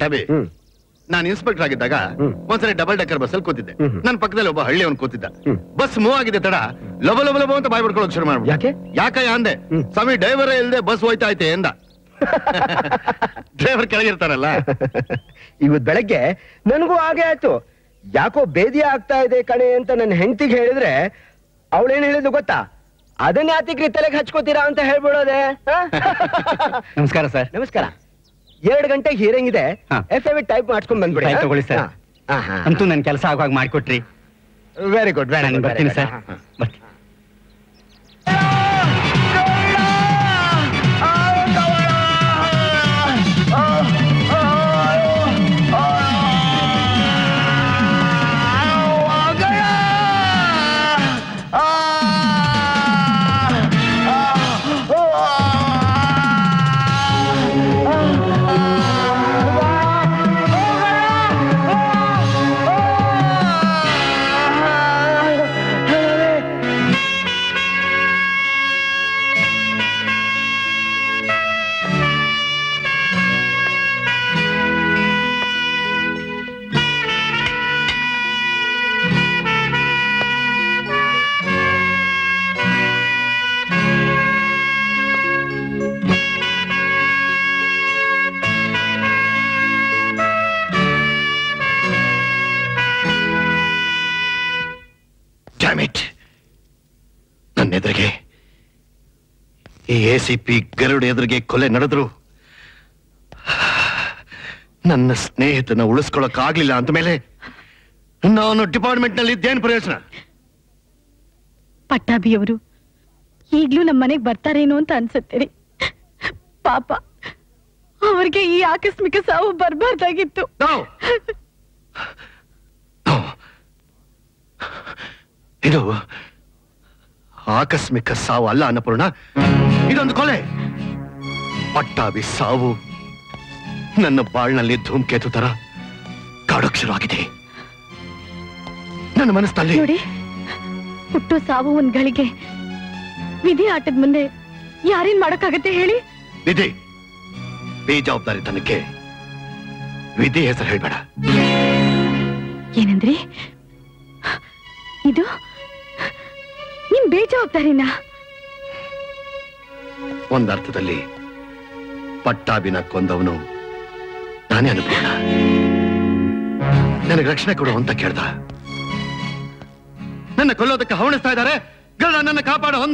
ಪಟಾಬಿ ಹ್ಮ್ ನಾನು ಇನ್ಸ್ಪೆಕ್ಟರ್ ಆಗಿದ್ದಾಗ ಹ್ಮ್. ಒಂದ್ಸರಿ ಡಬಲ್ ಡೆಕ್ಕರ್ ಬಸ್ ಅಲ್ಲಿ ಕೂತಿದ್ದೆ ಹ್ಮ್ ಹ್ಮ್. ನನ್ನ ಪಕ್ಕದಲ್ಲಿ ಒಬ್ಬ ಹಳ್ಳಿಯವನ್ ಕೂತಿದ್ದ ಹ್ಮ್. ಬಸ್ ಮೂವ್ ಆಗಿದೆ ತಡ ಲಬ ಲಬ ಲಬ ಅಂತ ಬಾಯ್ ಬಿಡ್ಕೊಳ್ಳೋಕೆ ಶುರು ಮಾಡ್ಬಿಟ್ಟು ಯಾಕೆ? ಯಾಕಯ್ಯ ಅಂದೆ ಹ್ಮ್. ಸ್ವಾಮಿ ಡ್ರೈವರೇ ಇಲ್ದೆ ಬಸ್ ಹೋಯ್ತಾ ಐತೆ ಎಂದ ಡ್ರೈವರ್ ಕೆಳಗಿರ್ತಾರಲ್ಲ ಇವತ್ ಬೆಳಗ್ಗೆ ನನಗೂ ಹಾಗೆ ಆಯ್ತು ಯಾಕೋ ಬೇದಿ ಆಗ್ತಾ ಇದೆ ಕಣೆ ಅಂತ ನನ್ನ ಹೆಂಡತಿಗೆ ಹೇಳಿದ್ರೆ ಅವಳೇನ್ ಹೇಳಿದ್ಲು ಗೊತ್ತಾ ಅದನ್ನ ಯಾತಿಗ್ರಿ ತಲೆಗೆ ಹಚ್ಕೋತೀರಾ ಅಂತ ಹೇಳ್ಬಿಡೋದೆ ಆ? ನಮಸ್ಕಾರ ಸರ್ ನಮಸ್ಕಾರ ಎರಡು ಗಂಟೆಗೆ ಹೀರಿಂಗ್ ಇದೆ ಹಾ. ಎಫ್ ಎ ಟೈಪ್ ಮಾಡ್ಸ್ಕೊಂಡ್ ಬಂದ್ಬಿಡಿ ಆಯ್ತು, ತಗೊಳ್ಳಿ ಸರ್. ಅಂತೂ ನನ್ ಕೆಲಸ ಆಗುವಾಗ ಮಾಡ್ಕೊಟ್ರಿ ವೆರಿ ಗುಡ್ ನಾನು ಬರ್ತೀನಿ ಸರ್ ಬರ್ತೀನಿ ಡ್ಯಾಮಿಟ್ ನನ್ನ ಎದುರಿಗೆ ಈ ಎ ಸಿ ಪಿ ಗರುಡ್ ಎದುರಿಗೆ ಕೊಲೆ ನಡೆದ್ರು ನನ್ನ ಸ್ನೇಹಿತನ ಉಳಿಸ್ಕೊಳಕ್ ಆಗ್ಲಿಲ್ಲ ಅಂತ ಮೇಲೆ ನಾನು ಡಿಪಾರ್ಟ್ಮೆಂಟ್ ನಲ್ಲಿ ಇದ್ದೇನು ಪ್ರಯೋಜನ ಪಟ್ಟಾಭಿಯವರು ಈಗ್ಲೂ ನಮ್ಮ ಮನೆಗ್ ಬರ್ತಾರೇನೋ ಅಂತ ಅನ್ಸುತ್ತೆ ರೀ ಪಾಪ ಅವ್ರಿಗೆ ಈ ಆಕಸ್ಮಿಕ ಸಾವು ಬರ್ಬಾರ್ದಾಗಿತ್ತು No. No. ಇದು ಆಕಸ್ಮಿಕ ಸಾವು ಅಲ್ಲ ಅನ್ನಪೂರ್ಣ ಇದೊಂದು ಕೊಲೆ ಪಟ್ಟಾಭಿ ಸಾವು ನನ್ನ ಬಾಳ್ನಲ್ಲಿ ಧೂಮ್ಕೇತು ತರ ಕಾಡೋಕ್ ಶುರುವಾಗಿದೆ ನನ್ನ ಮನಸ್ಸಿನಲ್ಲಿ ನೋಡಿ ಹುಟ್ಟು ಸಾವು ಒಂದ್ ಗಳಿಗೆ ವಿಧಿ ಆಟದ ಮುಂದೆ ಯಾರೇನ್ ಮಾಡಕ್ಕಾಗತ್ತೆ ಹೇಳಿ ವಿಧಿ ಬೇಜವಾಬ್ದಾರಿತನಕ್ಕೆ ವಿಧಿ ಹೆಸರು ಹೇಳ್ಬೇಡ ಏನಂದ್ರಿ ಇದು ನಿಮ್ ಬೇಜವಾಬ್ದಾರಿನಾ ಒಂದರ್ಥದಲ್ಲಿ ಪಟ್ಟಾಭಿನ ಕೊಂದವನು ನಾನೇ ಅನುಭವ ನನಗೆ ರಕ್ಷಣೆ ಕೊಡು ಅಂತ ಕೇಳ್ದ ನನ್ನ ಕೊಲ್ಲೋದಕ್ಕೆ ಹವಣಿಸ್ತಾ ಇದ್ದಾರೆ ಗರುಡ ನನ್ನ ಕಾಪಾಡ ಹೊಂದ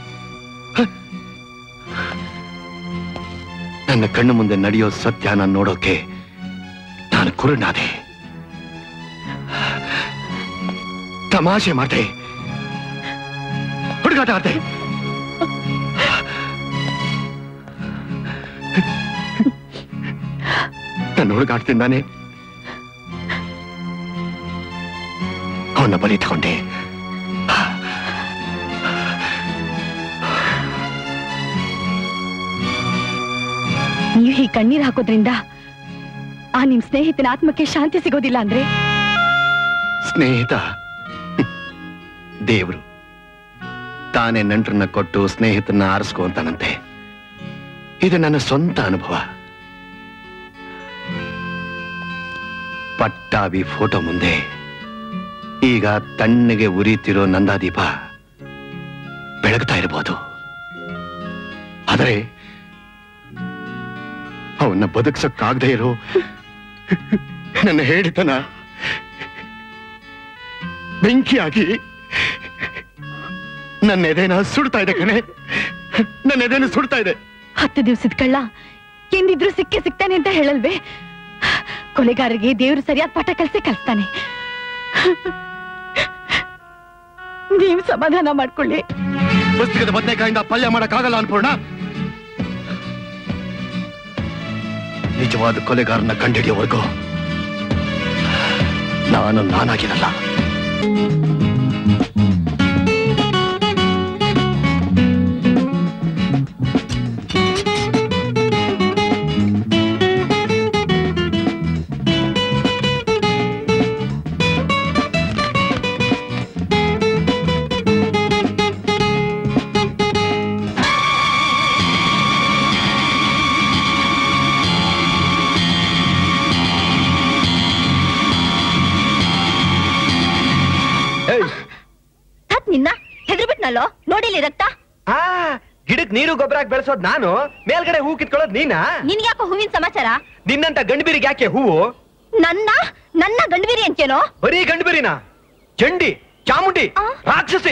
ನನ್ನ ಕಣ್ಣು ಮುಂದೆ ನಡೆಯೋ ಸತ್ಯನ ನೋಡೋಕೆ ನಾನು ಕುರುಡಾದೆ ತಮಾಷೆ ಮಾಡ್ದೆ ಹುಡುಗಾಟ ಆಡ್ದೆ ನನ್ನ ಹುಡುಗಾಡ್ತಿದ್ದಾನೆ ಅವನ ಬಲಿ ತಗೊಂಡೆ ನೀವು ಹೀಗೆ ಕಣ್ಣೀರ್ ಹಾಕೋದ್ರಿಂದ ಆ ನಿಮ್ ಸ್ನೇಹಿತನ ಆತ್ಮಕ್ಕೆ ಶಾಂತಿ ಸಿಗೋದಿಲ್ಲ ಅಂದ್ರೆ ಸ್ನೇಹಿತ ದೇವ್ರು ತಾನೇ ನಂಟರನ್ನ ಕೊಟ್ಟು ಸ್ನೇಹಿತನ ಆರಿಸ್ಕೊ ಅಂತಾನಂತೆ ಇದು ನನ್ನ ಸ್ವಂತ ಅನುಭವ ಪಟ್ಟಾಭಿ ಫೋಟೋ ಮುಂದೆ ಈಗ ತಣ್ಣಗೆ ಉರಿತಿರೋ ನಂದಾದೀಪ ಬೆಳಗ್ತಾ ಇರಬಹುದು ಆದರೆ ಅವನ್ನ ಬದುಕ್ಸಕ್ಕಾಗದೇ ಇರೋ ನನ್ನ ಹೇಳಿತನ ಬೆಂಕಿಯಾಗಿ ನನ್ನ ಎದೆನ ಸುಡ್ತಾ ಇದೆ ಕಣೆ ನನ್ನ ಎದೆನ ಸುಡ್ತಾ ಇದೆ ಹತ್ತು ದಿವಸದ ಕಳ್ಳ ಎಂದಿದ್ರು ಸಿಕ್ಕೇ ಸಿಗ್ತಾನೆ ಅಂತ ಹೇಳಲ್ವೇ ಕೊಲೆಗಾರರಿಗೆ ದೇವರು ಸರಿಯಾದ ಪಾಠ ಕಲ್ಸೇ ಕಲಿಸ್ತಾನೆ ನೀವು ಸಮಾಧಾನ ಮಾಡ್ಕೊಳ್ಳಿ ಪುಸ್ತಕದ ಬದನೆಕಾಯಿಂದ ಪಲ್ಯ ಮಾಡಕ್ಕಾಗಲ್ಲ ಅನ್ಪೂರ್ಣ ನಿಜವಾದ ಕೊಲೆಗಾರನ ಕಂಡಿಡಿಯೋವರೆಗೂ ನಾನು ನಾನಾಗಿರಲ್ಲ ನಿನ್ನ ಹೆದರ್ಬಿಟ್ನಲ್ಲೋ ನೋಡಿಲಿ ರಕ್ತ ಆ ಗಿಡಕ್ ನೀರು ಗೊಬ್ಬರ ಹಾಕಿ ಬೆಳೆಸೋದ್ ನಾನು ಮೇಲ್ಗಡೆ ಹೂ ಕಿತ್ಕೊಳ್ಳೋದ್ ನೀನಾ ನಿನ್ಗ್ಯಾಕೋ ಹೂವಿನ ಸಮಾಚಾರ ನಿನ್ನಂತ ಗಂಡ್ಬಿರಿಗೆ ಯಾಕೆ ಹೂವು ನನ್ನ ನನ್ನ ಗಂಡಬಿರಿ ಅಂತೇನೋ ಬರೀ ಗಂಡ್ಬಿರಿನಾ ಚಂಡಿ ಚಾಮುಂಡಿ ಆ? ರಾಕ್ಷಸಿ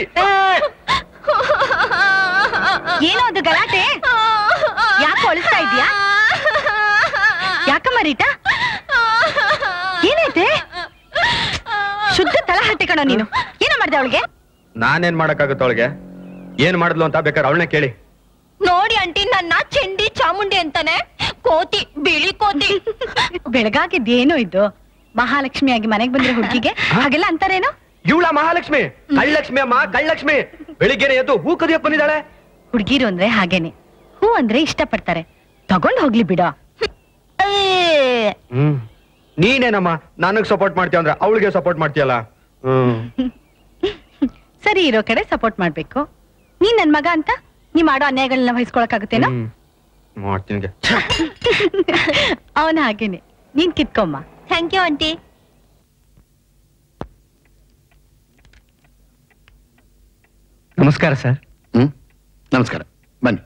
ಏನೋ ಅದು ಗಲಾಟೆ ಯಾಕೆ ಅಳಿಸ್ತಾ ಇದ್ಯಾ ಯಾಕಮ್ಮ ರೀಟಾ ಏನೈತೆ ಶುದ್ಧ ತಲಹಟ್ಟೆ ಕಣೋ ನೀನು ಏನೋ ಮಾಡ್ದೆ ಅವಳಿಗೆ ನಾನೇನ್ ಮಾಡಕ್ಕಾಗತ್ತ ಅವಳಿಗೆ ಏನ್ ಮಾಡಿದ್ಲು ಅಂತ ಬೇಕಾದ್ರೆ ಅವಳನ್ನೇ ಕೇಳಿ ನೋಡಿ ಆಂಟಿ ನನ್ನ ಚಂಡಿ ಚಾಮುಂಡಿ ಅಂತಾನೆ ಕೋತಿ ಬಿಳಿ ಕೋತಿ ಬೆಳಗಾಗಿದ್ದೇನೋ ಇದ್ದು ಮಹಾಲಕ್ಷ್ಮಿ ಆಗಿ ಮನೆಗ್ ಬಂದ್ರೆ ಹುಡುಗಿಗೆ ಹಾಗೆಲ್ಲ ಅಂತಾರೇನೋ ಇವಳ ಮಹಾಲಕ್ಷ್ಮಿ ಕಳ್ಳಕ್ಷ್ಮಿ ಅಮ್ಮ ಕಳ್ಳಕ್ಷ್ಮಿ ಬೆಳಿಗ್ಗೆನೆ ಎದ್ದು ಹೂ ಕದಿಯಕ್ ಬಂದಿದ್ದಾಳೆ ಹುಡುಗಿರು ಅಂದ್ರೆ ಹಾಗೇನೆ ಹೂ ಅಂದ್ರೆ ಇಷ್ಟಪಡ್ತಾರೆ ತಗೊಂಡ್ ಹೋಗ್ಲಿ ಬಿಡೋ ಹ್ಮ್ ನೀನೇನಮ್ಮ ನನಗ್ ಸಪೋರ್ಟ್ ಮಾಡ್ತೀಯ ಅಂದ್ರೆ ಅವಳಿಗೆ ಸಪೋರ್ಟ್ ಮಾಡ್ತೀಯಲ್ಲ ಹ್ಮ್ ಸರಿ ಇರೋ ಕಡೆ ಸಪೋರ್ಟ್ ಮಾಡ್ಬೇಕು ನೀನ್ ನನ್ ಮಗ ಅಂತ ನೀ ಮಾಡೋ ಅನ್ಯಾಯಗಳನ್ನ ವಹಿಸ್ಕೊಳಕಾಗುತ್ತೇನೋ ಹ್ಮ್. ಮಾಡ್ತೀನಿ ಅವನ ಹಾಗೇನೆ ನೀನ್ ಕಿತ್ಕೊಮ್ಮ ಥ್ಯಾಂಕ್ ಯು ಆಂಟಿ ನಮಸ್ಕಾರ ಸರ್ ಹ್ಮ್ ನಮಸ್ಕಾರ ಬನ್ನಿ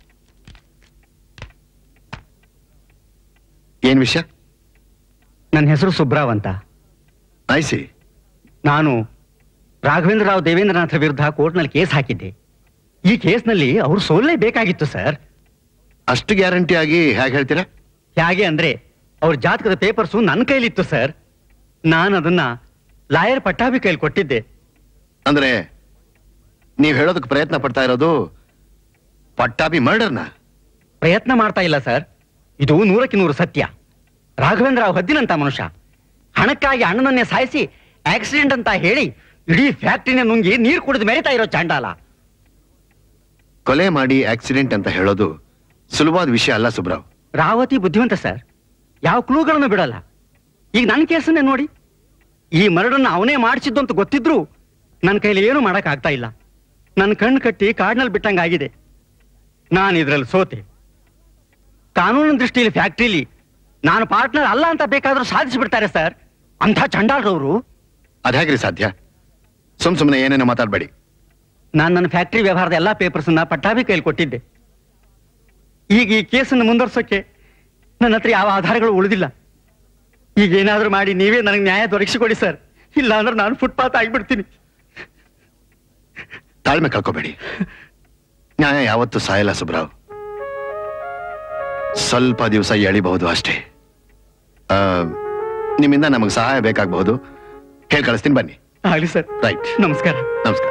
ಏನ್ ವಿಷಯ ನನ್ನ ಹೆಸರು ಸುಬ್ರಾವ್ ಅಂತ ಆಯ್ಸಿ ನಾನು ರಾಘವೇಂದ್ರ ರಾವ್ ದೇವೇಂದ್ರನಾಥ್ ವಿರುದ್ಧ ಕೋರ್ಟ್ನಲ್ಲಿ ಕೇಸ್ ಹಾಕಿದ್ದೆ ಈ ಕೇಸ್ನಲ್ಲಿ ಅವ್ರು ಸೋಲೇ ಬೇಕಾಗಿತ್ತು ಸರ್ ಅಷ್ಟು ಗ್ಯಾರಂಟಿ ಆಗಿ ಹೇಗೆ ಹೇಳ್ತೀರಾ ಹೇಗೆ ಅಂದ್ರೆ ಅವ್ರ ಜಾತಕದ ಪೇಪರ್ಸು ನನ್ನ ಕೈಲಿತ್ತು ಸರ್ ನಾನು ಅದನ್ನ ಲಾಯರ್ ಪಟ್ಟಾಭಿ ಕೈಲಿ ಕೊಟ್ಟಿದ್ದೆ ಅಂದ್ರೆ ನೀವ್ ಹೇಳೋದಕ್ಕೆ ಪ್ರಯತ್ನ ಪಡ್ತಾ ಇರೋದು ಪಟ್ಟಾಭಿ ಮರ್ಡರ್ನ ಪ್ರಯತ್ನ ಮಾಡ್ತಾ ಇಲ್ಲ ಸರ್ ಇದು ನೂರಕ್ಕೆ ನೂರು ಸತ್ಯ ರಾಘವೇಂದ್ರ ರಾವ್ ಹದ್ದಿನಂತ ಮನುಷ್ಯ ಹಣಕ್ಕಾಗಿ ಅಣ್ಣನನ್ನೇ ಸಾಯಿಸಿ ಆಕ್ಸಿಡೆಂಟ್ ಅಂತ ಹೇಳಿ ಇಡೀ ಫ್ಯಾಕ್ಟ್ರಿನ ನುಂಗಿ ನೀರು ಕುಡಿದು ಮೆರಿತಾ ಇರೋ ಚಾಂಡಾಲ ಕೊಲೆ ಮಾಡಿ ಆಕ್ಸಿಡೆಂಟ್ ಅಂತ ಹೇಳೋದು ಸುಲಭವಾದ ವಿಷಯ ಅಲ್ಲ ಸುಬ್ರಾವ್ ರಾವತಿ ಬುದ್ಧಿವಂತ ಸರ್ ಯಾವ ಕ್ಲೂಗಳನ್ನು ಬಿಡಲ್ಲ ಈಗ ನನ್ನ ಕೇಸನ್ನೇ ನೋಡಿ ಈ ಮರಡನ್ನ ಅವನೇ ಮಾಡಿಸಿದ್ದು ಅಂತ ಗೊತ್ತಿದ್ರು ನನ್ನ ಕೈಲಿ ಏನು ಮಾಡಕ್ ಆಗ್ತಾ ಇಲ್ಲ ನನ್ನ ಕಣ್ಣು ಕಟ್ಟಿ ಕಾಡ್ನಲ್ಲಿ ಬಿಟ್ಟಂಗಾಗಿದೆ ನಾನು ಇದ್ರಲ್ಲಿ ಸೋತೆ ಕಾನೂನಿನ ದೃಷ್ಟಿಯಲ್ಲಿ ಫ್ಯಾಕ್ಟ್ರಿಲಿ ನಾನು ಪಾರ್ಟ್ನರ್ ಅಲ್ಲ ಅಂತ ಬೇಕಾದ್ರೂ ಸಾಧಿಸಿಬಿಡ್ತಾರೆ ಸರ್ ಅಂಥ ಚಂಡಾಲ್ರವರು ಅದ್ಯಾಗ್ರಿ ಸಾಧ್ಯ ಸುಮ್ ಸುಮ್ಮನೆ ಏನೇನೋ ಮಾತಾಡ್ಬೇಡಿ ನಾನು ನನ್ನ ಫ್ಯಾಕ್ಟ್ರಿ ವ್ಯವಹಾರದ ಎಲ್ಲಾ ಪೇಪರ್ಸನ್ನ ಪಟ್ಟಾಭಿ ಕೈಲಿ ಕೊಟ್ಟಿದ್ದೆ ಈಗ ಈ ಕೇಸನ್ನು ಮುಂದುವರ್ಸೋಕೆ ನನ್ನ ಹತ್ರ ಯಾವ ಆಧಾರಗಳು ಉಳಿದಿಲ್ಲ ಈಗ ಏನಾದ್ರೂ ಮಾಡಿ ನೀವೇ ನನಗೆ ನ್ಯಾಯ ದೊರಕಿಸಿಕೊಡಿ ಸರ್ ಇಲ್ಲ ಅಂದ್ರೆ ನಾನು ಫುಟ್ಪಾತ್ ಆಗಿಬಿಡ್ತೀನಿ ತಾಳ್ಮೆ ಕಳ್ಕೊಬೇಡಿ ನ್ಯಾಯ ಯಾವತ್ತೂ ಸಾಯಲ್ಲ ಸುಬ್ರಾವ್ ಸ್ವಲ್ಪ ದಿವಸ ಎಳಿಬಹುದು ಅಷ್ಟೇ ಆ, ನಿಮ್ಮಿಂದ ನಮಗೆ ಸಹಾಯ ಬೇಕಾಗಬಹುದು ಹೇಳಿ ಕಳಿಸ್ತೀನಿ ಬನ್ನಿ ಆಗಲಿ ಸರ್ ರೈಟ್ ನಮಸ್ಕಾರ ನಮಸ್ಕಾರ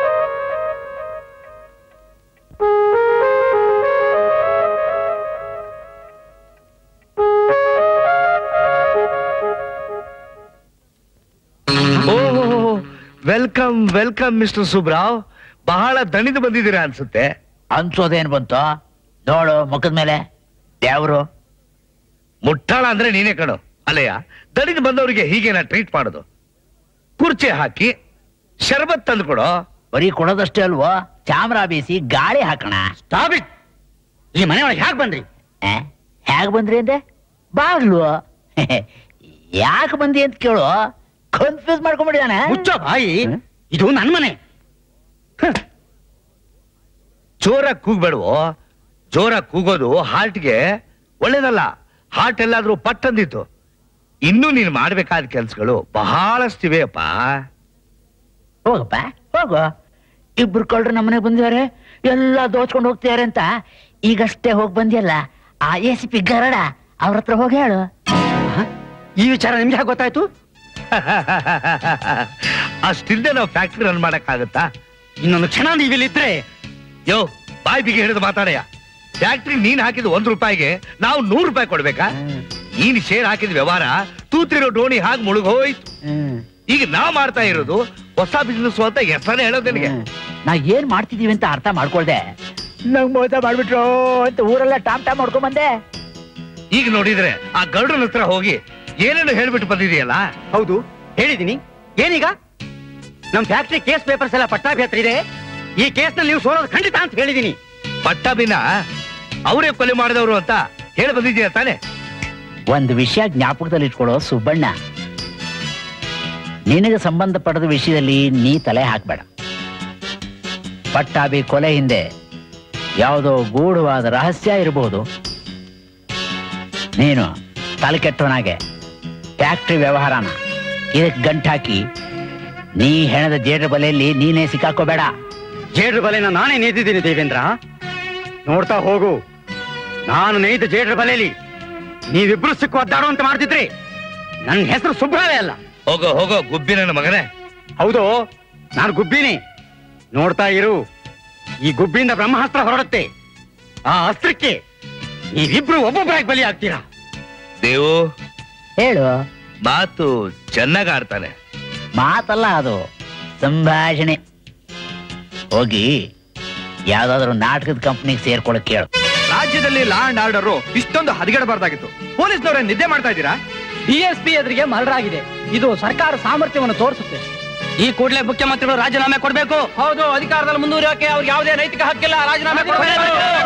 ಓಹೋ ವೆಲ್ಕಮ್ ವೆಲ್ಕಮ್ ಮಿಸ್ಟರ್ ಸುಬ್ರಾವ್ ಬಹಳ ದಣಿದು ಬಂದಿದ್ದೀರಾ ಅನ್ಸುತ್ತೆ ಅನ್ಸೋದೇನ್ ಬಂತು ನೋಡು ಮುಖದ ಮೇಲೆ ದೇವ್ರು ಮುಟ್ಟಾಳ ಅಂದ್ರೆ ನೀನೇ ಕಣು ಅಲ್ಲಯ್ಯ ದಣಿದು ಬಂದವರಿಗೆ ಹೀಗೇನ ಟ್ರೀಟ್ ಮಾಡೋದು ಕುರ್ಚಿ ಹಾಕಿ ಶರ್ಬತ್ ತಂದು ಕೊಡೋ ಬರೀ ಕೊಡೋದಷ್ಟೇ ಅಲ್ವೋ ಚಾಮರ ಬೀಸಿ ಗಾಳಿ ಹಾಕೋಣ ಸ್ಟಾಪ್ ಇಟ್ ಈ ಮನೆ ಒಳಗೆ ಹೇಗೆ ಬಂದ್ರಿ ಹೇಗ್ ಬಂದ್ರಿ ಅಂದೆ ಬಾಗ್ಲು ಯಾಕೆ ಬಂದಿ ಅಂತ ಕೇಳು ಕನ್ಫ್ಯೂಸ್ ಮಾಡ್ಕೊಂಡ್ಬಿಟ್ಟಿದಾನೆ ಮುಚ್ಚ ಬಾಯಿ ಇದು ನನ್ನ ಮನೆ ಜೋರಾಗಿ ಕೂಗ್ಬೇಡವೋ ಜೋರಾಗಿ ಕೂಗೋದು ಹಾರ್ಟ್ಗೆ ಒಳ್ಳೇದಲ್ಲ ಹಾರ್ಟ್ ಎಲ್ಲಾದ್ರೂ ಪಟ್ಟಂದಿತ್ತು ಇನ್ನೂ ನೀನು ಮಾಡ್ಬೇಕಾದ ಕೆಲ್ಸಗಳು ಬಹಳಷ್ಟಿವೆಯಪ್ಪ ಹೋಗಪ್ಪ ಹೋಗು ಇಬ್ರು ಕಳ್ರು ನಮ್ಮನೆಗೆ ಬಂದಿದ್ದಾರೆ ಎಲ್ಲ ದೋಚ್ಕೊಂಡು ಹೋಗ್ತಿದಾರೆ ಅಂತ ಈಗಷ್ಟೇ ಹೋಗಿ ಬಂದಿಯಲ್ಲ ಆ ಎ ಸಿ ಪಿ ಗರಡ ಅವ್ರ ಹತ್ರ ಹೋಗಿ ಹೇಳು ಈ ವಿಚಾರ ನಿಮ್ಗೆ ಹೇಗೆ ಗೊತ್ತಾಯ್ತು ಅಷ್ಟಿಲ್ದೆ ನಾವು ಫ್ಯಾಕ್ಟ್ರಿ ರನ್ ಮಾಡಕ್ಕಾಗತ್ತಾ ಇನ್ನೊಂದು ಕ್ಷಣ ನೀವಿಲ್ಲಿದ್ರೆ ಯೋ ಬಾಯ್ ಬಿಗಿ ಹಿಡಿದು ಮಾತಾಡಯ್ಯ ಫ್ಯಾಕ್ಟ್ರಿ ನೀನ್ ಹಾಕಿದ ಒಂದ್ ರೂಪಾಯಿಗೆ ನಾವು ನೂರು ರೂಪಾಯಿ ಕೊಡ್ಬೇಕಾ ನೀನ್ ಶೇರ್ ಹಾಕಿದ ವ್ಯವಹಾರ ತೂತಿರೋ ಡೋಣಿ ಹಾಗೆ ಮುಳುಗೋಯ್ತು ಈಗ ನಾವ್ ಮಾಡ್ತಾ ಇರೋದು ಹೊಸ ಬಿಸ್ನೆಸ್ ಅಂತ ಹೆಸರೇ ಹೇಳೋದು ನಿನಗೆ ನಾ ಏನ್ ಮಾಡ್ತಿದೀವಿ ಅಂತ ಅರ್ಥ ಮಾಡ್ಕೊಳ್ದೆ ನಂಗ್ ಮೋಸ ಮಾಡ್ಬಿಟ್ರು ಅಂತ ಊರೆಲ್ಲ ಟಾಮ್ ಟಾಮ್ ಮಾಡ್ಕೊಂಡ್ ಬಂದೆ ಈಗ ನೋಡಿದ್ರೆ ಆ ಗರುಡನ ಹತ್ರ ಹೋಗಿ ಏನೇನು ಹೇಳ್ಬಿಟ್ಟು ಬಂದಿದೆಯಲ್ಲ ಹೌದು ಹೇಳಿದೀನಿ ಏನೀಗ ನಮ್ ಫ್ಯಾಕ್ಟ್ರಿ ಕೇಸ್ ಪೇಪರ್ಸ್ ಎಲ್ಲ ಪಟ್ಟಾಭಿ ಹತ್ರ ಇದೆ ಈ ಕೇಸ್ನಲ್ಲಿ ನೀವು ಸೋಲೋದು ಖಂಡಿತ ಅಂತ ಹೇಳಿದೀನಿ ಪಟ್ಟಾಭಿನ ಅವರೇ ಕೊಲೆ ಮಾಡಿದವರು ಅಂತ ಹೇಳಿ ಬಂದಿದ್ಯಾ ತಾನೆ ಒಂದು ವಿಷಯ ಜ್ಞಾಪಕದಲ್ಲಿ ಇಟ್ಕೊಳ್ಳೋ ಸುಬ್ಬಣ್ಣ ನಿನಗೆ ಸಂಬಂಧಪಟ್ಟದ ವಿಷಯದಲ್ಲಿ ನೀ ತಲೆ ಹಾಕ್ಬೇಡ ಪಟ್ಟಾಭಿ ಕೊಲೆ ಹಿಂದೆ ಯಾವುದೋ ಗೂಢವಾದ ರಹಸ್ಯ ಇರಬಹುದು ನೀನು ತಲೆ ಕೆಟ್ಟವನಾಗೆ ಫ್ಯಾಕ್ಟ್ರಿ ವ್ಯವಹಾರನ ಇದಕ್ಕೆ ಗಂಟಾಕಿ ನೀ ಹೆಣದ ಜೇಡ್ರ ಬಲೆಯಲ್ಲಿ ನೀನೇ ಸಿಕ್ಕಾಕೋಬೇಡ ಜೇಡ್ರ ಬಲೆನ ನಾನೇ ನೇದಿದ್ದೀನಿ ದೇವೇಂದ್ರ ನೋಡ್ತಾ ಹೋಗು ನಾನು ನೇಯ್ದ ಜೇಡ್ರ ಬಲೆಯಲ್ಲಿ ನೀವಿಬ್ರು ಸಿಕ್ಕು ಒದ್ದಾಡೋ ಅಂತ ಮಾಡ್ತಿದ್ರಿ ನನ್ನ ಹೆಸರು ಸುಬ್ರಾವೇ ಅಲ್ಲ ಹೋಗೋ ಹೋಗೋ ಗುಬ್ಬಿ ನನ್ನ ಮಗನೇ ಹೌದು ನಾನು ಗುಬ್ಬಿನಿ ನೋಡ್ತಾ ಇರು ಈ ಗುಬ್ಬಿಯಿಂದ ಬ್ರಹ್ಮಾಸ್ತ್ರ ಹೊರಡುತ್ತೆ ಆ ಅಸ್ತ್ರಕ್ಕೆ ನೀವಿಬ್ರು ಒಬ್ಬೊಬ್ಬರಾಗಿ ಬಲಿ ಆಗ್ತೀರಾ ದೇವು ಹೇಳು ಮಾತು ಚೆನ್ನಾಗ್ ಆಡ್ತಾನೆ ಮಾತಲ್ಲ ಅದು ಸಂಭಾಷಣೆ ಹೋಗಿ ಯಾವ್ದಾದ್ರು ನಾಟಕದ ಕಂಪ್ನಿಗೆ ಸೇರ್ಕೊಳಕ್ ಕೇಳು ರಾಜ್ಯದಲ್ಲಿ ಲಾ ಅಂಡ್ ಆರ್ಡರ್ ಇಷ್ಟೊಂದು ಹದಗೆಡಬಾರ್ದಾಗಿತ್ತು ಪೊಲೀಸ್ನವ್ರೆ ನಿದ್ದೆ ಮಾಡ್ತಾ ಇದ್ದೀರಾ ಡಿಎಸ್ಪಿ ಎದುರಿಗೆ ಮರಳಾಗಿದೆ ಇದು ಸರ್ಕಾರ ಸಾಮರ್ಥ್ಯವನ್ನು ತೋರಿಸುತ್ತೆ ಈ ಕೂಡಲೇ ಮುಖ್ಯಮಂತ್ರಿಗಳು ರಾಜೀನಾಮೆ ಕೊಡಬೇಕು ಹೌದು ಅಧಿಕಾರದಲ್ಲಿ ಮುಂದುವರಿಯೋಕೆ ಅವ್ರಿಗೆ ಯಾವುದೇ ನೈತಿಕ ಹಕ್ಕಿಲ್ಲ ರಾಜೀನಾಮೆ ಕೊಡಬೇಕು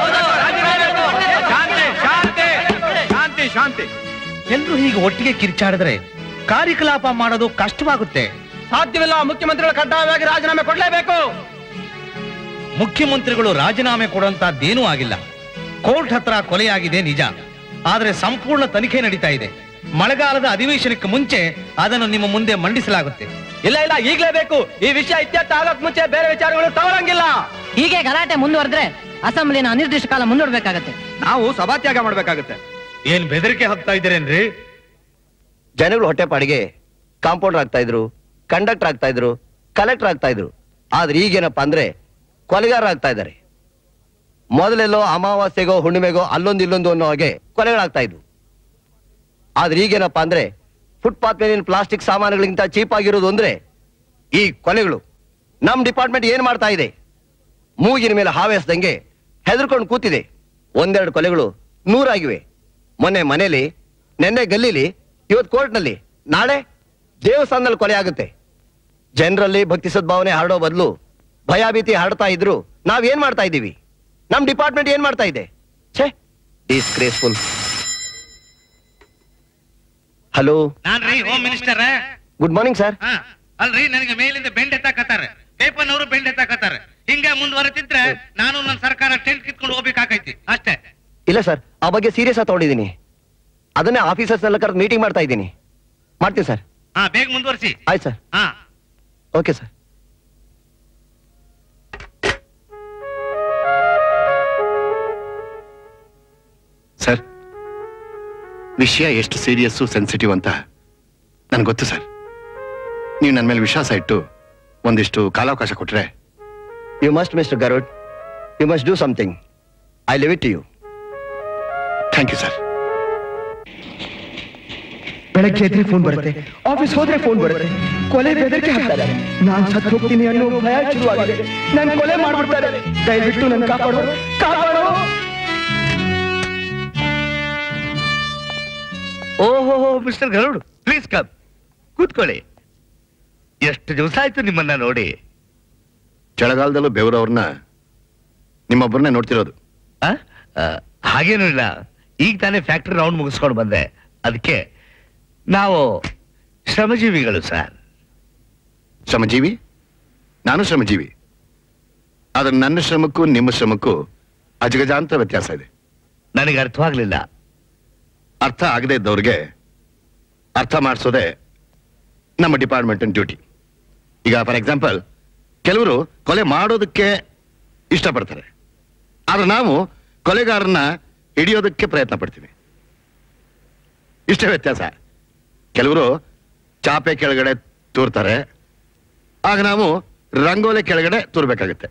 ಶಾಂತಿ ಶಾಂತಿ ಶಾಂತಿ ಶಾಂತಿ ಎಲ್ರು ಹೀಗೆ ಒಟ್ಟಿಗೆ ಕಿರ್ಚಾಡಿದ್ರೆ ಕಾರ್ಯಕಲಾಪ ಮಾಡೋದು ಕಷ್ಟವಾಗುತ್ತೆ ಸಾಧ್ಯವಿಲ್ಲ ಮುಖ್ಯಮಂತ್ರಿಗಳು ಕಡ್ಡಾಯವಾಗಿ ರಾಜೀನಾಮೆ ಕೊಡಲೇಬೇಕು ಮುಖ್ಯಮಂತ್ರಿಗಳು ರಾಜೀನಾಮೆ ಕೊಡುವಂತದ್ದೇನೂ ಆಗಿಲ್ಲ ಕೋರ್ಟ್ ಹತ್ರ ಕೊಲೆಯಾಗಿದೆ ನಿಜ ಆದ್ರೆ ಸಂಪೂರ್ಣ ತನಿಖೆ ನಡೀತಾ ಇದೆ ಮಳೆಗಾಲದ ಅಧಿವೇಶನಕ್ಕೆ ಮುಂಚೆ ಅದನ್ನು ನಿಮ್ಮ ಮುಂದೆ ಮಂಡಿಸಲಾಗುತ್ತೆ ಇಲ್ಲ ಇಲ್ಲ ಈಗಲೇ ಬೇಕು ಈ ವಿಷಯ ಇತ್ಯರ್ಥ ಆಗೋಕ್ ಮುಂಚೆ ಬೇರೆ ವಿಚಾರಗಳು ತಗೊಳಂಗಿಲ್ಲ ಹೀಗೆ ಗಲಾಟೆ ಮುಂದುವರೆದ್ರೆ ಅಸೆಂಬ್ಲಿನ ಅನಿರ್ದಿಷ್ಟ ಕಾಲ ಮುಂದೂಡ್ಬೇಕಾಗತ್ತೆ ನಾವು ಸಭಾತ್ಯಾಗ ಮಾಡ್ಬೇಕಾಗುತ್ತೆ ಏನ್ ಬೆದರಿಕೆ ಹಾಕ್ತಾ ಇದ್ದೀರೇನ್ರಿ ಜನಗಳು ಹೊಟ್ಟೆಪಾಡಿಗೆ ಕಾಂಪೌಂಡರ್ ಆಗ್ತಾ ಇದ್ರು ಕಂಡಕ್ಟರ್ ಆಗ್ತಾ ಇದ್ರು ಕಲೆಕ್ಟರ್ ಆಗ್ತಾ ಇದ್ರು ಆದ್ರೆ ಈಗೇನಪ್ಪ ಅಂದ್ರೆ ಕೊಲೆಗಾರ ಆಗ್ತಾ ಇದ್ದಾರೆ ಮೊದಲೆಲ್ಲೋ ಅಮಾವಾಸ್ಯೆಗೋ ಹುಣ್ಣಿಮೆಗೋ ಅಲ್ಲೊಂದು ಇಲ್ಲೊಂದು ಅನ್ನೋ ಹಾಗೆ ಕೊಲೆಗಳಾಗ್ತಾ ಇದ್ವು ಆದ್ರೆ ಈಗೇನಪ್ಪ ಅಂದ್ರೆ ಫುಟ್ಪಾತ್ ಮೇಲಿನ ಪ್ಲಾಸ್ಟಿಕ್ ಸಾಮಾನುಗಳಿಗಿಂತ ಚೀಪ್ ಆಗಿರೋದು ಅಂದ್ರೆ ಈ ಕೊಲೆಗಳು ನಮ್ ಡಿಪಾರ್ಟ್ಮೆಂಟ್ ಏನ್ ಮಾಡ್ತಾ ಇದೆ ಮೂಗಿನ ಮೇಲೆ ಹಾವೆಸ್ದಂಗೆ ಹೆದರ್ಕೊಂಡು ಕೂತಿದೆ ಒಂದೆರಡು ಕೊಲೆಗಳು ನೂರಾಗಿವೆ ಮೊನ್ನೆ ಮನೇಲಿ ನೆನ್ನೆ ಗಲ್ಲಿಲಿ ಇವತ್ತು ಕೋರ್ಟ್ನಲ್ಲಿ ನಾಳೆ ದೇವಸ್ಥಾನದಲ್ಲಿ ಕೊಲೆ ಆಗುತ್ತೆ ಜನರಲ್ಲಿ ಭಕ್ತಿ ಸದ್ಭಾವನೆ ಹರಡೋ ಬದಲು ಭಯಭೀತಿ ಹರಡ್ತಾ ಇದ್ರು ನಾವೇನ್ ಮಾಡ್ತಾ ಇದ್ದೀವಿ ನಮ್ ಡಿಪಾರ್ಟ್ಮೆಂಟ್ ಏನ್ ಮಾಡ್ತಾ ಇದೆ ಛೇ ಡಿಸ್ಗ್ರೇಸ್ಫುಲ್ ಹಲೋ ನಾನ್ರಿ home minister good morning sir ಅಲ್ರಿ ನನಗೆ ಮೇಲಿಂದ ಬೆಂಡ್ ಎತ್ತಾಕತ್ತಾರ ಪೇಪರ್ನವರು ಬೆಂಡ್ ಎತ್ತಾಕತ್ತಾರ ಹಿಂಗ ಮುಂದುವರೆತಿದ್ರೆ ನಾನು ನನ್ನ ಸರ್ಕಾರ ಟೆಂಟ್ ಕಿತ್ಕೊಂಡು ಹೋಗ್ಬೇಕಾಗೈತಿ ಅಷ್ಟೇ ಇಲ್ಲ ಸರ್ ಆ ಬಗ್ಗೆ ಸೀರಿಯಸ್ ಆಗಿ ತಗೊಂಡಿದ್ದೀನಿ ಅದನ್ನೇ ಆಫೀಸರ್ಸ್ ಎಲ್ಲ ಕರೆದು ಮೀಟಿಂಗ್ ಮಾಡ್ತಾ ಇದ್ದೀನಿ ಮಾಡ್ತೀನಿ ಸರ್ ಹಾ ಬೇಗ ಮುಂದುವರಿಸಿ ಆಯ್ತು ಸರ್ ಹಾ ಓಕೆ ಸರ್ ಸರ್ ವಿಷಯ ಎಷ್ಟು ಸೀರಿಯಸ್ಸು ಸೆನ್ಸಿಟಿವ್ ಅಂತ ನನಗೆ ಗೊತ್ತು ಸರ್ ನೀವು ನನ್ನ ಮೇಲೆ ವಿಶ್ವಾಸ ಇಟ್ಟು ಒಂದಿಷ್ಟು ಕಾಲಾವಕಾಶ ಕೊಟ್ರೆ you must mister Garud you must do something I leave it you thank you sir ಬೆಳಗ್ಗೆ ಎದ್ರೆ ಫೋನ್ ಬರುತ್ತೆ ಆಫೀಸ್ ಹೋದ್ರೆ ಫೋನ್ ಬರುತ್ತೆ ಕೊಲೆ ಬೆದರಿಕೆ ಹಾಕ್ತಾರೆ ನಾನ್ ಸತ್ ಹೋಗ್ತೀನಿ ಅನ್ನೋ ಭಯ ಶುರುವಾಗಿದೆ ನನ್ ಕೊಲೆ ಮಾಡ್ಬಿಡ್ತಾರೆ ದಯವಿಟ್ಟು ನನ್ ಕಾಪಾಡೋ ಕಾಪಾಡೋ ಓಹೋ ಮಿಸ್ಟರ್ ಗರುಡ್ ಪ್ಲೀಸ್ ಕಮ್ ಕೂತ್ಕೊಳ್ಳಿ ಎಷ್ಟು ದಿವಸ ಆಯ್ತು ನಿಮ್ಮನ್ನ ನೋಡಿ ಚಳಿಗಾಲದಲ್ಲೂ ಬೆವರವ್ರನ್ನ ನಿಮ್ಮೊಬ್ಬರನ್ನೇ ನೋಡ್ತಿರೋದು ಆ? ಆ, ಹಾಗೇನೂ ಇಲ್ಲ ಈಗ ತಾನೇ ಫ್ಯಾಕ್ಟ್ರಿ ರೌಂಡ್ ಮುಗಿಸ್ಕೊಂಡು ಬಂದೆ ಅದಕ್ಕೆ ನಾವು ಶ್ರಮಜೀವಿಗಳು ಸರ್ ಶ್ರಮಜೀವಿ ನಾನು ಶ್ರಮಜೀವಿ ಆದ್ರೆ ನನ್ನ ಶ್ರಮಕ್ಕೂ ನಿಮ್ಮ ಶ್ರಮಕ್ಕೂ ಅಜಗಜಾಂತರ ವ್ಯತ್ಯಾಸ ಇದೆ ನನಗೆ ಅರ್ಥವಾಗ್ಲಿಲ್ಲ ಅರ್ಥ ಆಗದೆ ಇದ್ದವ್ರಿಗೆ ಅರ್ಥ ಮಾಡಿಸೋದೇ ನಮ್ಮ ಡಿಪಾರ್ಟ್ಮೆಂಟ್ ಡ್ಯೂಟಿ ಈಗ ಫಾರ್ ಎಕ್ಸಾಂಪಲ್ ಕೆಲವರು ಕೊಲೆ ಮಾಡೋದಕ್ಕೆ ಇಷ್ಟಪಡ್ತಾರೆ ಆದ್ರೆ ನಾವು ಕೊಲೆಗಾರನ್ನ ಹಿಡಿಯೋದಕ್ಕೆ ಪ್ರಯತ್ನ ಪಡ್ತೀವಿ ಇಷ್ಟೇ ವ್ಯತ್ಯಾಸ ಕೆಲವರು ಚಾಪೆ ಕೆಳಗಡೆ ತೂರ್ತಾರೆ ಆಗ ನಾವು ರಂಗೋಲೆ ಕೆಳಗಡೆ ತೂರ್ಬೇಕಾಗುತ್ತೆ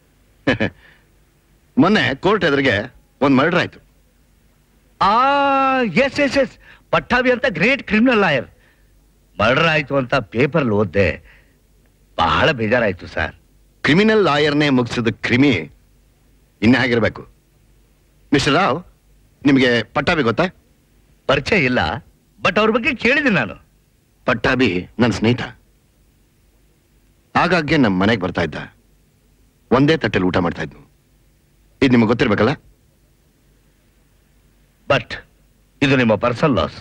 ಮೊನ್ನೆ ಕೋರ್ಟ್ ಎದುರಿಗೆ ಒಂದು ಮರ್ಡರ್ ಆಯ್ತು ಆ ಎಸ್ ಎಸ್ ಎಸ್ ಪಟ್ಟಾಭಿ ಅಂತ ಗ್ರೇಟ್ ಕ್ರಿಮಿನಲ್ ಲಾಯರ್ ಮರ್ಡರ್ ಆಯ್ತು ಅಂತ ಪೇಪರ್ ಓದ್ದೆ ಬಹಳ ಬೇಜಾರಾಯ್ತು ಸರ್ ಕ್ರಿಮಿನಲ್ ಲಾಯರ್ನೇ ಮುಗಿಸಿದ ಕ್ರಿಮಿ ಇನ್ನೇ ಆಗಿರ್ಬೇಕು ಮಿಸ್ಟರ್ ರಾವ್ ನಿಮಗೆ ಪಟ್ಟಾಭಿ ಗೊತ್ತಾ ಪರಿಚಯ ಇಲ್ಲ ಬಟ್ ಅವ್ರ ಬಗ್ಗೆ ಕೇಳಿದ್ದೀನಿ ನಾನು ಪಟ್ಟಾಭಿ ನನ್ನ ಸ್ನೇಹಿತ ಆಗಾಗ್ಗೆ ನಮ್ಮ ಮನೆಗೆ ಬರ್ತಾ ಇದ್ದ ಒಂದೇ ತಟ್ಟೆಲಿ ಊಟ ಮಾಡ್ತಾ ಇದ್ನು ಇದು ನಿಮಗೆ ಗೊತ್ತಿರ್ಬೇಕಲ್ಲ ಬಟ್ ಇದು ನಿಮ್ಮ ಪರ್ಸನಲ್ ಲಾಸ್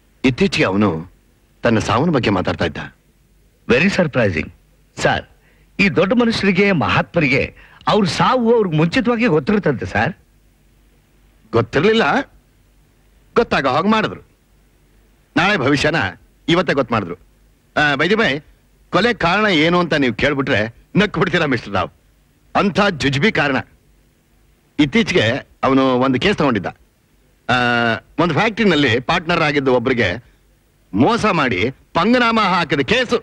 ಇತ್ತೀಚೆಗೆ ಅವನು ತನ್ನ ಸಾವನ ಬಗ್ಗೆ ಮಾತಾಡ್ತಾ ಇದ್ದ ವೆರಿ ಸರ್ಪ್ರೈಸಿಂಗ್ ಸರ್ ಈ ದೊಡ್ಡ ಮನುಷ್ಯರಿಗೆ ಮಹಾತ್ಮರಿಗೆ ಅವ್ರ ಸಾವು ಅವ್ರಿಗೆ ಮುಂಚಿತವಾಗಿ ಗೊತ್ತಿರುತ್ತಂತೆ ಸರ್ ಗೊತ್ತಿರ್ಲಿಲ್ಲ ಗೊತ್ತಾಗ ಹಾಗೆ ಮಾಡಿದ್ರು ನಾಳೆ ಭವಿಷ್ಯನ ಇವತ್ತೇ ಗೊತ್ತು ಮಾಡಿದ್ರು ಬೈದಿ ಬೈ ಕೊಲೆ ಕಾರಣ ಏನು ಅಂತ ನೀವು ಕೇಳ್ಬಿಟ್ರೆ ನಕ್ ಬಿಡ್ತೀರಾ ಮಿಸ್ಟರ್ ರಾವ್ ಅಂಥ ಜುಜ್ಬಿ ಕಾರಣ ಇತ್ತೀಚೆಗೆ ಅವನು ಒಂದು ಕೇಸ್ ತಗೊಂಡಿದ್ದ ಆ, ಒಂದು ಫ್ಯಾಕ್ಟ್ರಿನಲ್ಲಿ ಪಾರ್ಟ್ನರ್ ಆಗಿದ್ದ ಒಬ್ರಿಗೆ ಮೋಸ ಮಾಡಿ ಪಂಗನಾಮ ಹಾಕಿದ ಕೇಸು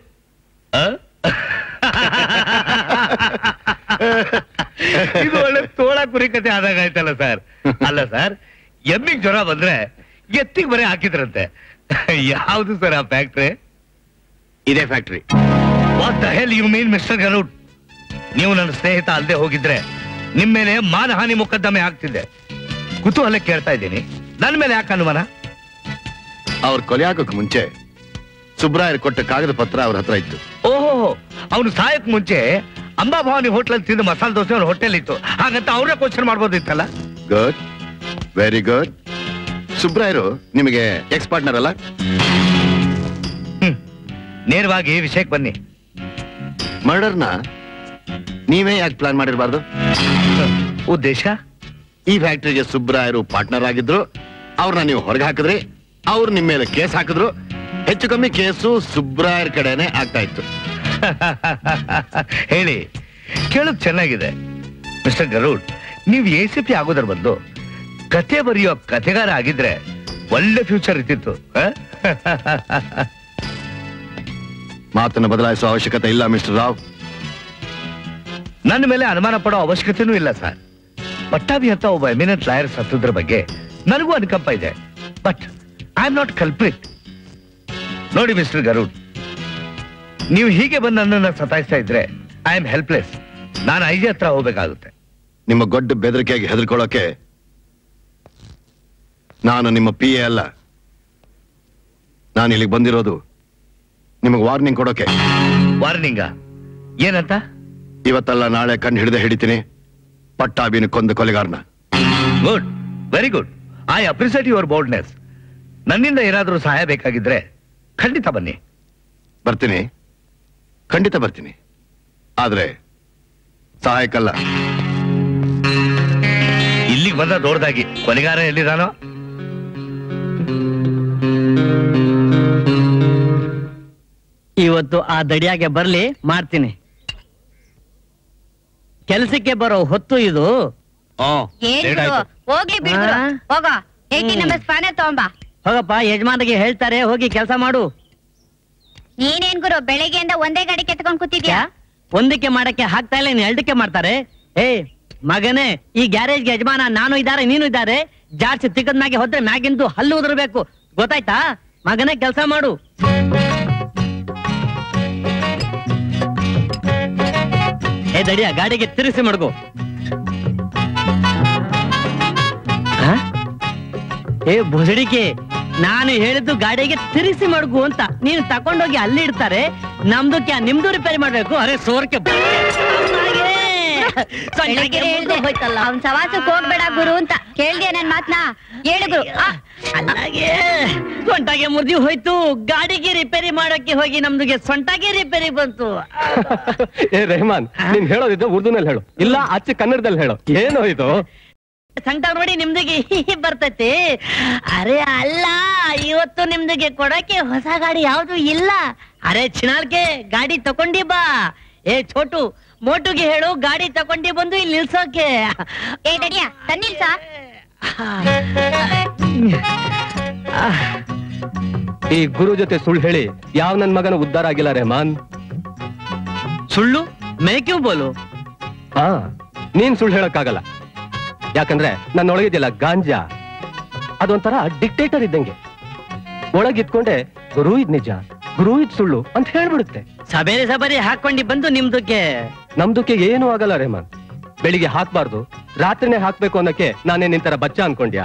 ಇದು ಒಳ್ಳೆ ತೋಳ ಕುರಿ ಕತೆ ಆದಾಗ ಆಯ್ತಲ್ಲ ಸರ್ ಅಲ್ಲ ಸರ್ ಎಮ್ಮಿಗ್ ಜ್ವರ ಬಂದ್ರೆ ಎತ್ತಿಗೆ ಬರೀ ಹಾಕಿದ್ರಂತೆ ಯಾವ್ದು ಸರ್ ಆ ಫ್ಯಾಕ್ಟ್ರಿ ಇದೇ factory what the hell you mean mister Garud ನೀವು ನನ್ನ ಸ್ನೇಹಿತ ಅಲ್ಲದೆ ಹೋಗಿದ್ರೆ ನಿಮ್ ಮೇಲೆ ಮಾನಹಾನಿ ಮೊಕದ್ದಮೆ ಆಗ್ತಿದ್ದೆ ಕುತೂಹಲ ಕೇಳ್ತಾ ಇದ್ದೀನಿ ನನ್ನ ಮೇಲೆ ಯಾಕೆ ಅನುಮಾನ ಅವ್ರ ಕೊಲೆ ಆಗೋಕ್ ಮುಂಚೆ ಸುಬ್ರಾಯರ್ ಕೊಟ್ಟ ಕಾಗದ ಪತ್ರ ಅವ್ರ ಹತ್ರ ಇತ್ತು ಓಹೋ ಅವನು ಸಾಯಕ್ ಮುಂಚೆ ಅಂಬಾಭವಾನಿ ಹೋಟ್ಲಲ್ಲಿ ತಿಂದ ಮಸಾಲೆ ದೋಸೆ ಅವ್ರ ಹೋಟೆಲ್ ಇತ್ತು ಹಾಗಂತ ಅವ್ರೇ ಕ್ವಶನ್ ಮಾಡ್ಬೋದಿತ್ತಲ್ಲ ಗುಡ್ ವೆರಿ ಗುಡ್ ಸುಬ್ರಾಯರು ನಿಮಗೆ ಎಕ್ಸ್ ಪಾರ್ಟ್ನರ್ ಅಲ್ಲ ಹ್ಮ್ ನೇರವಾಗಿ ವಿಷಯಕ್ಕೆ ಬನ್ನಿ ಮರ್ಡರ್ನ ನೀವೇ ಯಾಕೆ ಪ್ಲಾನ್ ಮಾಡಿರಬಾರ್ದು ಉದ್ದೇಶ ಈ ಫ್ಯಾಕ್ಟ್ರಿಗೆ ಸುಬ್ರಾಯರು ಪಾರ್ಟ್ನರ್ ಆಗಿದ್ರು ಅವ್ರನ್ನ ನೀವು ಹೊರಗೆ ಹಾಕಿದ್ರಿ ಅವ್ರು ನಿಮ್ಮ ಮೇಲೆ ಕೇಸ್ ಹಾಕಿದ್ರು ಹೆಚ್ಚು ಕಮ್ಮಿ ಕೇಸು ಸುಬ್ರಾಯರ್ ಕಡೆನೆ ಆಗ್ತಾ ಇತ್ತು ಹೇಳಿ ಕೇಳೋದ್ ಚೆನ್ನಾಗಿದೆ ಮಿಸ್ಟರ್ ಗರುಡ್ ನೀವು ಎ ಸಿ ಪಿ ಆಗೋದ್ರ ಬಂದು ಕತೆ ಬರೆಯೋ ಕತೆಗಾರ ಆಗಿದ್ರೆ ಒಳ್ಳೆ ಫ್ಯೂಚರ್ ಇರ್ತಿತ್ತು ಆ? ಮಾತನ್ನು ಬದಲಾಯಿಸುವ ಅವಶ್ಯಕತೆ ಇಲ್ಲ ಮಿಸ್ಟರ್ ರಾವ್ ನನ್ನ ಮೇಲೆ ಅನುಮಾನ ಪಡೋ ಅವಶ್ಯಕತೆನೂ ಇಲ್ಲ ಸರ್ ಪಟ್ಟಾಭಿ ಅಂತ ಒಬ್ಬ ಎಮಿನೆಂಟ್ ಲಾಯರ್ ಸತ್ತದ್ರ ಬಗ್ಗೆ ನನಗೂ ಅನುಕಂಪ ಇದೆ but I am not culprit ನೋಡಿ ಮಿಸ್ಟರ್ ಗರುಡ್ ನೀವು ಹೀಗೆ ಬಂದು ನನ್ನನ್ನು ಸತಾಯಿಸ್ತಾ ಇದ್ರೆ ಐ ಆಮ್ ಹೆಲ್ಪ್ಲೆಸ್ ನಾನು ಐಜಿ ಹತ್ರ ಹೋಗ್ಬೇಕಾಗುತ್ತೆ ನಿಮ್ಮ ಗೊಡ್ಡ ಬೆದರಿಕೆಯಾಗಿ ಹೆದರ್ಕೊಳ್ಳೋಕೆ ನಾನು ನಿಮ್ಮ ಪಿ ಎ ಅಲ್ಲ ನಾನು ಇಲ್ಲಿಗೆ ಬಂದಿರೋದು ನಿಮಗೆ ವಾರ್ನಿಂಗ್ ಕೊಡೋಕೆ ವಾರ್ನಿಂಗ ಏನಂತ ಇವತ್ತಲ್ಲ ನಾಳೆ ಕಣ್ಣು ಹಿಡಿದೇ ಹಿಡಿತೀನಿ ಪಟ್ಟಾಭಿನ ಕೊಂದ ಕೊಲೆಗಾರನ good very good I appreciate your boldness ನನ್ನಿಂದ ಏನಾದರೂ ಸಹಾಯ ಬೇಕಾಗಿದ್ರೆ ಖಂಡಿತ ಬನ್ನಿ ಬರ್ತೀನಿ ಖಂಡಿತ ಬರ್ತೀನಿ ಆದ್ರೆ ಸಹಾಯಕ್ಕಲ್ಲ ಇಲ್ಲಿಗೆ ಬಂದ ದೊಡ್ಡದಾಗಿ ಕೊಲೆಗಾರ ಎಲ್ಲಿದಾನೋ ಇವತ್ತು ಆ ದಡಿಯಾಗೆ ಬರ್ಲಿ ಮಾಡ್ತೀನಿ ಕೆಲಸಕ್ಕೆ ಬರೋ ಹೊತ್ತು ಇದು ಏನ್ Late ಗುರು? ಆಯ್ತು. ಹೋಗ್ಲಿ ಬಿಡ್ಗುರು ಆ? ಹೋಗೋ ಏಯ್ಟಿ ಹ್ಮ್. ನಂಬರ್ ಸ್ಪಾನೆ ತಗೊಂಬಾ ಹೋಗಪ್ಪ ಯಜಮಾನಿಗೆ ಹೇಳ್ತಾರೆ ಹೋಗಿ ಕೆಲಸ ಮಾಡು ನೀನೇನ್ ಗುರು ಬೆಳಿಗ್ಗೆಯಿಂದ ಒಂದೇ ಗಾಡಿ ಕೆತ್ಕೊಂಡ್ ಕೂತಿದ್ಯಾ ಒಂದಕ್ಕೆ ಮಾಡಕ್ಕೆ ಹಾಕ್ತಾ ಇಲ್ಲ ಇನ್ನು ಎರಡಕ್ಕೆ ಮಾಡ್ತಾರೆ ಏ ಮಗನೇ ಈ ಗ್ಯಾರೇಜ್ಗೆ ಯಜಮಾನ ನಾನು ಇದ್ದಾರೆ ನೀನು ಇದ್ದಾರೆ ಜಾಸ್ತಿ ತಿಕ್ಕದ ಮ್ಯಾಗೆ ಹೋದ್ರೆ ಮ್ಯಾಗಿಂದು ಹಲ್ಲು ಉದುರ್ಬೇಕು ಗೊತ್ತಾಯ್ತಾ ಮಗನೇ ಕೆಲಸ ಮಾಡು ಏ ದಡಿಯ ಗಾಡಿಗೆ ತಿರುಗಿಸಿ ಮಡ್ಗು ಆ? ಏ ಬುಸಡಿಕೆ ನಾನು ಹೇಳಿದ್ದು ಗಾಡಿಗೆ ತಿರುಗಿಸಿ ಮಡ್ಗು ಅಂತ ನೀನು ತಕೊಂಡೋಗಿ ಅಲ್ಲಿ ಇಡ್ತಾರೆ ನಮ್ದಕ್ಕೆ ನಿಮ್ದು ರಿಪೇರಿ ಮಾಡ್ಬೇಕು ಅರೆ ಸೋರ್ಕೆ ಬೆಳಿಗ್ಗೆ ಹೇಳ್ದೆ ಅವ್ನ್ ಸವಾಸಕ್ ಹೋಗ್ಬೇಡ ಗುರು ಅಂತ ಕೇಳ್ದ್ಯಾ ನನ್ ಮಾತ್ನ ಹೇಳು ಗುರು ಆ, ಅಲ್ಲಾಗೆ ಸೊಂಟಾಗೆ ಮುರಿದಿ ಹೋಯ್ತು ಗಾಡಿಗೆ ರಿಪೇರಿ ಮಾಡೋಕೆ ಹೋಗಿ ನಮ್ದುಗೆ ಸೊಂಟಾಗೆ ರಿಪೇರಿ ಬಂತು ಏ ರೆಹಮಾನ್ ನೀನ್ ಹೇಳೋದಿದ್ದು ಉರ್ದುನಲ್ಲಿ ಹೇಳು ಇಲ್ಲ ಅಚ್ಚ ಕನ್ನಡದಲ್ಲಿ ಹೇಳು ಏನೋ ಇದು ಸಂಕಟ ನೋಡಿ ನಿಮ್ದಿಗೆ ಬರ್ತೈತಿ ಅರೆ ಅಲ್ಲ ಇವತ್ತು ನಿಮ್ದಿಗೆ ಕೊಡಕ್ಕೆ ಹೊಸ ಗಾಡಿ ಯಾವ್ದು ಇಲ್ಲ ಅರೆ ಚಿನಾಲ್ಕೆ ಗಾಡಿ ತಕೊಂಡಿ ಬಾ ಏ ಛೋಟು ಮೋಟುಗೆ ಹೇಳು ಗಾಡಿ ತಕೊಂಡಿ ಬಂದು ಇಲ್ಲಿ ನಿಲ್ಸೋಕೆ ಏ ದಡಿಯ ತನ್ನಿಲ್ಸ ಈ ಗುರು ಜೊತೆ ಸುಳ್ಳು ಹೇಳಿ ಯಾವ ನನ್ ಮಗನ ಉದ್ಧಾರ ಆಗಿಲ್ಲ ರೆಹಮಾನ್ ಸುಳ್ಳು ಮೇಕ್ಯೂ ಬೋಲು ಹಾ ನೀನ್ ಸುಳ್ಳು ಹೇಳಕ್ಕಾಗಲ್ಲ ಯಾಕಂದ್ರೆ ನನ್ನೊಳಗಿದೆಯಲ್ಲ ಗಾಂಜಾ ಅದೊಂಥರ ಡಿಕ್ಟೇಟರ್ ಇದ್ದಂಗೆ ಒಳಗಿದ್ಕೊಂಡೆ ಗುರು ಇದ್ ನಿಜ ಗುರು ಇದ್ ಸುಳ್ಳು ಅಂತ ಹೇಳ್ಬಿಡುತ್ತೆ ಸಬೇರೆ ಸಬರಿ ಹಾಕೊಂಡಿ ಬಂದು ನಿಮ್ದಕ್ಕೆ ನಮ್ದಕ್ಕೆ ಏನೂ ಆಗಲ್ಲ ರೆಹಮಾನ್ ಬೆಳಿಗ್ಗೆ ಹಾಕ್ಬಾರ್ದು ರಾತ್ರಿನೇ ಹಾಕ್ಬೇಕು ಅನ್ನಕ್ಕೆ ನಾನೇ ನಿಂತರ ಬಚ್ಚ ಅನ್ಕೊಂಡ್ಯಾ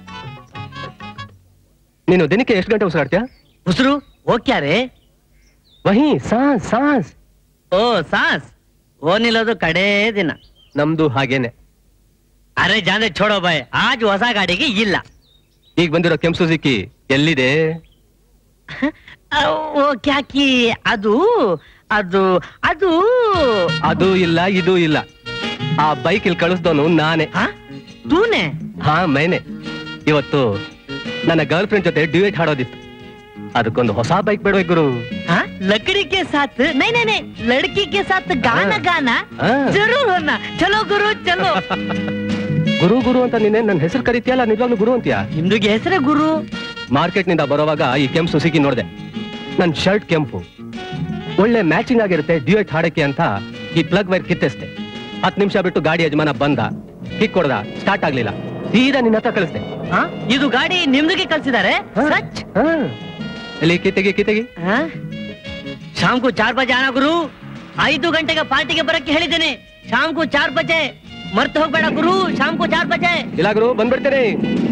ನೀನು ದಿನಕ್ಕೆ ಎಷ್ಟು ಗಂಟೆ ಉಸಿರಾಡ್ತೀಯಾ ಉಸಿರು ಓಕ್ಯಾರೆ ವಹಿ ಸಾಸ್ ಸಾಸ್ ಓ ಸಾಸ್ ಓ ನಿಲ್ಲೋದು ಕಡೇ ದಿನ ನಮ್ದು ಹಾಗೇನೆ ಅರೆ ಜಾನೆ ಛೋಡೋ ಬಾಯ್ ಆಜ್ ಹೊಸ ಗಾಡಿಗೆ ಇಲ್ಲ ಈಗ ಬಂದಿರೋ ಕೆಂಪು ಸುಜುಕಿ ಎಲ್ಲಿದೆ ಅ, ಓ ಕ್ಯಾಕಿ ಅದು ಅದು ಅದು ಅದು ಇಲ್ಲ ಇದು ಇಲ್ಲ ಆ ಬೈಕ್ ಇಲ್ಲಿ ಕಳಿಸ್ದವನು ನಾನೇ ಹಾ ತೂನೆ ಹಾ ಮೈನೆ ಇವತ್ತು ನನ್ನ ಗರ್ಲ್ ಫ್ರೆಂಡ್ ಜೊತೆ ಡ್ಯೂಯೇಟ್ ಹಾಡೋದಿತ್ತು ಅದಕ್ಕೊಂದು ಹೊಸ ಬೈಕ್ ಬೇಡ ಗುರು हाँ लकड़ी के साथ नहीं नहीं नहीं लड़की के साथ गाना गाना हाँ। जरूर होना चलो गुरु चलो ಗುರು ಗುರು ಅಂತ ನೀನೆ ನನ್ನ ಹೆಸರು ಕರಿತೀಯಲ್ಲ ನಿಜವಾಗ್ಲೂ ಗುರು ಅಂತೀಯ ನಿಮ್ದುಗೆ ಹೆಸರೇ ಗುರು ಮಾರ್ಕೆಟ್ ನಿಂದ ಬರೋವಾಗ ಈ ಕೆಂಪು ಸುಸಿಕಿ ನೋಡಿದೆ ನನ್ ಶರ್ಟ್ ಕೆಂಪು ಒಳ್ಳೆ ಮ್ಯಾಚಿಂಗ್ ಆಗಿರುತ್ತೆ ಡ್ಯೂಯೇಟ್ ಹಾಡಕ್ಕೆ ಅಂತ ಈ ಪ್ಲಗ್ ವೈರ್ ಕಿತ್ತೆಸ್ತೆ ಹತ್ತು ನಿಮಿಷ ಬಿಟ್ಟು ಗಾಡಿ ಯಜಮಾನ ಬಂದ ಕಿಕ್ ಕೊಡ್ದ ಸ್ಟಾರ್ಟ್ ಆಗ್ಲಿಲ್ಲ ಸೀದಾ ನಿನ್ನ ಹತ್ರ ಕಳಿಸ್ದೆ हाँ ಇದು ಗಾಡಿ ನಿಮ್ದುಗೆ ಕಳ್ಸಿದ್ದಾರೆ ಸಚ್ ಹಾ. ಇಲ್ಲಿ ಕಿತ್ತಗಿ ಕಿತ್ತಗಿ हाँ? ಶಾಮ್ ಕು ಚಾರ್ ಬಜೆ ಆನ ಗುರು ಐದು ಗಂಟೆಗೆ ಪಾರ್ಟಿಗೆ ಬರಕ್ಕೆ ಹೇಳಿದ್ದೇನೆ ಶಾಮ್ ಕು ಚಾರ್ ಬಜೆ ಮರ್ತು ಹೋಗ್ಬೇಡ ಗುರು ಶಾಮ್ ಕು ಚಾರ್ ಬಜೆ ಇಲ್ಲ ಗುರು ಬಂದ್ಬಿಡ್ತೇನೆ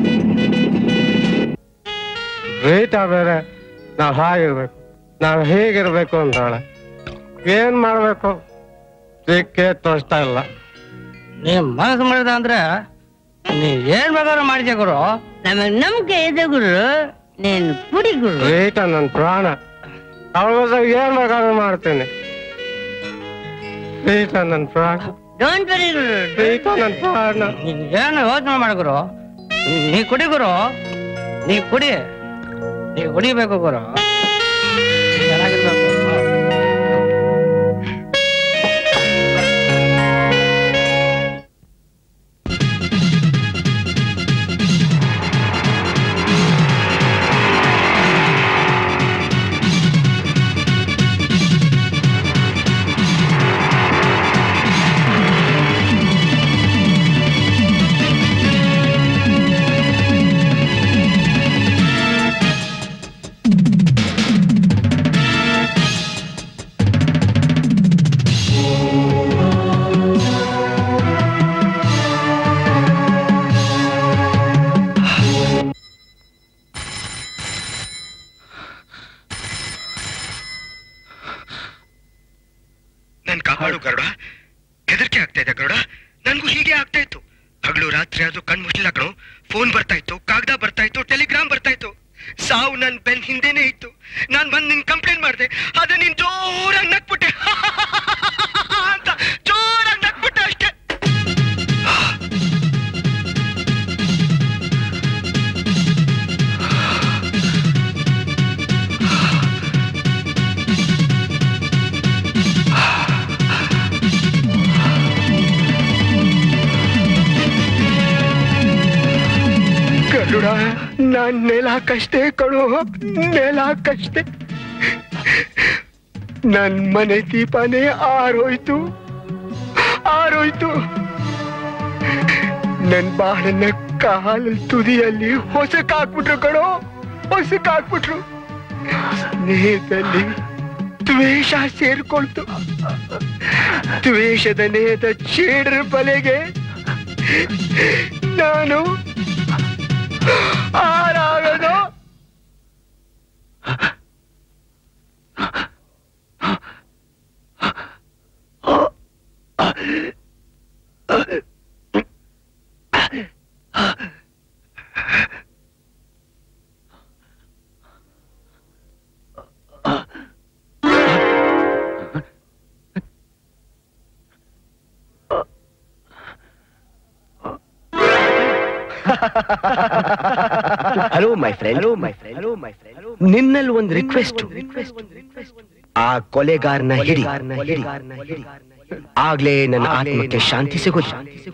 ರೀಟಾ ಬೇರೆ ನಾವ್ ಹಾಗಿರ್ಬೇಕು ನಾವ್ ಹೇಗಿರ್ಬೇಕು ಅಂತಾಳೆ ಏನ್ ಮಾಡ್ಬೇಕು ದಿಕ್ಕೇ ತೋರಿಸ್ತಾ ಇಲ್ಲ ನೀ ಮನಸ್ಸು ಮಾಡಿದ ಅಂದ್ರೆ ನೀ ಏನ್ ಬೇಕಾದ್ರೂ ಮಾಡಿದ್ಯ ಗುರು ನಮಗ್ ನಂಬಿಕೆ ಇದೆ ಗುರು ನೀನ್ ಕುಡಿ ಗುರು ರೀಟಾ ನನ್ ಪ್ರಾಣ ಅವಳಿಗೋಸ್ಕರ ಏನ್ ಬೇಕಾದ್ರೂ ಮಾಡ್ತೀನಿ ರೀಟಾ ನನ್ ಪ್ರಾಣ ಡೋಂಟ್ ವೆರಿ ಗುರು ರೀಟಾ ನನ್ ಪ್ರಾಣ ನೀನ್ ಏನು ಯೋಚನೆ ಮಾಡ ಗುರು ನೀ ಕುಡಿ ಗುರು ನೀ ಕುಡಿ ನೀ ಕುಡಿಬೇಕು ಗುರು ನೀ ಚೆನ್ನಾಗಿರ್ಬೇಕು ನನ್ ಕಾಪಾಡು ಗರುಡ ಹೆದರಿಕೆ ಆಗ್ತಾ ಇದೆ ಗರುಡ ನನ್ಗೂ ಹೀಗೆ ಆಗ್ತಾ ಇತ್ತು ಹಗಲು ರಾತ್ರಿ ಅದು ಕಣ್ ಮುಚ್ಚಿಲ್ಲ ಕಣು ಫೋನ್ ಬರ್ತಾ ಇತ್ತು ಕಾಗದ ಬರ್ತಾ ಇತ್ತು ಟೆಲಿಗ್ರಾಮ್ ಬರ್ತಾ ಇತ್ತು ಸಾವು ನನ್ ಬೆನ್ ಹಿಂದೆನೆ ಇತ್ತು ನಾನ್ ಬಂದ್ ನಿನ್ ಕಂಪ್ಲೇಂಟ್ ಮಾಡಿದೆ ಅದ ನೀನ್ ಜೋರಾಗಿ ನಕ್ಬಿಟ್ಟೆ ಅಂತ ಜೋರಾಗಿ ನಕ್ಬಿಟ್ಟೆ ಅಷ್ಟೇ ಗರುಡ ನಾನ್ ನೆಲಾಕಷ್ಟೇ ಕಣು ನೆಲಾಕಷ್ಟೇ ನನ್ ಮನೆ ದೀಪನೇ ಆರೋಯ್ತು ಆರೋಯ್ತು ನನ್ ಬಾಳನ್ನ ಕಾಲ ತುದಿಯಲ್ಲಿ ಹೊಸಕಾಕ್ಬಿಟ್ರು ಕಣೋ ಹೊಸಕಾಕ್ಬಿಟ್ರು ಸ್ನೇಹದಲ್ಲಿ ದ್ವೇಷ ಸೇರ್ಕೊಳ್ತು ದ್ವೇಷದ ನೇಹದ ಚೇಡರ ಬಲೆಗೆ ನಾನು ಆರಾಗದು hello my friend hello my friend hello my friend ನಿನ್ನಲ್ಲಿ ಒಂದು ರಿಕ್ವೆಸ್ಟ್ ಆ ಕೊಲೆಗಾರನ ಹಿಡಿ ಆಗ್ಲೇ ನನ್ನ ಆತ್ಮಕ್ಕೆ ಶಾಂತಿ ಸಿಗೋದು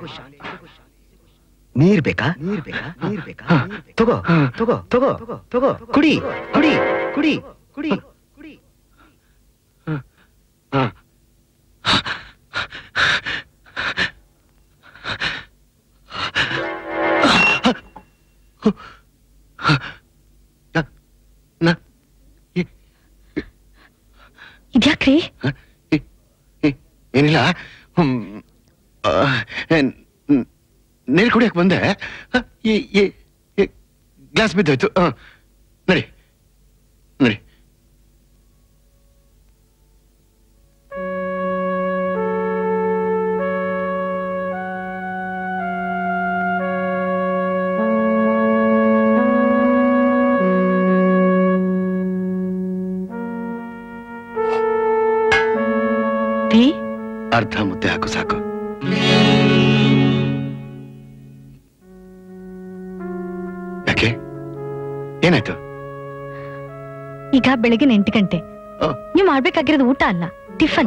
ನೀರ್ ಬೇಕಾ ನೀರ್ ಬೇಕಾ ನೀರ್ ಬೇಕಾ ತಗೋ ತಗೋ ತಗೋ ತಗೋ ಕುಡಿ ಕುಡಿ ಕುಡಿ ಕುಡಿ ಕುಡಿ ಇದ್ಯಾಕ್ರಿ ಏನಿಲ್ಲ ಹ್ಮ್, ಆ, ಏನ್, ನ್- ನೀರ್ ಕುಡಿಯಕ್ ಬಂದೆ ಗ್ಲಾಸ್ ಬಿದ್ದೋಯ್ತು ಆ, ನಡಿ ನಡಿ ಅರ್ಧ ಮುದ್ದೆ ಹಾಕು ಸಾಕು ಯಾಕೆ ಏನಾಯ್ತು ಈಗ ಬೆಳಗ್ಗೆ ಎಂಟು ಗಂಟೆ ಓ. ನೀವು ಮಾಡ್ಬೇಕಾಗಿರೋದು ಊಟ ಅಲ್ಲ ಟಿಫನ್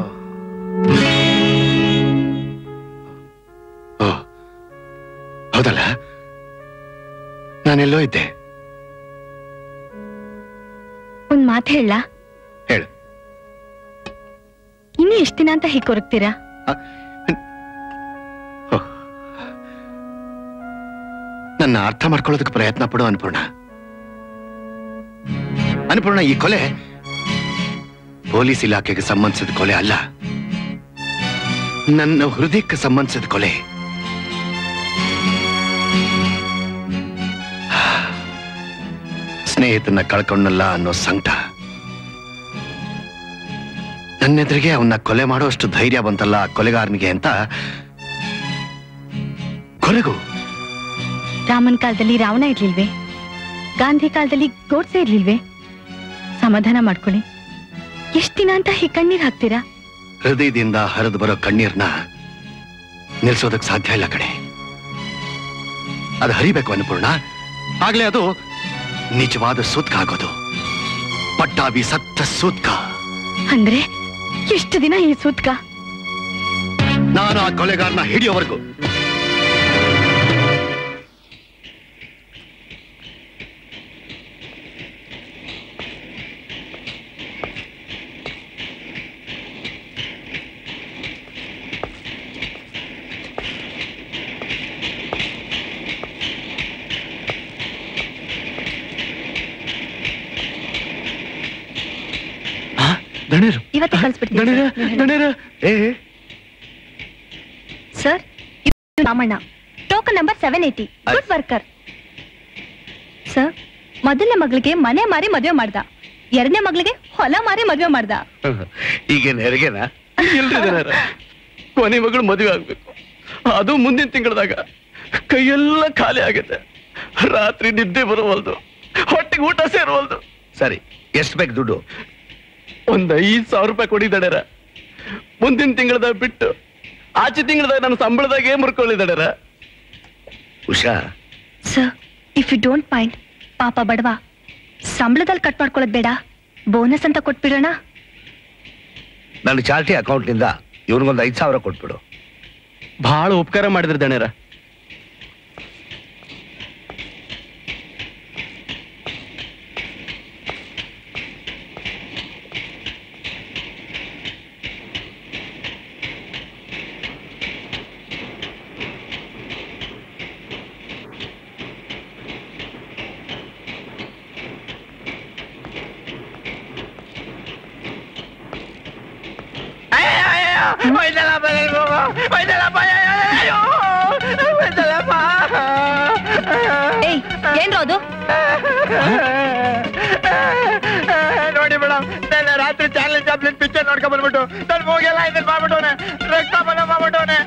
ಓ ಹೌದಲ್ಲ ನಾನೆಲ್ಲೋ ಇದ್ದೆ ಒಂದ್ ಮಾತು ಹೇಳ ಹೇಳು ಇನ್ನು ಎಷ್ಟ್ ದಿನ ಅಂತ ಹೀಗೆ ಕೊರಗ್ತೀರಾ ನನ್ನ ಅರ್ಥ ಮಾಡ್ಕೊಳ್ಳೋದಕ್ಕೆ ಪ್ರಯತ್ನ ಪಡು ಅನ್ಪೂರ್ಣ ಅನ್ಪೂರ್ಣ ಈ ಕೊಲೆ ಪೊಲೀಸ್ ಇಲಾಖೆಗೆ ಸಂಬಂಧಿಸಿದ ಕೊಲೆ ಅಲ್ಲ ನನ್ನ ಹೃದಯಕ್ಕೆ ಸಂಬಂಧಿಸಿದ ಕೊಲೆ ಸ್ನೇಹಿತನ ಕಳ್ಕೊಂಡಲ್ಲ ಅನ್ನೋ ಸಂಕಟ ನನ್ನೆದುರಿಗೆ ಅವನ್ನ ಕೊಲೆ ಮಾಡೋಷ್ಟು ಧೈರ್ಯ ಬಂತಲ್ಲ ಆ ಕೊಲೆಗಾರನಿಗೆ ಅಂತ ಕೊನೆಗೂ ರಾಮನ್ ಕಾಲದಲ್ಲಿ ರಾವಣ ಇರ್ಲಿಲ್ವೇ ಗಾಂಧಿ ಕಾಲದಲ್ಲಿ ಗೋಡ್ಸೆ ಇರ್ಲಿಲ್ವೇ ಸಮಾಧಾನ ಮಾಡ್ಕೊಳ್ಳಿ ಎಷ್ಟ್ ದಿನ ಅಂತ ಹೀಗೆ ಕಣ್ಣೀರ್ ಹಾಕ್ತೀರಾ ಹೃದಯದಿಂದ ಹರಿದು ಬರೋ ಕಣ್ಣೀರ್ನ ನಿಲ್ಸೋದಕ್ ಸಾಧ್ಯ ಇಲ್ಲ ಕಡೆ ಅದು ಹರಿಬೇಕು ಅನ್ನಪೂರ್ಣ ಆಗ್ಲೇ ಅದು ನಿಜವಾದ ಸೂತ್ಕ ಆಗೋದು ಪಟ್ಟಾಭಿ ಸತ್ತ ಸೂತ್ಕ ಅಂದ್ರೆ ಎಷ್ಟು ದಿನ ಈ ಸೂತ್ಕ ನಾನು ಆ ಕೊಲೆಗಾರನ ಹಿಡಿಯೋವರೆಗೂ ದಣಿರು ಇವತ್ತೇ ಕಳ್ಸ್ಬಿಡ್ತೀನಿ ದಣಿರ ದಣಿರ ಏ ಸರ್ ಇದು Ramanna token number seven eighty good worker sir ಮೊದಲನೇ ಮಗಳಿಗೆ ಮನೆ ಮಾರಿ ಮದುವೆ ಮಾಡ್ದ ಎರಡನೇ ಮಗಳಿಗೆ ಹೊಲ ಮಾರಿ ಮದುವೆ ಮಾಡ್ದ ಈಗೇನ್ ಹೆರಿಗೆನಾ ಇಲ್ರಿ ದಣಿರ ಕೊನೆ ಮಗಳು ಮದುವೆ ಆಗ್ಬೇಕು ಅದು ಮುಂದಿನ ತಿಂಗಳದಾಗ ಕೈಯೆಲ್ಲ ಖಾಲಿ ಆಗುತ್ತೆ ರಾತ್ರಿ ನಿದ್ದೆ ಬರುವಲ್ದು ಹೊಟ್ಟೆಗೆ ಊಟ ಸೇರುವಲ್ದು ಸರಿ ಎಷ್ಟ್ ಬೇಕು ದುಡ್ಡು ಒಂದ್ ಐದ್ ಸಾವಿರ ರೂಪಾಯಿ ಕೊಡಿದಡರ ಮುಂದಿನ ತಿಂಗಳದಾಗ ಬಿಟ್ಟು ಆಚೆ ತಿಂಗಳದಾಗ ನನ್ನ ಸಂಬಳದಾಗೆ ಮುರ್ಕೊಳ್ಳಿದಡರ Usha sir if you don't mind ಪಾಪ ಬಡವ ಸಂಬಳದಲ್ಲಿ ಕಟ್ ಮಾಡ್ಕೊಳ್ಳೋದು ಬೇಡ ಬೋನಸ್ ಅಂತ ಕೊಟ್ಬಿಡೋಣ ನನ್ನ ಚಾರ್ಟಿ ಅಕೌಂಟ್ನಿಂದ ಇವ್ನಿಗೊಂದು ಐದ್ ಸಾವಿರ ಕೊಟ್ಬಿಡು ಬಹಳ ಉಪಕಾರ ಮಾಡಿದ್ರಿ ದಣ್ಯರ ಏಯ್ ಏನ್ರೋ ಅದು ನೋಡಿ ಮೇಡಮ್ ನಾನು ರಾತ್ರಿ ಚಾರ್ಲಿ ಚಾಪ್ಲಿನ್ ಪಿಕ್ಚರ್ ನೋಡ್ಕೊಂಡ್ ಬಂದ್ಬಿಟ್ಟು ನನ್ ಮೂಗೆಲ್ಲ ಇದನ್ ಮಾಡ್ಬಿಟ್ಟವನೆ ರಕ್ತ ಬಲ ಮಾಡ್ಬಿಟ್ಟವನೆ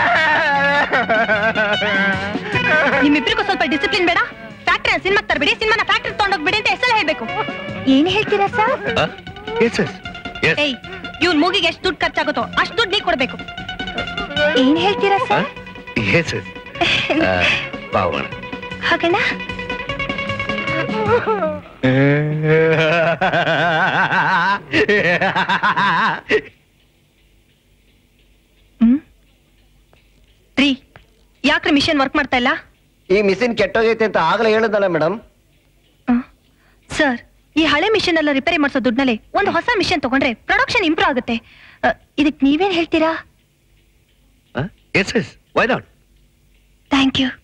ನಿಮ್ಮಿಬ್ರಿಗೂ ಸ್ವಲ್ಪ ಡಿಸಿಪ್ಲಿನ್ ಬೇಡ ಫ್ಯಾಕ್ಟ್ರಿ ಸಿನಿಮಾ ತರಬೇಡಿ ಸಿನಿಮಾನ ಫ್ಯಾಕ್ಟ್ರಿ ತಗೊಂಡೋಗ್ಬಿಡಿ ಅಂತ ಎಷ್ಟೆಲ್ಲ ಹೇಳ್ಬೇಕು ಏನ್ ಹೇಳ್ತೀರಾ ಸರ್ ಎಸ್ ಎಸ್ ಎಸ್ ಏಯ್ ಇವ್ನ್ ಮೂಗಿಗೆ ಎಷ್ಟು ದುಡ್ಡು ಖರ್ಚಾಗುತ್ತೋ ಅಷ್ಟು ದುಡ್ಡು ನೀವ್ ಕೊಡ್ಬೇಕು ಏನ್ ಹೇಳ್ತೀರಾ ಸರ್ ಎಸ್ ಎಸ್ ಬಾವಣ ಹಾಗಣ್ಣ ಹ್ಮ್ ರೀ ಯಾಕ್ರಿ ಮಿಷನ್ ವರ್ಕ್ ಮಾಡ್ತಾ ಇಲ್ಲ ಈ ಮಿಷಿನ್ ಕೆಟ್ಟೋಗೈತೆ ಅಂತ ಆಗಲೇ ಹೇಳಿದಲ್ಲ ಮೇಡಮ್ ಸರ್ ಈ ಹಳೆ ಮಿಷನ್ ಎಲ್ಲ ರಿಪೇರಿ ಮಾಡಿಸೋ ದುಡ್ಡಲ್ಲಿ ಒಂದು ಹೊಸ ಮಿಷನ್ ತಗೊಂಡ್ರೆ ಪ್ರೊಡಕ್ಷನ್ ಇಂಪ್ರೂವ್ ಆಗುತ್ತೆ ಇದಕ್ ನೀವೇನ್ ಹೇಳ್ತೀರಾ yes yes why not thank you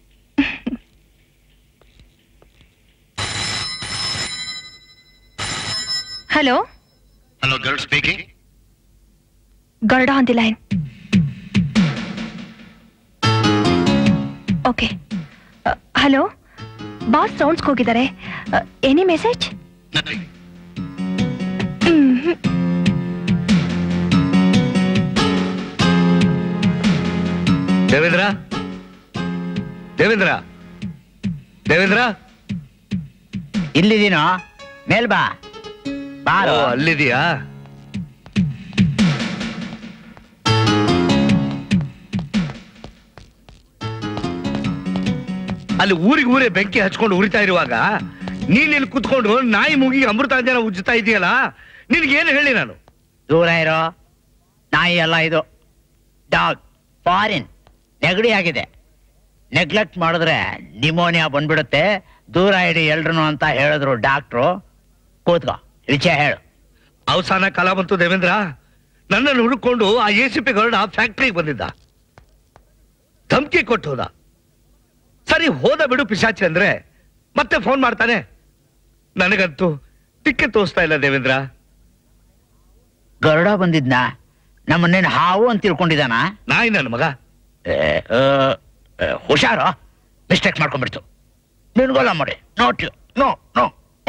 hello hello Garud speaking Garud on the line okay hello boss ಸೌಂಡ್ಸ್ಗೆ ಹೋಗಿದ್ದಾರೆ ಎನಿ ಮೆಸೇಜ್ ದೇವೇಂದ್ರ ದೇವೇಂದ್ರ ದೇವೇಂದ್ರ ಇಲ್ಲಿದೀನೋ ಮೇಲ್ ಬಾ ಬಾರೋ ಓ, ಅಲ್ಲಿದೀಯಾ ಅಲ್ಲಿ ಊರಿಗೆ ಊರೇ ಬೆಂಕಿ ಹಚ್ಕೊಂಡು ಉರಿತಾ ಇರುವಾಗ ನೀನ್ ಇಲ್ಲಿ ಕುತ್ಕೊಂಡು ನಾಯಿ ಮುಗಿ ಅಮೃತಾಂಜನ ಉಜ್ಜುತ್ತಾ ಇದೆಯಲ್ಲ ನಿನ್ಗೇನು ಹೇಳಿ ನಾನು ದೂರ ಇರೋ ನಾಯಿ ಅಲ್ಲ ಇದು ಡಾಗ್ ಫಾರಿನ್ ನೆಗಡಿ ಆಗಿದೆ ನೆಗ್ಲೆಕ್ಟ್ ಮಾಡಿದ್ರೆ ನಿಮೋನಿಯಾ ಬಂದ್ಬಿಡುತ್ತೆ ದೂರ ಇಡಿ ಎಲ್ರು ಅಂತ ಹೇಳಿದ್ರು ಡಾಕ್ಟ್ರು ಕೂತ್ಕೋ ವಿಷಯ ಹೇಳು ಅವಸಾನ ಕಾಲ ಬಂತು ದೇವೇಂದ್ರ ನನ್ನನ್ನು ಹುಡುಕೊಂಡು ಆ ಎ ಸಿ ಪಿ ಗರುಡ ಫ್ಯಾಕ್ಟ್ರಿಗೆ ಬಂದಿದ್ದ ಧಮ್ಕಿ ಕೊಟ್ಟು ಹೋದ ಸರಿ ಹೋದ ಬಿಡು ಪಿಶಾಚಿ ಅಂದ್ರೆ ಮತ್ತೆ ಫೋನ್ ಮಾಡ್ತಾನೆ ನನಗಂತೂ ತಿಕ್ಕೆ ತೋರಿಸ್ತಾ ಇಲ್ಲ ದೇವೇಂದ್ರ ಗರುಡ ಬಂದಿದ್ನ ನಮ್ಮನ್ನೇನು ಹಾವು ಅಂತ ತಿಳ್ಕೊಂಡಿದಾನ ನಾಯಿ ನನ್ನ ಮಗ ಏ, ಆ, ಆ, ಹುಷಾರು ಮಿಸ್ಟೇಕ್ ಮಾಡ್ಕೊಂಡ್ಬಿಡ್ತು ನಿನ್ಗೊಲ್ಲ ಮಾಡಿ ನೋಟ್ ಯು ನೋ ನೋ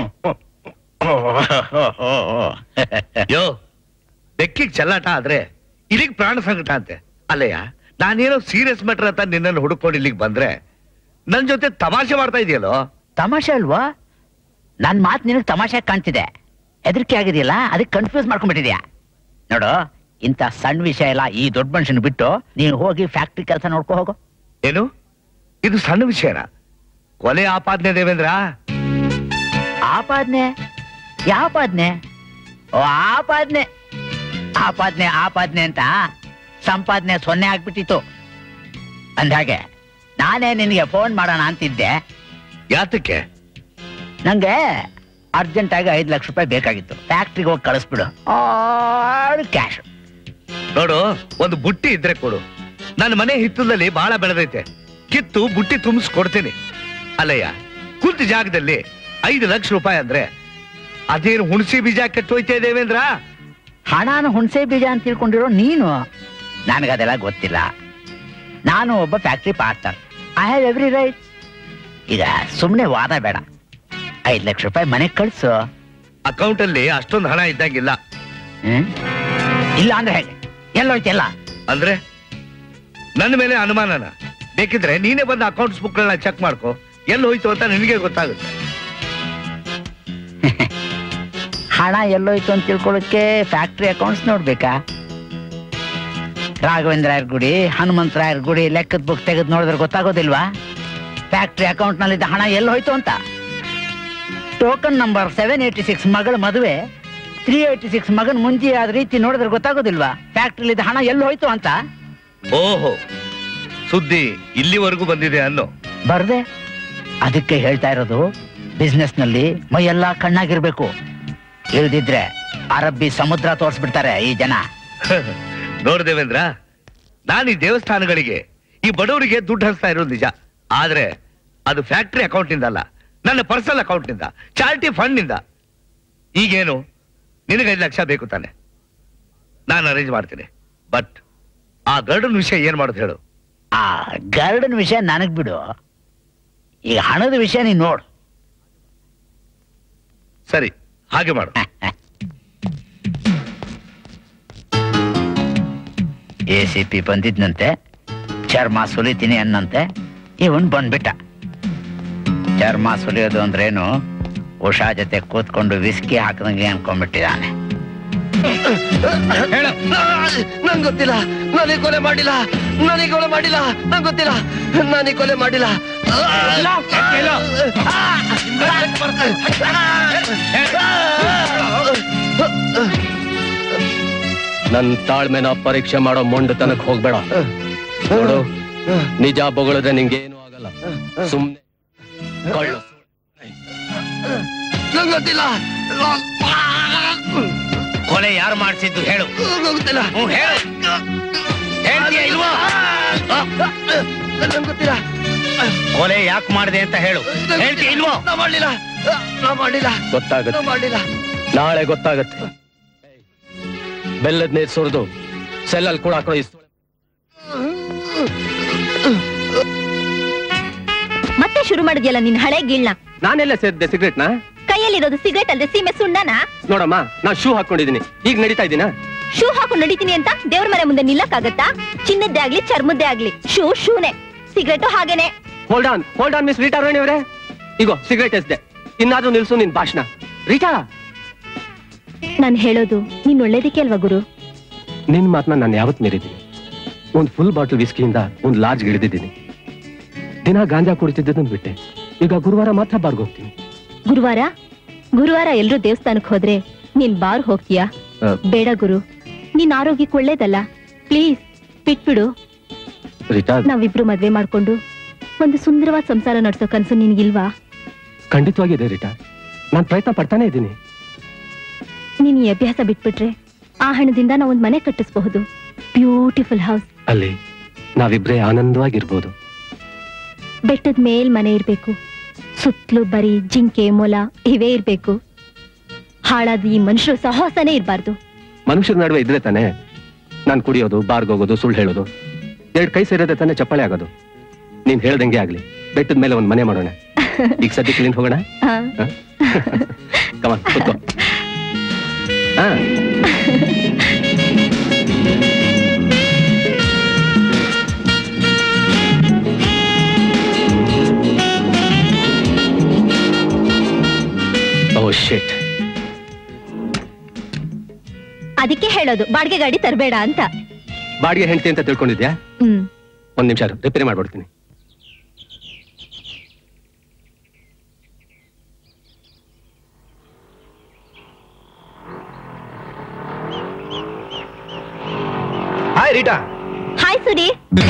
ಯೋ ಬೆಕ್ಕಿಗೆ ಚೆಲ್ಲಾಟ ಆದ್ರೆ ಇಲ್ಲಿಗೆ ಪ್ರಾಣ ಸಂಕಟ ಅಂತೆ ಅಲ್ಲಯ್ಯ ನಾನೇನೋ ಸೀರಿಯಸ್ ಮ್ಯಾಟರ್ ಅಂತ ನಿನ್ನನ್ನು ಹುಡುಕೊಂಡು ಇಲ್ಲಿಗೆ ಬಂದ್ರೆ ನನ್ ಜೊತೆ ತಮಾಷೆ ಮಾಡ್ತಾ ಇದೆಯಲ್ಲೋ ತಮಾಷೆ ಅಲ್ವಾ ನನ್ ಮಾತು ನಿನಗೆ ತಮಾಷೆ ಕಾಣ್ತಿದೆ ಹೆದರಿಕೆ ಆಗಿದೆಯಲ್ಲ ಅದಕ್ಕೆ ಕನ್ಫ್ಯೂಸ್ ಮಾಡ್ಕೊಂಡ್ಬಿಟ್ಟಿದ್ಯಾ ನೋಡು ಇಂಥ ಸಣ್ಣ ವಿಷಯ ಎಲ್ಲ ಈ ದೊಡ್ಡ ಮನುಷ್ಯನ ಬಿಟ್ಟು ನೀನು ಹೋಗಿ ಫ್ಯಾಕ್ಟ್ರಿ ಕೆಲಸ ನೋಡ್ಕೊ ಹೋಗು ಏನು ಇದು ಸಣ್ಣ ವಿಷಯನ ಕೊಲೆ ಆಪಾದನೆ ದೇವೇಂದ್ರ ಆಪಾದನೆ ಯಾಪಾದ್ನೆ ಓ ಆಪಾದನೆ ಆಪಾದನೆ ಆಪಾದನೆ ಅಂತ ಸಂಪಾದನೆ ಸೊನ್ನೆ ಆಗ್ಬಿಟ್ಟಿತ್ತು ಅಂದ್ಹಾಗೆ ನಾನೇ ನಿನಗೆ ಫೋನ್ ಮಾಡೋಣ ಅಂತಿದ್ದೆ ಯಾತಕ್ಕೆ ನಂಗೆ ಅರ್ಜೆಂಟ್ ಆಗಿ ಐದು ಲಕ್ಷ ರೂಪಾಯಿ ಬೇಕಾಗಿತ್ತು ಫ್ಯಾಕ್ಟ್ರಿಗೆ ಹೋಗಿ ಕಳಿಸ್ಬಿಡು ಆಳು ಕ್ಯಾಶ್ ನೋಡು ಒಂದು ಬುಟ್ಟಿ ಇದ್ರೆ ಕೊಡು ನನ್ನ ಮನೆ ಹಿತ್ತಲದಲ್ಲಿ ಬಹಳ ಬೆಳೆದೈತೆ ಕಿತ್ತು ಬುಟ್ಟಿ ತುಂಬಿಸ್ ಕೊಡ್ತೀನಿ ಅಲ್ಲಯ್ಯ ಕುಂತ ಜಾಗದಲ್ಲಿ ಐದು ಲಕ್ಷ ರೂಪಾಯಿ ಅಂದ್ರೆ ಅದೇನು ಹುಣಸಿ ಬೀಜ ಕೆಟ್ಟೋಯ್ತೆ ದೇವೇಂದ್ರ ಹಣನ ಹುಣಸೆ ಬೀಜ ಅಂತ ತಿಳ್ಕೊಂಡಿರೋ ನೀನು ನನಗದೆಲ್ಲ ಗೊತ್ತಿಲ್ಲ ನಾನು ಒಬ್ಬ factory partner I have every right ಈಗ ಸುಮ್ಮನೆ ವಾದ ಬೇಡ ಐದು ಲಕ್ಷ ರೂಪಾಯಿ ಮನೆಗೆ ಕಳಿಸು ಅಕೌಂಟ್ ಅಲ್ಲಿ ಅಷ್ಟೊಂದು ಹಣ ಇದ್ದಂಗಿಲ್ಲ ಹ್ಮ್ ಇಲ್ಲ ಅಂದ್ರೆ ಹೇಗೆ ಎಲ್ಲೋಯ್ತೆಲ್ಲ ಅಂದ್ರೆ ನನ್ನ ಮೇಲೆ ಅನುಮಾನನ ಬೇಕಿದ್ರೆ ನೀನೇ ಬಂದು ಅಕೌಂಟ್ಸ್ ಬುಕ್ಗಳನ್ನ ಚೆಕ್ ಮಾಡ್ಕೋ ಎಲ್ಲಿ ಹೋಯ್ತು ಅಂತ ನಿನಗೆ ಗೊತ್ತಾಗುತ್ತೆ ಹಣ ಎಲ್ಲೋಯ್ತು ಅಂತ ತಿಳ್ಕೊಳ್ಳೋಕೆ ಫ್ಯಾಕ್ಟ್ರಿ ಅಕೌಂಟ್ಸ್ ನೋಡ್ಬೇಕಾ ರಾಘವೇಂದ್ರಾಯರ್ ಗುಡಿ ಹನುಮಂತರಾಯರ್ ಗುಡಿ ಲೆಕ್ಕದ ಬುಕ್ ತೆಗೆದು ನೋಡಿದ್ರೆ ಗೊತ್ತಾಗೋದಿಲ್ವಾ ಫ್ಯಾಕ್ಟ್ರಿ ಅಕೌಂಟ್ ನಲ್ಲಿದ್ದ ಹಣ ಎಲ್ಲಿ ಹೋಯ್ತು ಅಂತ token number seven eighty six ಮಗಳ ಮದುವೆ ತ್ರೀ ಏಯ್ಟಿ ಸಿಕ್ಸ್ ಮಗನ್ ಮುಂಚೆ ಆದ ರೀತಿ ನೋಡಿದ್ರೆ ಗೊತ್ತಾಗೋದಿಲ್ವಾ ಫ್ಯಾಕ್ಟ್ರಿಲಿದ್ದ ಹಣ ಎಲ್ಲಿ ಹೋಯ್ತು ಅಂತ ಓಹೋ ಸುದ್ದಿ ಇಲ್ಲಿವರೆಗೂ ಬಂದಿದೆ ಅನ್ನೋ ಬರ್ದೆ ಅದಕ್ಕೆ ಹೇಳ್ತಾ ಇರೋದು ಬಿಸ್ನೆಸ್ ನಲ್ಲಿ ಮೈಯೆಲ್ಲ ಕಣ್ಣಾಗಿರ್ಬೇಕು ಇಳ್ದಿದ್ರೆ ಅರಬ್ಬಿ ಸಮುದ್ರ ತೋರಿಸ್ಬಿಡ್ತಾರೆ ಈ ಜನ ನೋಡು ದೇವೇಂದ್ರ ನಾನು ಈ ದೇವಸ್ಥಾನಗಳಿಗೆ ಈ ಬಡವರಿಗೆ ದುಡ್ಡು ಹರಿಸ್ತಾ ಇರೋದು ನಿಜ ಆದ್ರೆ ಅದು ಫ್ಯಾಕ್ಟ್ರಿ ಅಕೌಂಟ್ ನಿಂದ ಅಲ್ಲ ನನ್ನ ಪರ್ಸನಲ್ ಅಕೌಂಟ್ ನಿಂದ ಚಾರಿಟಿ ಫಂಡ್ ನಿಂದ ಈಗೇನು ನಿನಗೆ ಐದು ಲಕ್ಷ ಬೇಕು ತಾನೆ ನಾನು ಅರೇಂಜ್ ಮಾಡ್ತೀನಿ ಬಟ್ ಆ ಗರ್ಡನ್ ವಿಷಯ ಏನ್ ಮಾಡೋದು ಹೇಳು ಆ ಗರ್ಡನ್ ವಿಷಯ ನನಗ್ ಬಿಡು ಈಗ ಹಣದ ವಿಷಯ ನೀನ್ ನೋಡು ಸರಿ ಹಾಗೆ ಮಾಡು ಎ ಸಿ ಪಿ ಬಂದಿದ್ನಂತೆ ಚರ್ಮ ಸುಲಿತೀನಿ ಅನ್ನಂತೆ ಇವನ್ ಬಂದ್ಬಿಟ್ಟ ಚರ್ಮ ಸುಲಿಯೋದು ಅಂದ್ರೇನು ಉಷಾ ಜೊತೆ ಕೂತ್ಕೊಂಡು ವಿಸ್ಕಿ ಹಾಕದಂಗೆ ಅನ್ಕೊಂಡ್ಬಿಟ್ಟಿದ್ದಾನೆ ನಂಗೆ ಗೊತ್ತಿಲ್ಲ ನನಗೆ ಕೊಲೆ ಮಾಡಿಲ್ಲ ನನಗೆ ಕೊಲೆ ಮಾಡಿಲ್ಲ ನಂಗೆ ಗೊತ್ತಿಲ್ಲ ನನಗೆ ಕೊಲೆ ಮಾಡಿಲ್ಲ ನನ್ ತಾಳ್ಮೆನ ಪರೀಕ್ಷೆ ಮಾಡೋ ಮೊಂಡತನಕ್ ಹೋಗ್ಬೇಡ ನೋಡು ನಿಜ ಬೊಗಳಿದ್ರೆ ನಿಂಗೇನು ಆಗಲ್ಲ ಸುಮ್ನೆ ಕಳ್ಳು ನಂಗೆ ಗೊತ್ತಿಲ್ಲ ಕೊಲೆ ಯಾರು ಮಾಡಿಸಿದ್ದು ಹೇಳು ನಂಗೆ ಗೊತ್ತಿಲ್ಲ ಹ್ಮ್, ಹೇಳು ಹೇಳ್ತೀಯ ಇಲ್ವೋ ನಂಗೆ ಗೊತ್ತಿಲ್ಲ ಕೊಲೆ ಯಾಕೆ ಮಾಡಿದೆ ಅಂತ ಹೇಳು ಹೇಳ್ತೀಯ ಇಲ್ವೋ ನಾ ಮಾಡಲಿಲ್ಲ ನಾ ಮಾಡಿಲ್ಲ ಗೊತ್ತಾಗತ್ತೆ ನಾ ಮಾಡಿಲ್ಲ ನಾಳೆ ಗೊತ್ತಾಗತ್ತೆ ಬೆಲ್ಲದ ನೀರ್ ಸುರಿದು ಸೆಲ್ಲಲ್ಲಿ ಕೂಡ ಹಾಕೋ ಇಷ್ಟು ಮತ್ತೆ ಶುರು ಮಾಡಿದ್ಯಲ್ಲ ನಿನ್ ಹಳೆ ಗೀಳ್ನ ನಾನೆಲ್ಲ ಸೇರಿದ್ದೆ ಸಿಗರೇಟ್ನ ಕೈಯಲ್ಲಿರೋದು ಸಿಗರೇಟ್ ಅಲ್ಲದೆ ಸೀಮೆ ಸುಣ್ಣನ ನೋಡಮ್ಮ ನಾ ಶೂ ಹಾಕೊಂಡಿದೀನಿ ಈಗ ನಡೀತಾ ಇದ್ದೀನಾ ಶೂ ಹಾಕೊಂಡು ನಡಿತೀನಿ ಅಂತ ದೇವ್ರ ಮನೆ ಮುಂದೆ ನಿಲ್ಲಕ್ಕಾಗತ್ತಾ ಚಿನ್ನದ್ದೇ ಆಗ್ಲಿ ಚರ್ಮದ್ದೇ ಆಗ್ಲಿ ಶೂ ಶೂನೆ ಸಿಗರೇಟು ಹಾಗೇನೆ hold on hold on miss Rita ರೋಣಿ ಅವರೇ ಈಗ ಸಿಗರೇಟ್ ಎಸ್ದೆ ಇನ್ನಾದ್ರೂ ನಿಲ್ಸು ನಿನ್ ಭಾಷಣ ರೀಟಾ ನಾನ್ ಹೇಳೋದು ನೀನ್ ಒಳ್ಳೇದಕ್ಕೆ ಅಲ್ವಾ ಗುರು ನಿನ್ ಮಾತನ್ನ ನಾನು ಯಾವತ್ ಮೀರಿದ್ದೀನಿ ಒಂದ್ ಫುಲ್ ಬಾಟಲ್ ವಿಸ್ಕಿಯಿಂದ ಒಂದ್ ಲಾರ್ಜ್ ಇಳಿದಿದ್ದೀನಿ ದಿನ ಗಾಂಜಾ ಕುಡಿತಿದ್ದದನ್ನ ಬಿಟ್ಟೆ ಈಗ ಗುರುವಾರ ಮಾತ್ರ ಬಾರ್ಗ್ ಹೋಗ್ತೀನಿ ಗುರುವಾರ ಗುರುವಾರ ಎಲ್ರೂ ದೇವಸ್ಥಾನಕ್ಕೆ ಹೋದ್ರೆ ನೀನ್ ಬಾರ್ ಹೋಗ್ತೀಯಾ ಆ, ಬೇಡ ಗುರು ನಿನ್ ಆರೋಗ್ಯಕ್ಕೆ ಒಳ್ಳೇದಲ್ಲ ಪ್ಲೀಸ್ ಬಿಟ್ಬಿಡು ರೀಟಾ ನಾವಿಬ್ರು ಮದ್ವೆ ಮಾಡ್ಕೊಂಡು ಒಂದು ಸುಂದರವಾದ ಸಂಸಾರ ನಡ್ಸೋ ಕನ್ಸು ನಿನ್ಗಿಲ್ವಾ ಖಂಡಿತವಾಗಿದೆ ರೀಟಾ ನಾನು ಪ್ರಯತ್ನ ಪಡ್ತಾನೆ ಇದ್ದೀನಿ ನೀನ್ ಈ ಅಭ್ಯಾಸ ಬಿಟ್ಬಿಟ್ರೆ ಆ ಹಣದಿಂದ ನಾವು ಒಂದ್ ಮನೆ ಕಟ್ಟಿಸಬಹುದು ಬ್ಯೂಟಿಫುಲ್ ಹೌಸ್ ಅಲ್ಲಿ ನಾವಿಬ್ರೇ ಆನಂದವಾಗಿರ್ಬೋದು ಬೆಟ್ಟದ ಮೇಲ್ ಮನೆ ಇರ್ಬೇಕು ಸುತ್ತಲೂ ಬರೀ ಜಿಂಕೆ ಮೊಲ ಇವೇ ಇರ್ಬೇಕು ಹಾಳಾದ ಈ ಮನುಷ್ಯರು ಸಹವಾಸನೇ ಇರಬಾರ್ದು ಮನುಷ್ಯರ ನಡುವೆ ಇದ್ರೆ ತಾನೆ ನಾನು ಕುಡಿಯೋದು ಬಾರ್ಗ್ ಹೋಗೋದು ಸುಳ್ಳು ಹೇಳೋದು ಎರಡ್ ಕೈ ಸೇರಿದ್ರೆ ತಾನೆ ಚಪ್ಪಾಳೆ ಆಗೋದು ನೀನ್ ಹೇಳ್ದಂಗೆ ಆಗ್ಲಿ ಬೆಟ್ಟದ ಮೇಲೆ ಒಂದ್ ಮನೆ ಮಾಡೋಣ ಈಗ ಸದ್ಯಕ್ಕೆ ಇಲ್ಲಿಂದ ಹೋಗೋಣ ಹಾ. ಕಮಾನ್ ಕೂತ್ಕೋ ಹಾ ಓ ಶಿಟ್ ಅದಕ್ಕೆ ಹೇಳೋದು ಬಾಡಿಗೆ ಗಾಡಿ ತರಬೇಡ ಅಂತ ಬಾಡಿಗೆ ಹೆಂಡತಿ ಅಂತ ತಿಳ್ಕೊಂಡಿದ್ಯಾ ಹ್ಮ್ ಒಂದ್ ನಿಮಿಷ ರಿಪೇರಿ ಮಾಡ್ಬಿಡ್ತೀನಿ ಹಾಯ್ ರೀಟಾ ಹಾಯ್ ಸುರಿ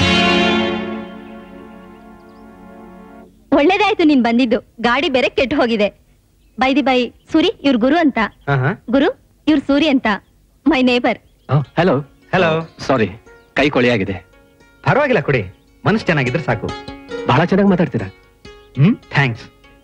ಒಳ್ಳೇದಾಯ್ತು ನೀನ್ ಬಂದಿದ್ದು ಗಾಡಿ ಬೇರೆ ಕೆಟ್ಟು ಹೋಗಿದೆ ಬೈದಿ ಬೈ ಸೂರಿ ಇವ್ರ ಗುರು ಅಂತ ಗುರು ಇವ್ರ ಸೂರಿ ಅಂತ my neighbour hello hello sorry ಕೈ ಕೊಳೆಯಾಗಿದೆ ಪರವಾಗಿಲ್ಲ ಕೊಡಿ ಮನಸ್ಸು ಚೆನ್ನಾಗಿದ್ರೆ ಸಾಕು ಬಹಳ ಚೆನ್ನಾಗಿ ಮಾತಾಡ್ತೀರಾ ಹ್ಮ್ ಥ್ಯಾಂಕ್ಸ್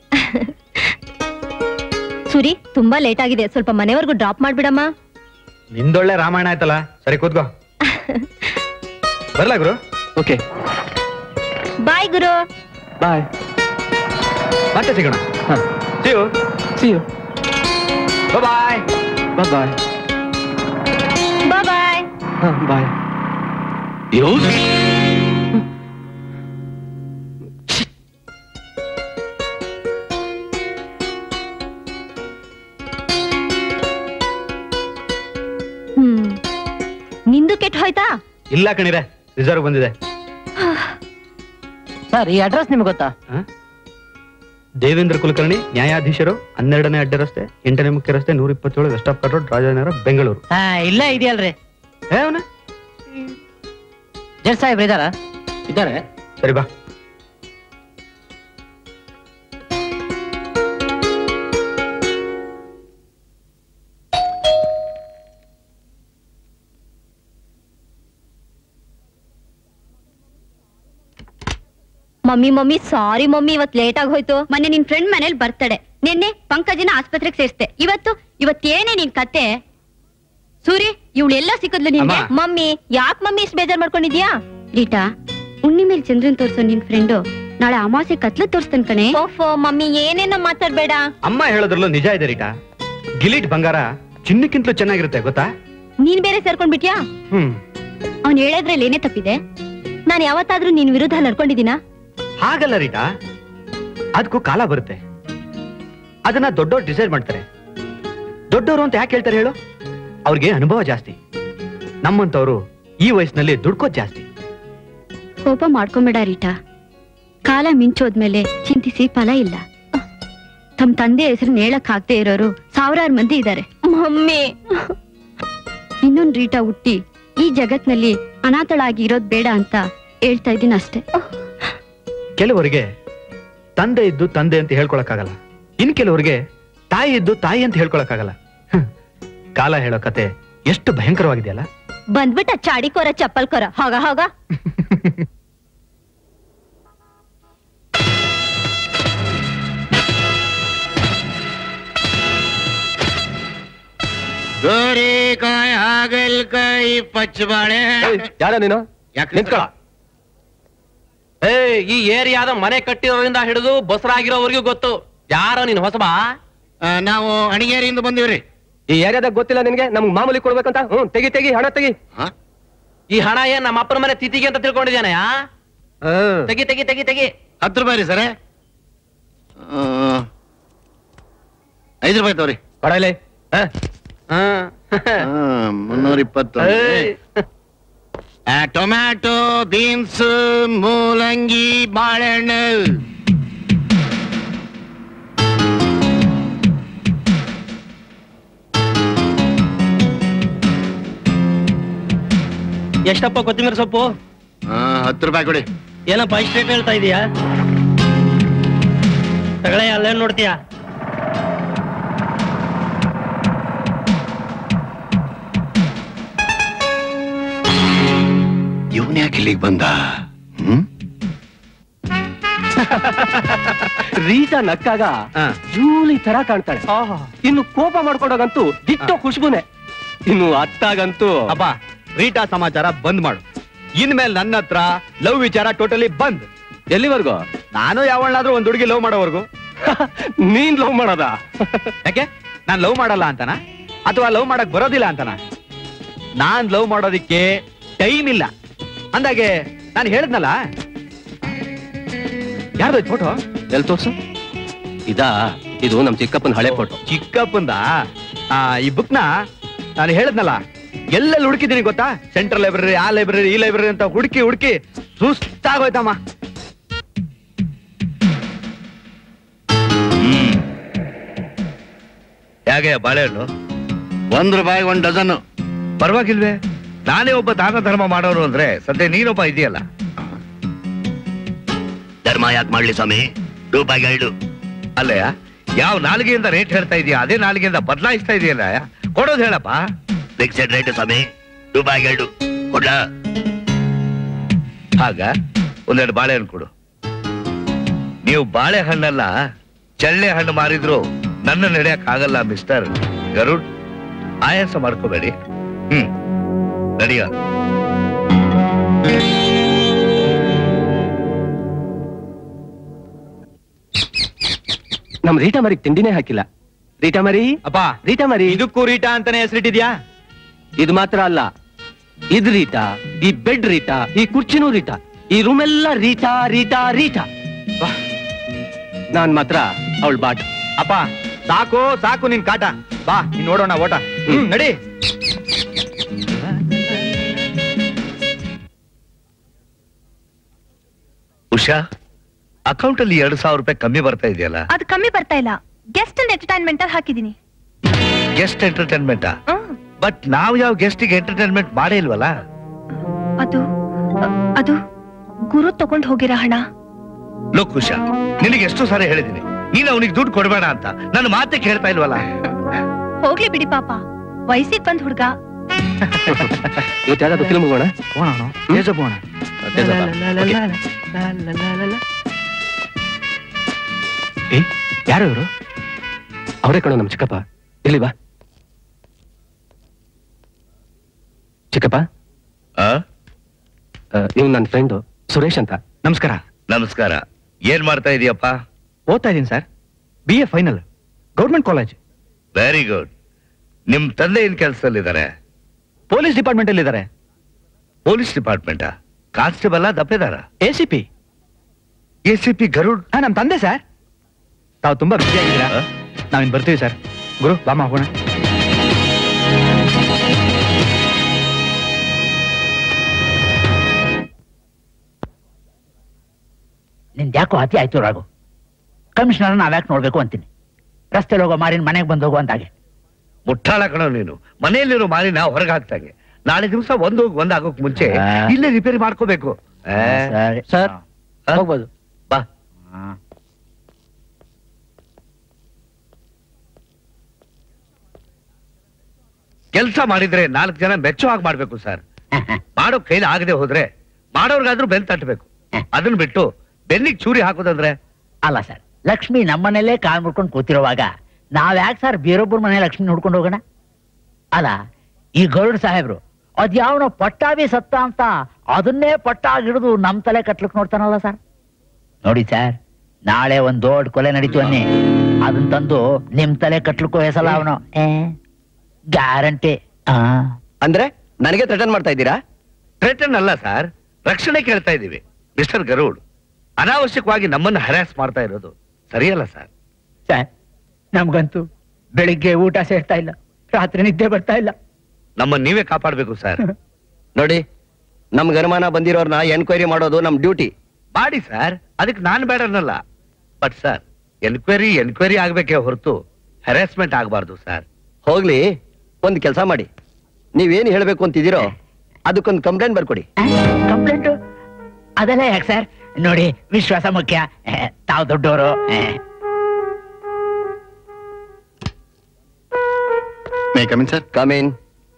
ಸೂರಿ ತುಂಬಾ ಲೇಟ್ ಆಗಿದೆ ಸ್ವಲ್ಪ ಮನೆವರೆಗೂ ಡ್ರಾಪ್ ಮಾಡ್ಬಿಡಮ್ಮ ನಿಂದೊಳ್ಳೆ ರಾಮಾಯಣ ಆಯ್ತಲ್ಲ ಸರಿ ಕೂತ್ಕೋ ಬರ್ಲಾ ಗುರು ಓಕೆ ಬಾಯ್ ಗುರು ಬಾಯ್ ಮತ್ತೆ ಸಿಗೋಣ ಹಾ See you. See you bye bye bye ಬಾ ಬಾಯ್ ಹಾ ಬಾಯ್ ಯೋ ಹ್ಮ್ ನಿಂದು ಕೆಟ್ಟ ಹೋಯ್ತಾ ಇಲ್ಲ ಕಣಿರೆ ರಿಸರ್ವ್ ಬಂದಿದೆ ಸರ್ ಈ ಅಡ್ರೆಸ್ ನಿಮ್ಗೆ ಗೊತ್ತಾ ದೇವೇಂದ್ರ ಕುಲಕರ್ಣಿ ನ್ಯಾಯಾಧೀಶರು ಹನ್ನೆರಡನೇ ಅಡ್ಡ ರಸ್ತೆ ಎಂಟನೇ ಮುಖ್ಯ ರಸ್ತೆ ನೂರ ಇಪ್ಪತ್ತೇಳು ವೆಸ್ಟ್ ಆಫ್ ಕಟ್ ರೋಡ್ ರಾಜನಗರ ಬೆಂಗಳೂರು ಹಾ ಇಲ್ಲೇ ಇದೆಯಲ್ರಿ ಏ ಅವ್ನ? ಜಡ್ ಸಾಹೇಬ್ರು ಇದಾರ ಇದ್ದಾರೆ ಸರಿ ಬಾ ಮಮ್ಮಿ ಮಮ್ಮಿ ಸಾರಿ ಮಮ್ಮಿ ಇವತ್ ಲೇಟ್ ಆಗಿ ಹೋಯ್ತು ಮೊನ್ನೆ ನಿನ್ ಫ್ರೆಂಡ್ ಮನೇಲಿ ಬರ್ತಡೆ ನಿನ್ನೆ ಪಂಕಜನ ಆಸ್ಪತ್ರೆಗೆ ಸೇರಿಸ್ದೆ ಇವತ್ತು ಇವತ್ತೇನೇ ನಿನ್ ಕತೆ ಸೂರಿ ಇವಳೆಲ್ಲ ಸಿಕ್ಕದ್ಲು ನಿನ್ಗೆ ಅಮ್ಮ. ಮಮ್ಮಿ ಯಾಕ್ ಮಮ್ಮಿ ಇಷ್ಟು ಬೇಜಾರ್ ಮಾಡ್ಕೊಂಡಿದ್ಯಾ ರೀಟಾ ಉಣ್ಣಿ ಮೇಲೆ ಚಂದ್ರನ್ ತೋರ್ಸೋ ನಿನ್ ಫ್ರೆಂಡು ನಾಳೆ ಅಮಾಸೆ ಕತ್ಲು ತೋರಿಸ್ತಾನ ಕಣೆ ಓಫೋ ಮಮ್ಮಿ ಏನೇನೋ ಮಾತಾಡ್ಬೇಡ ಅಮ್ಮ ಹೇಳೋದ್ರಲ್ಲೂ ನಿಜ ಇದೆ ರೀಟಾ ಗಿಲೀಟ್ ಬಂಗಾರ ಚಿನ್ನಕ್ಕಿಂತಲೂ ಚೆನ್ನಾಗಿರುತ್ತೆ ಗೊತ್ತಾ ನೀನ್ ಬೇರೆ ಸೇರ್ಕೊಂಡ್ಬಿಟ್ಯಾ ಹ್ಮ್ ಅವ್ನ್ ಹೇಳೋದ್ರಲ್ಲಿ ಏನೇ ತಪ್ಪಿದೆ ನಾನ್ ಯಾವತ್ತಾದ್ರೂ ನಿನ್ ವಿರುದ್ಧ ನಡ್ಕೊಂಡಿದ್ದೀನಾ ಹಾಗಲ್ಲ ರೀಟಾ ಅದಕ್ಕೂ ಕಾಲ ಬರುತ್ತೆ ಅದನ್ನ ದೊಡ್ಡವ್ರು ಡಿಸೈಡ್ ಮಾಡ್ತಾರೆ ದೊಡ್ಡವರು ಅಂತ ಯಾಕೆ ಹೇಳ್ತಾರೆ ಹೇಳು ಅವ್ರಿಗೆ ಅನುಭವ ಜಾಸ್ತಿ ನಮ್ಮಂತವ್ರು ಈ ವಯಸ್ಸಿನಲ್ಲಿ ದುಡ್ಕೋದ್ ಜಾಸ್ತಿ ಕೋಪ ಮಾಡ್ಕೊಂಬೇಡ ರೀಟಾ ಕಾಲ ಮಿಂಚೋದ್ಮೇಲೆ ಚಿಂತಿಸಿ ಫಲ ಇಲ್ಲ ತಮ್ಮ ತಂದೆ ಹೆಸರು ಹೇಳಕ್ ಆಗದೆ ಇರೋರು ಸಾವಿರಾರು ಮಂದಿ ಇದ್ದಾರೆ ಮಮ್ಮಿ ಇನ್ನೊಂದ್ ರೀಟಾ ಹುಟ್ಟಿ ಈ ಜಗತ್ನಲ್ಲಿ ಅನಾಥಳಾಗಿ ಇರೋದ್ ಬೇಡ ಅಂತ ಹೇಳ್ತಾ ಇದ್ದೀನಿ ಅಷ್ಟೇ ಕೆಲವರಿಗೆ ತಂದೆ ಇದ್ದು ತಂದೆ ಅಂತ ಹೇಳ್ಕೊಳಕ್ಕಾಗಲ್ಲ ಇನ್ ಕೆಲವರಿಗೆ ತಾಯಿ ಇದ್ದು ತಾಯಿ ಅಂತ ಹೇಳ್ಕೊಳಕ್ಕಾಗಲ್ಲ ಹ್ಮ್. ಕಾಲ ಹೇಳೋ ಕತೆ ಎಷ್ಟು ಭಯಂಕರವಾಗಿದೆಯಲ್ಲ ಬಂದ್ಬಿಟ್ಟ ಚಾಡಿಕೋರ ಚಪ್ಪಲ್ಕೋರ ಹೋಗ ಹೋಗ ಗೋರಿಕಾಯಿ ಹಾಗಲ್ಕಾಯಿ ಪಚ್ಚಬಾಳೆ ಯಾರ ನೀನು ಯಾಕೆ ನಿಂತ್ಕೊಳ ಏ ಈ ಏರಿಯಾದ ಮನೆ ಕಟ್ಟಿರೋದ್ರಿಂದ ಹಿಡಿದು ಬಸರಾಗಿರೋವರೆಗೂ ಗೊತ್ತು ಯಾರೋ ನೀನ್ ಹೊಸಬಾ ಆ, ನಾವು ಅಣಿಗೇರಿಯಿಂದ ಬಂದಿವ್ರಿ ಈ ಏರಿಯಾದಾಗ ಗೊತ್ತಿಲ್ಲ ನಿನ್ಗೆ ನಮ್ಗೆ ಮಾಮೂಲಿ ಕೊಡ್ಬೇಕಂತ ಹ್ಮ್ ತೆಗಿ ತೆಗಿ ಹಣ ತೆಗಿ ಹಾ? ಈ ಹಣ ಏನ್ ನಮ್ಮ ಅಪ್ಪನ ಮನೆ ತಿಥಿಗೆ ಅಂತ ತಿಳ್ಕೊಂಡಿದ್ಯಾನೆ ಹ್ಮ್ ತೆಗಿ ತೆಗಿ ತೆಗಿ ತೆಗಿ ಹತ್ತು ರೂಪಾಯಿ ರೀ ಸರ ಐದು ರೂಪಾಯಿ ತಗೋರಿ ಕೊಡಲಿ ಹ್ಮ್ ಮುನ್ನೂರ ಇಪ್ಪತ್ತು ಏಯ್. ಟೊಮ್ಯಾಟೊ ಬೀನ್ಸ್ ಮೂಲಂಗಿ ಬಾಳೆಹಣ್ಣು ಎಷ್ಟಪ್ಪ ಕೊತ್ತಿಮೀರಿ ಸೊಪ್ಪು ಆ, ಹತ್ತು ರೂಪಾಯಿ ಕೊಡಿ ಏನಪ್ಪ ಇಷ್ಟ ರೇಟ್ ಹೇಳ್ತಾ ಇದೀಯಾ ತಗಳೆ ಅಲ್ಲೇನ್ ನೋಡ್ತೀಯಾ ಇವನ್ ಯಾಕೆ ಇಲ್ಲಿಗೆ ಬಂದ ಹ್ಮ್ ರೀಟಾ ನಕ್ಕಾಗ ಜೂಲಿ ತರ ಕಾಣ್ತಾಳೆ ಇನ್ನು ಕೋಪ ಮಾಡ್ಕೊಂಡಾಗಂತೂ ದಿಟ್ಟೋ ಖುಷ್ಬುನೆ ಇನ್ನು ಅತ್ತಾಗಂತೂ ಅಪ್ಪ ರೀಟಾ ಸಮಾಚಾರ ಬಂದ್ ಮಾಡು ಇನ್ಮೇಲೆ ನನ್ನ ಹತ್ರ ಲವ್ ವಿಚಾರ ಟೋಟಲಿ ಬಂದ್ ಎಲ್ಲಿವರೆಗೂ ನಾನು ಯಾವಳಾದ್ರೂ ಒಂದ್ ಹುಡುಗಿ ಲವ್ ಮಾಡೋವರೆಗೂ ನೀನ್ ಲವ್ ಮಾಡೋದ ಯಾಕೆ ನಾನ್ ಲವ್ ಮಾಡಲ್ಲ ಅಂತನ ಅಥವಾ ಲವ್ ಮಾಡಕ್ ಬರೋದಿಲ್ಲ ಅಂತನ ನಾನ್ ಲವ್ ಮಾಡೋದಿಕ್ಕೆ ಟೈಮ್ ಇಲ್ಲ ಅಂದಾಗೆ ನಾನು ಹೇಳಿದ್ನಲ್ಲ ಯಾರ್ದು ಫೋಟೋ ಎಲ್ಲಿ ತೋರ್ಸು ಇದಾ ಇದು ನಮ್ ಚಿಕ್ಕಪ್ಪನ ಹಳೆ ಫೋಟೋ ಚಿಕ್ಕಪ್ಪಂದ ಆ, ಈ ಬುಕ್ನ ನಾನು ಹೇಳಿದ್ನಲ್ಲ ಎಲ್ಲೆಲ್ಲಿ ಹುಡುಕಿದ್ದೀನಿ ಗೊತ್ತಾ ಸೆಂಟ್ರಲ್ ಲೈಬ್ರರಿ ಆ ಲೈಬ್ರರಿ ಈ ಲೈಬ್ರರಿ ಅಂತ ಹುಡುಕಿ ಹುಡುಕಿ ಸುಸ್ತಾಗೋಯ್ತಮ್ಮ ಹೇಗೆ ಬಾಳೆಹಣ್ಣು ಒಂದ್ ರೂಪಾಯಿ ಒಂದ್ ಡಜನ್ ಪರವಾಗಿಲ್ವೇ ನಾನೇ ಒಬ್ಬ ದಾನ ಧರ್ಮ ಮಾಡೋರು ಅಂದ್ರೆ ಸದ್ಯ ನೀನೊಬ್ಬ ಇದೆಯಲ್ಲ ಧರ್ಮ ಯಾಕೆ ಮಾಡ್ಲಿ ಸ್ವಾಮಿ ರೂಪಾಯಿಗೆ ಎರಡು ಅಲ್ಲಯ್ಯ ಯಾವ ನಾಲಿಗೆಯಿಂದ ರೇಟ್ ಹೇಳ್ತಾ ಇದೀಯ ಅದೇ ನಾಲಿಗೆಯಿಂದ ಬದಲಾಯಿಸ್ತಾ ಇದೆಯಲ್ಲ ಕೊಡೋದು ಹೇಳಪ್ಪ ಫಿಕ್ಸೆಡ್ ರೇಟ್ ಸ್ವಾಮಿ ರೂಪಾಯಿಗೆ ಎರಡು ಕೊಡ್ಲ ಆಗ ಒಂದೆರಡು ಬಾಳೆಹಣ್ಣು ಕೊಡು ನೀವು ಬಾಳೆಹಣ್ಣಲ್ಲ ಚಳ್ಳೆ ಹಣ್ಣು ಮಾರಿದ್ರು ನನ್ನ ನಡೆಯಕ್ ಆಗಲ್ಲ ಮಿಸ್ಟರ್ ಗರುಡ್ ಆಯಾಸ ಮಾಡ್ಕೋಬೇಡಿ ಹ್ಮ್ ನಡಿಯ ನಮ್ ರೀಟಾ ಮರಿಗೆ ತಿಂಡಿನೇ ಹಾಕಿಲ್ಲ ರೀಟಾ ಮರಿ ಅಪ್ಪ ರೀಟಾ ಮರಿ ಇದಕ್ಕೂ ರೀಟಾ ಅಂತಾನೆ ಹೆಸರಿಟ್ಟಿದ್ಯಾ ಇದು ಮಾತ್ರ ಅಲ್ಲ ಇದ್ ರೀಟಾ ಈ ಬೆಡ್ ರೀಟಾ ಈ ಕುರ್ಚಿನೂ ರೀಟಾ ಈ ರೂಮ್ ಎಲ್ಲ ರೀಟಾ ರೀಟಾ ರೀಟಾ ವಾಹ್. ನಾನ್ ಮಾತ್ರ ಅವಳ ಬಾಟ್ ಅಪ್ಪ ಸಾಕು ಸಾಕು ನಿನ್ ಕಾಟ ಬಾ ನೀನ್ ನೋಡೋಣ ಓಟ ಹ್ಮ್ ನಡಿ ಉಷಾ ಅಕೌಂಟ್ ಅಲ್ಲಿ ಎರಡು ಸಾವಿರ ರೂಪಾಯಿ ಕಮ್ಮಿ ಬರ್ತಾ ಇದೆಯಲ್ಲ ಅದು ಕಮ್ಮಿ ಬರ್ತಾ ಇಲ್ಲ ಗೆಸ್ಟ್ ಎಂಟರ್ಟೈನ್ಮೆಂಟ್ ಅಲ್ಲಿ ಹಾಕಿದೀನಿ ಗೆಸ್ಟ್ ಎಂಟರ್ಟೈನ್ಮೆಂಟ್ ಹ್ಮ್. ಬಟ್ ನಾವ್ ಯಾವ ಗೆಸ್ಟಿಗೆ ಎಂಟರ್ಟೈನ್ಮೆಂಟ್ ಮಾಡೇ ಇಲ್ವಲ್ಲ ಅದು ಅ- ಅದು ಗುರು ತಗೊಂಡ್ ಹೋಗಿರೋ ಹಣ ಲೋಕ್ ಉಷಾ ನಿನಗೆ ಎಷ್ಟು ಸಾರಿ ಹೇಳಿದೀನಿ ನೀನು ಅವನಿಗೆ ದುಡ್ಡು ಕೊಡಬೇಡ ಅಂತ ನನ್ನ ಮಾತೆ ಕೇಳ್ತಾ ಇಲ್ವಲ್ಲ ಹೋಗ್ಲಿ ಬಿಡಿ ಪಾಪ ವಯಸ್ಸಿಗೆ ಬಂದ್ ಹುಡ್ಗ ಇವತ್ತು ಯಾವ್ದಾದ್ರು ಫಿಲ್ಮ್ ಹೋಗೋಣ ಯಾರು ಇವರು ಅವರೇ ಕಣೋ ನಮ್ ಚಿಕ್ಕಪ್ಪ ಇಲ್ಲಿ ಬಾ ಚಿಕ್ಕಪ್ಪ ಇವ್ ನನ್ನ ಫ್ರೆಂಡು ಸುರೇಶ್ ಅಂತ ನಮಸ್ಕಾರ ನಮಸ್ಕಾರ ಏನ್ ಮಾಡ್ತಾ ಇದೀಯಪ್ಪ ಓದ್ತಾ ಇದೀನಿ sir B A final government college very good ನಿಮ್ ತಂದೆ ಏನ್ ಕೆಲಸದಲ್ಲಿದ್ದಾರೆ ಪೊಲೀಸ್ ಡಿಪಾರ್ಟ್ಮೆಂಟ್ ಅಲ್ಲಿ ಇದ್ದಾರೆ ಪೊಲೀಸ್ ಡಿಪಾರ್ಟ್ಮೆಂಟ್ ಕಾನ್ಸ್ಟೇಬಲ್ ದಪ್ಪೆದಾರ A C P A C P Garud ಹಾ ನಮ್ ತಂದೆ ಸರ್ ತಾವು ತುಂಬಾ ಬಿಸಿ ಆಗಿದ್ದೀರಾ ಹಾ? ನಾವಿನ್ ಬರ್ತೀವಿ ಸರ್ ಗುರು ಬಾಮ ಹೋಗೋಣ ನಿಂದ್ ಯಾಕೋ ಅತಿ ಆಯ್ತು ರಾಗು ಕಮಿಷನರ್ ನಾವ್ಯಾಕೆ ನೋಡ್ಬೇಕು ಅಂತೀನಿ ರಸ್ತೆಲಿ ಹೋಗೋ ಮಾರಿನ ಮನೆಗೆ ಬಂದು ಹೋಗು ಅಂತಾಗೆ ಮುಟ್ಟಾಳ ಕಣೋ ನೀನು ಮನೆಯಲ್ಲಿರೋ ಮಾಲಿನ ಹೊರಗೆ ಹಾಕ್ತಾಗೆ ನಾಳೆ ದಿವಸ ಒಂದು ಹೋಗಿ ಒಂದ್ ಆಗೋಕ್ ಮುಂಚೆ ಆ. ಇಲ್ಲೇ ರಿಪೇರಿ ಮಾಡ್ಕೋಬೇಕು ಆ, ಸರಿ ಸರ್ ಆ? ಹೋಗ್ಬೋದು ಬಾ ಕೆಲಸ ಮಾಡಿದ್ರೆ ನಾಲ್ಕು ಜನ ಮೆಚ್ಚೋ ಹಾಗೆ ಮಾಡ್ಬೇಕು ಸರ್ ಮಾಡೋ ಕೈಲಿ ಆಗದೆ ಹೋದ್ರೆ ಮಾಡೋರ್ಗಾದ್ರೂ ಬೆಲ್ ತಟ್ಟಬೇಕು ಅದನ್ನ ಬಿಟ್ಟು ಬೆನ್ನಿಗೆ ಚೂರಿ ಹಾಕೋದಂದ್ರೆ ಅಲ್ಲ ಸರ್ ಲಕ್ಷ್ಮಿ ನಮ್ಮನೇಲೇ ಕಾಲ್ ಮುಡ್ಕೊಂಡು ಕೂತಿರುವಾಗ ನಾವ್ ಯಾಕೆ ಸರ್ ಬೇರೊಬ್ಬರ ಮನೆ ಲಕ್ಷ್ಮಿ ನೋಡ್ಕೊಂಡು ಹೋಗೋಣ ಅಲ್ಲ ಈ ಗರುಡ್ ಸಾಹೇಬ್ರು ಅದ್ಯಾವನೋ ಪಟ್ಟಾಭಿ ಸತ್ತ ಅಂತ ಅದನ್ನೇ ಪಟ್ಟಾಗಿ ಹಿಡಿದು ನಮ್ ತಲೆ ಕಟ್ಲಕ್ ನೋಡ್ತಾನಲ್ಲ ಸರ್ ನೋಡಿ ಸರ್ ನಾಳೆ ಒಂದ್ ದೊಡ್ಡ ಕೊಲೆ ನಡೀತು ಅನ್ನಿ ಅದನ್ ತಂದು ನಿಮ್ ತಲೆ ಕಟ್ಲಕ್ಕೂ ಹೆಸಲ್ಲ ಅವನು ಗ್ಯಾರಂಟಿ ಆ ಅಂದ್ರೆ ನನಗೆ ಥ್ರೆಟನ್ ಮಾಡ್ತಾ ಇದ್ದೀರಾ ಥ್ರೆಟನ್ ಅಲ್ಲ ಸರ್ ರಕ್ಷಣೆ ಕೇಳ್ತಾ ಇದೀವಿ ಮಿಸ್ಟರ್ ಗರುಡ್ ಅನಾವಶ್ಯಕವಾಗಿ ನಮ್ಮನ್ನ ಹರಾಸ್ ಮಾಡ್ತಾ ಇರೋದು ಸರಿಯಲ್ಲ ಸರ್ ಸರ್ ನಮ್ಗಂತೂ ಬೆಳಿಗ್ಗೆ ಊಟ ಸೇರ್ತಾ ಇಲ್ಲ ರಾತ್ರಿ ನಿದ್ದೆ ಬರ್ತಾ ಇಲ್ಲ ನಮ್ಮನ್ನ ನೀವೇ ಕಾಪಾಡ್ಬೇಕು ಸರ್ ನೋಡಿ ನಮ್ಗೆ ಅನುಮಾನ ಬಂದಿರೋರ್ನ ಎನ್ಕ್ವೈರಿ ಮಾಡೋದು ನಮ್ ಡ್ಯೂಟಿ ಮಾಡಿ ಸರ್ ಅದಕ್ಕೆ ನಾನು ಬೇಡ ಅನ್ನಲ್ಲ ಬಟ್ ಸರ್ ಎನ್ಕ್ವೈರಿ ಎನ್ಕ್ವೈರಿ ಆಗ್ಬೇಕೇ ಹೊರತು ಹೆರಾಸ್ಮೆಂಟ್ ಆಗಬಾರ್ದು ಸರ್ ಹೋಗ್ಲಿ ಒಂದ್ ಕೆಲಸ ಮಾಡಿ ನೀವೇನ್ ಹೇಳ್ಬೇಕು ಅಂತಿದ್ದೀರೋ ಅದಕ್ಕೊಂದು ಕಂಪ್ಲೇಂಟ್ ಬರ್ಕೊಡಿ ಕಂಪ್ಲೇಂಟ್ ಅದೆಲ್ಲ ಯಾಕೆ ಸರ್ ನೋಡಿ ವಿಶ್ವಾಸ ಮುಖ್ಯ eh, ತಾವು ದೊಡ್ಡವರು may come in sir come in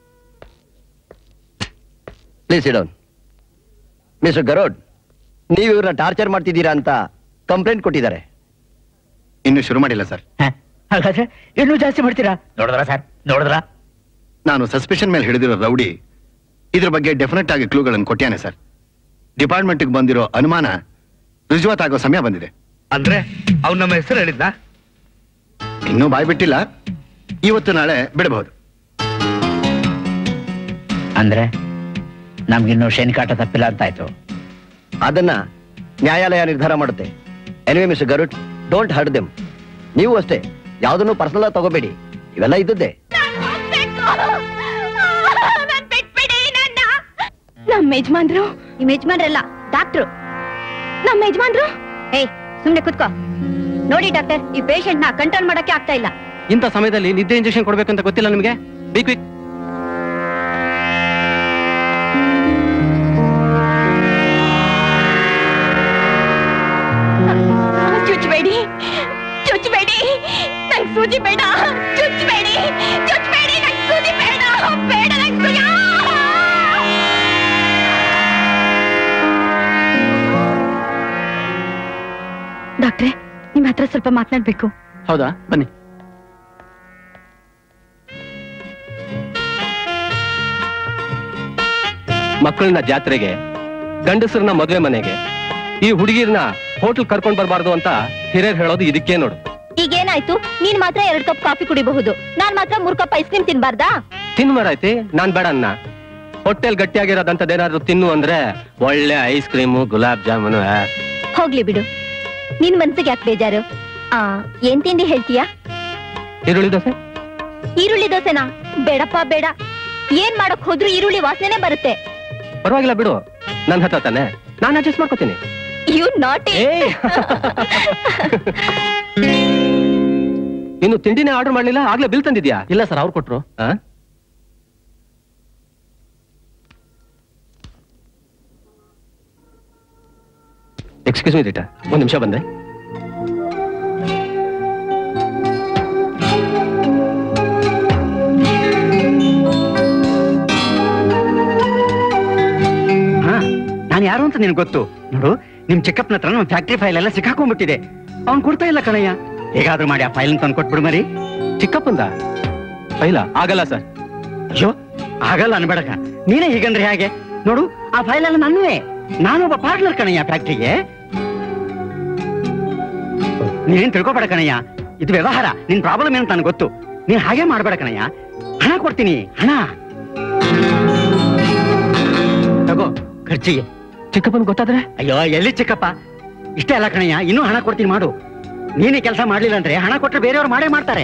please ಇಡೋನ್ ಮಿಸ್ಟರ್ ಗರೋಡ್ ನೀವು ಇವ್ರನ್ನ ಟಾರ್ಚರ್ ಮಾಡ್ತಿದ್ದೀರಾ ಅಂತ ಕಂಪ್ಲೇಂಟ್ ಕೊಟ್ಟಿದ್ದಾರೆ ಇನ್ನು ಶುರು ಮಾಡಿಲ್ಲ ಸರ್ ಹಾಗಾದ್ರೆ ಇನ್ನೂ ಜಾಸ್ತಿ ಮಾಡ್ತೀರಾ ನೋಡಿದ್ರ ಸರ್ ನೋಡಿದ್ರ ನಾನು ಸಸ್ಪೆಷನ್ ಮೇಲೆ ಹಿಡಿದಿರೋ ರೌಡಿ ಇದ್ರ ಬಗ್ಗೆ ಡೆಫಿನೆಟ್ ಆಗಿ ಕ್ಲೂಗಳನ್ನು ಕೊಟ್ಟಾನೆ ಸರ್ ಡಿಪಾರ್ಟ್ಮೆಂಟ್ಗೆ ಬಂದಿರೋ ಅನುಮಾನ ರುಜುವಾತ್ ಆಗೋ ಸಮಯ ಬಂದಿದೆ ಅಂದ್ರೆ ಅವ್ನು ನಮ್ಮ ಹೆಸರು ಹೇಳಿದ್ದ ಇನ್ನೂ ಬಾಯ್ ಬಿಟ್ಟಿಲ್ಲ ಇವತ್ತು ನಾಳೆ ಬಿಡಬಹುದು ಅಂದ್ರೆ ನಮ್ಗಿನ್ನೂ ಶನಿಕಾಟ ತಪ್ಪಿಲ್ಲ ಅಂತ ಆಯ್ತು ಅದನ್ನ ನ್ಯಾಯಾಲಯ ನಿರ್ಧಾರ ಮಾಡುತ್ತೆ anyway mister Garud don't hurt them ನೀವು ಅಷ್ಟೇ ಯಾವ್ದನ್ನು ಪರ್ಸನಲ್ ತಗೋಬೇಡಿ ಇವೆಲ್ಲ ಇದ್ದದ್ದೇ ನಮ್ಮ ಯಜಮಾನ್ರು ನಿಮ್ಮ ಯಜಮಾನ್ರಲ್ಲ ಡಾಕ್ಟ್ರು ನಮ್ಮ ಯಜಮಾನ್ರು ಏಯ್ ಸುಮ್ನೆ ಕುತ್ಕೋ ನೋಡಿ ಡಾಕ್ಟರ್ ಈ ಪೇಷಂಟ್ ನ ಕಂಟ್ರೋಲ್ ಮಾಡಕ್ಕೆ ಆಗ್ತಾ ಇಲ್ಲ ಇಂಥ ಸಮಯದಲ್ಲಿ ನಿದ್ದೆ ಇಂಜೆಕ್ಷನ್ ಕೊಡ್ಬೇಕಂತ ಗೊತ್ತಿಲ್ಲ ನಿಮಗೆ ಬಿ ಕ್ವಿಕ್ ಚುಚ್ಚಬೇಡಿ ಚುಚ್ಚಬೇಡಿ ನಂಗೆ ಸೂಜಿ ಬೇಡ ಚುಚ್ಚಬೇಡಿ ಚುಚ್ಚಬೇಡಿ ನಂಗೆ ಸೂಜಿ ಬೇಡ ಬೇಡ ನಂಗೆ ಸೂಜಿ ಡಾಕ್ಟ್ರೆ ನಿಮ್ ಹತ್ರ ಸ್ವಲ್ಪ ಮಾತನಾಡ್ಬೇಕು ಹೌದಾ ಬನ್ನಿ ಮಕ್ಕಳನ್ನ ಜಾತ್ರೆಗೆ ಗಂಡಸರನ್ನ ಮದ್ವೆ ಮನೆಗೆ ಈ ಹುಡುಗಿರ್ನ ಹೋಟೆಲ್ ಕರ್ಕೊಂಡ್ ಬರಬಾರ್ದು ಅಂತ ಹಿರಿಯರ್ ಹೇಳೋದು ಇದಕ್ಕೆ ನೋಡು ಈಗೇನಾಯ್ತು ನೀನ್ ಮಾತ್ರ ಎರಡ್ ಕಪ್ ಕಾಫಿ ಕುಡಿಬಹುದು ನಾನ್ ಮಾತ್ರ ಮೂರ್ ಕಪ್ ಐಸ್ ಕ್ರೀಮ್ ತಿನ್ಬಾರ್ದಾ ತಿನ್ ಮರೈತಿ ನಾನ್ ಬೇಡ ಅನ್ನ ಹೊಟ್ಟೆಲ್ ಗಟ್ಟಿಯಾಗಿರೋದಂತದೇನಾದ್ರು ತಿನ್ನು ಅಂದ್ರೆ ಒಳ್ಳೆ ಐಸ್ ಕ್ರೀಮು ಗುಲಾಬ್ ಜಾಮೂನು ಆ. ಹೋಗ್ಲಿ ಬಿಡು ನಿನ್ ಮನ್ಸಿಗೆ ಯಾಕೆ ಬೇಜಾರು ಆ ಏನ್ ತಿಂಡಿ ಹೇಳ್ತೀಯಾ ಈರುಳ್ಳಿ ದೋಸೆ ಈರುಳ್ಳಿ ದೋಸೆನಾ ಬೇಡಪ್ಪ ಬೇಡ ಏನ್ ಮಾಡಕ್ ಹೋದ್ರು ಈರುಳ್ಳಿ ವಾಸನೆ ಬರುತ್ತೆ ಪರವಾಗಿಲ್ಲ ಬಿಡು ನನ್ ಹತ್ರ ತಾನೆ ನಾನ್ ಅಡ್ಜಸ್ಟ್ ಮಾಡ್ಕೋತೀನಿ ಯು ನಾಟ್ ಇನ್ನು ತಿಂಡಿನೇ ಆರ್ಡರ್ ಮಾಡ್ಲಿಲ್ಲ ಆಗ್ಲೇ ಬಿಲ್ ತಂದಿದ್ಯಾ ಇಲ್ಲ ಸರ್ ಅವ್ರು ಕೊಟ್ರು ಆ? ಎಕ್ಸ್ಕ್ಯೂಸ್ ಮೀ ರೀಟಾ ಒಂದ್ ನಿಮಿಷ ಬಂದೆ ಹಾ ನಾನು ಯಾರು ಅಂತ ನಿನ್ಗೆ ಗೊತ್ತು ನೋಡು ನಿಮ್ ಚಿಕ್ಕಪ್ಪನ ಹತ್ರ ನಮ್ಮ ಫ್ಯಾಕ್ಟ್ರಿ ಫೈಲ್ ಎಲ್ಲ ಸಿಕ್ಕಾಕೊಂಡ್ಬಿಟ್ಟಿದೆ ಅವ್ನ್ ಕೊಡ್ತಾ ಇಲ್ಲ ಕಣಯ್ಯ ಹೇಗಾದ್ರೂ ಮಾಡಿ ಆ ಫೈಲ್ ತಂದು ಕೊಟ್ಬಿಡು ಮರಿ ಚಿಕ್ಕಪ್ಪಂದ ಫೈಲ ಆಗಲ್ಲ ಸರ್ ಅಯ್ಯೋ ಆಗಲ್ಲ ಅನ್ಬೇಡಕ ನೀನೇ ಹೀಗಂದ್ರೆ ಹೇಗೆ ನೋಡು ಆ ಫೈಲ್ ಎಲ್ಲ ನನ್ನುವೇ ನಾನೊಬ್ಬ ಪಾರ್ಟ್ನರ್ ಕಣಯ್ಯ ಫ್ಯಾಕ್ಟ್ರಿಗೆ ನೀನೇನ್ ತಿಳ್ಕೊಬೇಡ ಕಣಯ್ಯ ಇದು ವ್ಯವಹಾರ ನಿನ್ ಪ್ರಾಬ್ಲಮ್ ಏನಂತ ನನಗೆ ಗೊತ್ತು ನೀನ್ ಹಾಗೆ ಮಾಡ್ಬೇಡ ಕಣಯ್ಯ ಹಣ ಕೊಡ್ತೀನಿ ಹಣ ತಗೋ ಖರ್ಚಿಗೆ ಚಿಕ್ಕಪ್ಪನ್ ಗೊತ್ತಾದ್ರೆ ಅಯ್ಯೋ ಎಲ್ಲಿ ಚಿಕ್ಕಪ್ಪ ಇಷ್ಟೇ ಅಲ್ಲ ಕಣಯ್ಯ ಇನ್ನೂ ಹಣ ಕೊಡ್ತೀನಿ ಮಾಡು ನೀನೇ ಕೆಲಸ ಮಾಡ್ಲಿಲ್ಲ ಅಂದ್ರೆ ಹಣ ಕೊಟ್ಟರೆ ಬೇರೆಯವ್ರು ಮಾಡೇ ಮಾಡ್ತಾರೆ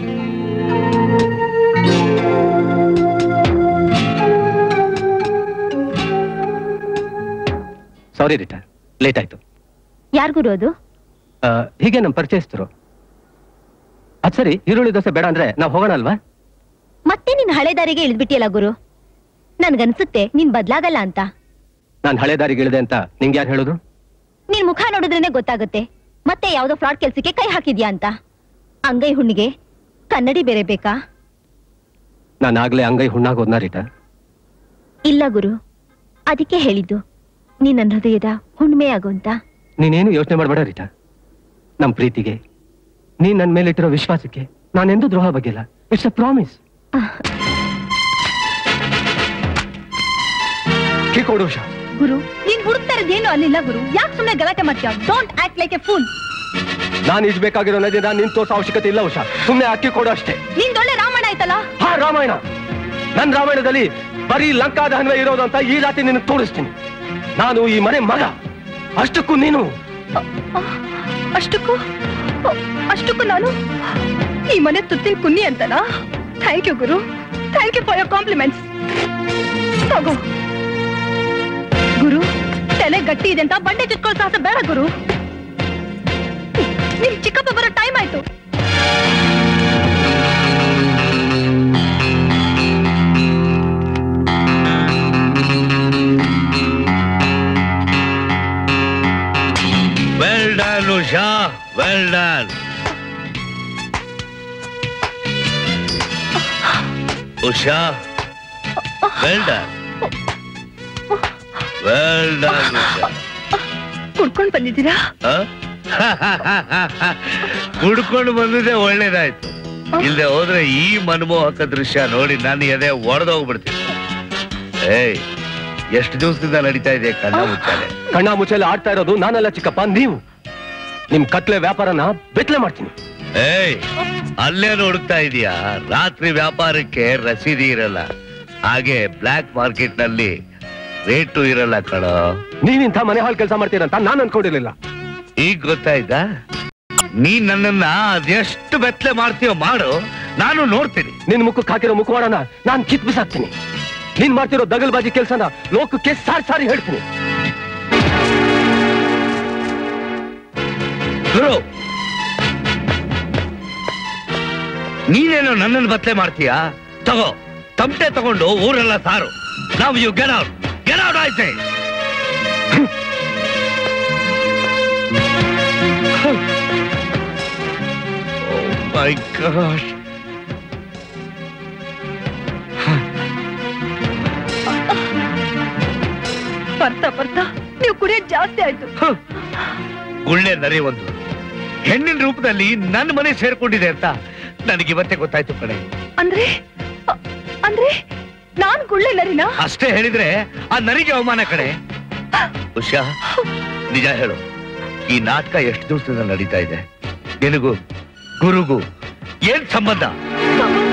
ಸಾರಿ ರೀಟಾ ಲೇಟ್ ಆಯ್ತು ಯಾರ್ ಗುರು ಅದು ಆ, ಹೀಗೆ ನಮ್ ಪರಿಚಯಿಸ್ತರು ಅದ್ ಸರಿ ಈರುಳ್ಳಿ ದೋಸೆ ಬೇಡ ಅಂದ್ರೆ ನಾವ್ ಹೋಗೋಣ ಅಲ್ವಾ ಮತ್ತೆ ನೀನ್ ಹಳೆ ದಾರಿಗೆ ಇಳಿದ್ಬಿಟ್ಟಿಯಲ್ಲ ಗುರು ನನ್ಗನ್ಸುತ್ತೆ ನೀನ್ ಬದ್ಲಾಗಲ್ಲ ಅಂತ ನಾನ್ ಹಳೆ ದಾರಿಗೆ ಇಳಿದೆ ಅಂತ ನಿಂಗೆ ಯಾರು ಹೇಳುದು ನಿನ್ ಮುಖ ನೋಡಿದ್ರೇನೆ ಗೊತ್ತಾಗುತ್ತೆ ಮತ್ತೆ ಯಾವ್ದೋ ಫ್ರಾಡ್ ಕೆಲ್ಸಕ್ಕೆ ಕೈ ಹಾಕಿದ್ಯಾ ಅಂತ ಅಂಗೈ ಹುಣ್ಣಿಗೆ ಕನ್ನಡಿ ಬೇರೆ ಬೇಕಾ ನಾನು ಆಗ್ಲೇ ಅಂಗೈ ಹುಣ್ಣಾಗೋದ್ನ ರೀಟಾ ಇಲ್ಲ ಗುರು ಅದಕ್ಕೆ ಹೇಳಿದ್ದು ನೀನ್ ನನ್ನ ಹೃದಯದ ಹುಣ್ಮೆ ಆಗು ಅಂತ ನೀನೇನು ಯೋಚನೆ ಮಾಡಬೇಡ ರೀಟಾ ನಮ್ ಪ್ರೀತಿಗೆ ನೀನ್ ನನ್ ಮೇಲೆ ಇಟ್ಟಿರೋ ವಿಶ್ವಾಸಕ್ಕೆ ನಾನೆಂದೂ ದ್ರೋಹ ಬಗ್ಗಿಲ್ಲ ಇಟ್ಸ್ ಅ ಪ್ರಾಮಿಸ್ ಕೊಡು ಉಷಾ ಗುರು ನೀನ್ ಹುಡುಕ್ತಾ ಇರೋದೇನು ಅಲ್ಲಿಲ್ಲ ಗುರು ಯಾಕೆ ಸುಮ್ನೆ ಗಲಾಟೆ ಮಾಡ್ತೀಯ don't act like a fool ನಾನು ಈಜ್ಬೇಕಾಗಿರೋ ನದಿನ ನಿನ್ ತೋರ್ಸೋ ಅವಶ್ಯಕತೆ ಇಲ್ಲ ಉಷಾ ಸುಮ್ನೆ ಅಕ್ಕಿ ಕೊಡು ಅಷ್ಟೇ ನಿಂದೊಳ್ಳೆ ರಾಮಣ್ಣ ಆಯ್ತಲ್ಲ ಹಾ ರಾಮಾಯಣ ನನ್ ರಾಮಾಯಣದಲ್ಲಿ ಬರೀ ಲಂಕಾ ದಹನವೇ ಇರೋದು ಅಂತ ಈ ರಾತ್ರಿ ನಿನ್ನ ತೋರಿಸ್ತೀನಿ ನಾನು ಈ ಮನೆ ಮಗ ಅಷ್ಟಕ್ಕೂ ನೀನು ಅಷ್ಟಕ್ಕೂ ಅಷ್ಟಕ್ಕೂ ನಾನು ಈ ಮನೆ ತುತ್ತಿನ ಕುನ್ನಿ ಅಂತನಾ ಥ್ಯಾಂಕ್ ಯು ಗುರು thank you for your compliments ತಗೋ ತಲೆ ಗಟ್ಟಿ ಇದೆ ಅಂತ ಬಂಡೆ ಚುಟ್ಕೊಳ್ಳೋ ಸಾಹಸ ಬೇಡ ಗುರು ನಿಮ್ ಚಿಕ್ಕಪ್ಪ ಬರೋ ಟೈಮ್ ಆಯ್ತು well done Usha well done Usha well done well done Usha ಕುಡ್ಕೊಂಡ್ ಬಂದಿದ್ದೀರಾ ಕುಡ್ಕೊಂಡು ಬಂದಿದ್ದೆ ಒಳ್ಳೇದಾಯ್ತು ಇಲ್ದೆ ಹೋದ್ರೆ ಈ ಮನಮೋಹಕ ದೃಶ್ಯ ನೋಡಿ ನಾನು ಎದೆ ಒಡೆದೋಗ್ಬಿಡ್ತೀನಿ ಏಯ್ ಎಷ್ಟು ದಿವಸದಿಂದ ನಡೀತಾ ಇದೆ ಕಣ್ಣ ಮುಚ್ಚಾಲೆ ಕಣ್ಣ ಮುಚ್ಚಲೆ ಆಡ್ತಾ ಇರೋದು ನಾನಲ್ಲ ಚಿಕ್ಕಪ್ಪ ನೀವು ನಿಮ್ ಕತ್ಲೆ ವ್ಯಾಪಾರನ ಬೆತ್ಲೆ ಮಾಡ್ತೀನಿ ಏಯ್ ಅಲ್ಲೇನು ಹುಡುಕ್ತಾ ಇದೀಯಾ ರಾತ್ರಿ ವ್ಯಾಪಾರಕ್ಕೆ ರಸೀದಿ ಇರಲ್ಲ ಹಾಗೆ ಬ್ಲ್ಯಾಕ್ ಮಾರ್ಕೆಟ್ ನಲ್ಲಿ ರೇಟು ಇರಲ್ಲ ಕಣೋ ನೀವಿಂಥ ಮನೆ ಹಾಲ್ ಕೆಲಸ ಮಾಡ್ತೀರಂತ ನಾನ್ ಅನ್ಕೊಂಡಿರ್ಲಿಲ್ಲ ಈಗ ಗೊತ್ತಾಯ್ತಾ ನೀನ್ ನನ್ನನ್ನ ಅದೆಷ್ಟು ಬೆತ್ತಲೆ ಮಾಡ್ತೀಯೋ ಮಾಡು ನಾನು ನೋಡ್ತೀನಿ ನಿನ್ ಮುಖಕ್ಕೆ ಹಾಕಿರೋ ಮುಖವಾಡನ ನಾನ್ ಕಿತ್ ಬಿಸಾಕ್ತೀನಿ ನೀನ್ ಮಾಡ್ತಿರೋ ದಗಲ್ಬಾಜಿ ಕೆಲ್ಸನ ಲೋಕಕ್ಕೆ ಸಾರಿ ಸಾರಿ ಹೇಳ್ತೀನಿ ಗುರು ನೀನೇನೋ ನನ್ನನ್ನು ಬತ್ಲೆ ಮಾಡ್ತೀಯಾ ತಗೋ ತಮಟೆ ತಗೊಂಡು ಊರೆಲ್ಲ ಸಾರು ನಾವು you get out get out ಆಯ್ತೆ ಮೈ ಗಾಡ್ ಬರ್ತಾ ಬರ್ತಾ ನೀವು ಕುಡಿಯೋದ್ ಜಾಸ್ತಿ ಆಯ್ತು ಗುಳ್ಳೆ ನರಿ ಒಂದು ಹೆಣ್ಣಿನ ರೂಪದಲ್ಲಿ ನನ್ನ ಮನೆ ಸೇರ್ಕೊಂಡಿದೆ ಅಂತ ನನಗೆ ಇವತ್ತೇ ಗೊತ್ತಾಯ್ತು ಕಣೆ ಅಂದ್ರೆ ಅ- ಅಂದ್ರೆ ನಾನ್ ಗುಳ್ಳೆ ನರಿನಾ ಅಷ್ಟೇ ಹೇಳಿದ್ರೆ ಆ ನರಿಗೆ ಅವಮಾನ ಕಣೆ ಉಷಾ ನಿಜ ಹೇಳು ಈ ನಾಟಕ ಎಷ್ಟು ದಿವಸದಿಂದ ನಡೀತಾ ಇದೆ ನಿನಗೂ ಗುರುಗೂ ಏನ್ ಸಂಬಂಧ ಸಂಬಂಧ?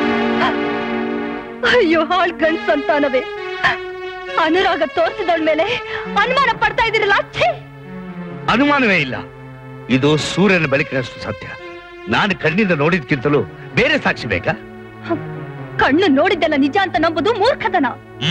ಅಯ್ಯೋ ಹಾಳ್ ಗಂಡ್ ಸಂತಾನವೇ ಅನುರಾಗ ತೋರಿಸಿದಳ ಮೇಲೆ ಅನುಮಾನ ಪಡ್ತಾ ಇದ್ದೀರಲ್ಲ ಛೀ! ಅನುಮಾನವೇ ಇಲ್ಲ ಇದು ಸೂರ್ಯನ ಬೆಳಕಿನಷ್ಟು ಸತ್ಯ ನಾನು ಕಣ್ಣಿಂದ ನೋಡಿದ್ಕಿಂತಲೂ ಬೇರೆ ಸಾಕ್ಷಿ ಬೇಕಾ ಕಣ್ಣು ನೋಡಿದ್ದೆಲ್ಲ ನಿಜ ಅಂತ ನಂಬುದು ಮೂರ್ಖತನ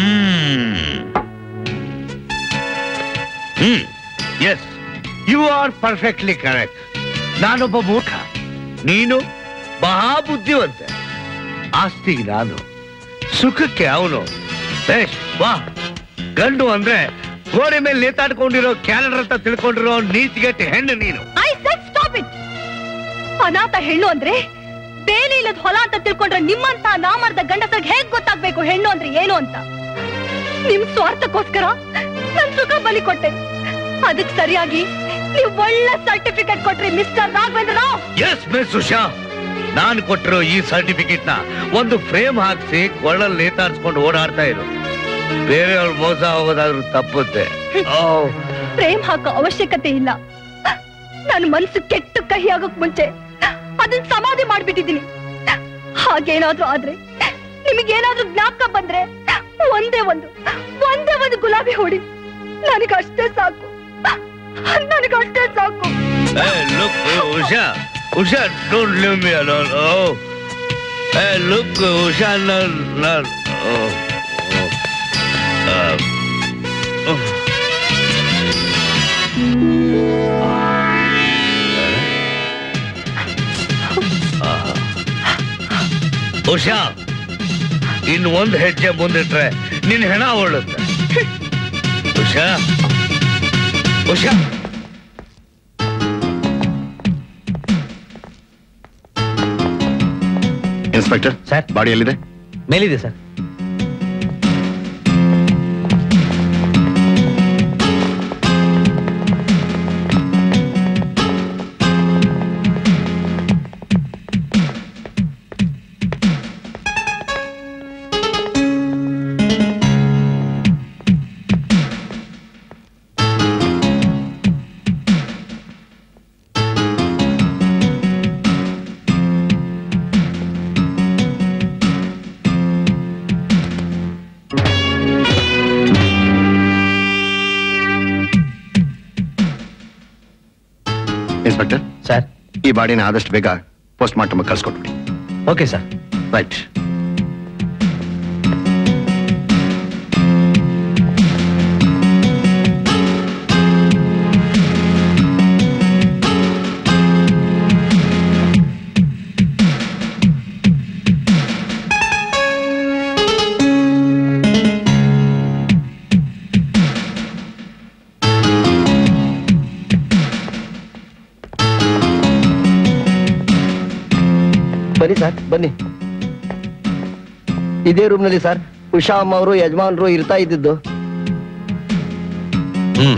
hmm yes you are perfectly correct ನಾನೊಬ್ಬ ಮೂರ್ಖ ನೀನು ಮಹಾ ಬುದ್ಧಿವಂತೆ ಆಸ್ತಿಗೆ ನಾನು ಸುಖಕ್ಕೆ ಅವನು ಬೇಷ್ ವಾ ಗಂಡು ಅಂದ್ರೆ ಗೋಡೆ ಮೇಲೆ ನೇತಾಡ್ಕೊಂಡಿರೋ ಕ್ಯಾಲೆಂಡರ್ ಅಂತ ತಿಳ್ಕೊಂಡಿರೋ ನೀತಿಗೆಟ್ಟ ಹೆಣ್ಣು ನೀನು ಐ ಸೆಟ್ ಸ್ಟಾಪ್ ಇಟ್ ಅನಾಥ ಹೆಣ್ಣು ಅಂದ್ರೆ ಬೇಲಿ ಇಲ್ಲದ ಹೊಲ ಅಂತ ತಿಳ್ಕೊಂಡ್ರೆ ನಿಮ್ಮಂತ ನಾಮರ್ದ ಗಂಡಸರಿಗೆ ಹೇಗ್ ಗೊತ್ತಾಗ್ಬೇಕು ಹೆಣ್ಣು ಅಂದ್ರೆ ಏನು ಅಂತ ನಿಮ್ ಸ್ವಾರ್ಥಕ್ಕೋಸ್ಕರ ನನ್ ಸುಖ ಬಲಿ ಕೊಟ್ಟೆ ಅದಕ್ ಸರಿಯಾಗಿ ನೀವು ಒಳ್ಳೆ ಸರ್ಟಿಫಿಕೇಟ್ ಕೊಟ್ರಿ mister Raghavendra Rao yes miss Usha ನಾನು ಕೊಟ್ಟಿರೋ ಈ ಸರ್ಟಿಫಿಕೇಟ್ ನ ಒಂದು ಫ್ರೇಮ್ ಹಾಕ್ಸಿ ಕೊಳ್ಳಲ್ಲಿ ನೇತಾಡ್ಸ್ಕೊಂಡು ಓಡಾಡ್ತಾ ಇರು ಬೇರೆಯವ್ರು ಮೋಸ ಹೋಗೋದಾದ್ರೂ ತಪ್ಪುತ್ತೆ ಓ ಪ್ರೇಮ್ ಹಾಕೋ ಅವಶ್ಯಕತೆ ಇಲ್ಲ ನನ್ನ ಮನ್ಸು ಕೆಟ್ಟು ಕಹಿ ಆಗೋಕ್ ಮುಂಚೆ ಅದನ್ನ ಸಮಾಧಿ ಮಾಡ್ಬಿಟ್ಟಿದೀನಿ ಹಾಗೇನಾದ್ರೂ ಆದ್ರೆ ನಿಮಗೇನಾದ್ರೂ ಜ್ಞಾಪಕ ಬಂದ್ರೆ ಒಂದೇ ಒಂದು ಒಂದೇ ಒಂದು ಗುಲಾಬಿ ಹೊಡಿ ನನಗಷ್ಟೇ ಸಾಕು ನನಗಷ್ಟೇ ಸಾಕು Hey, look, Usha. Usha, don't leave me alone. Oh. Hey, look, Usha, no, no. Oh. oh. Uh, oh. ಆಹಾ. ಉಷಾ ಇನ್ನು ಒಂದು ಹೆಜ್ಜೆ ಮುಂದಿಟ್ರೆ ನಿನ್ ಹೆಣ ಒಳ್ಳುತ್ತೆ Usha Usha inspector sir body ಎಲ್ಲಿದೆ ಮೇಲಿದೆ ಸರ್ ಇನ್ಸ್ಪೆಕ್ಟರ್ ಸರ್ ಈ ಬಾಡಿನ ಆದಷ್ಟು ಬೇಗ ಪೋಸ್ಟ್ ಮಾರ್ಟಮ್ ಕಳ್ಸ್ಕೊಟ್ಬಿಡಿ ಓಕೆ ಸರ್ ರೈಟ್ ಸರಿ ಸರ್ ಬನ್ನಿ ಇದೇ ರೂಮ್ನಲ್ಲಿ ಸರ್ ಉಷಾ ಅಮ್ಮ ಅವರು ಯಜಮಾನ್ರು ಇರ್ತಾ ಇದ್ದಿದ್ದು ಹ್ಮ್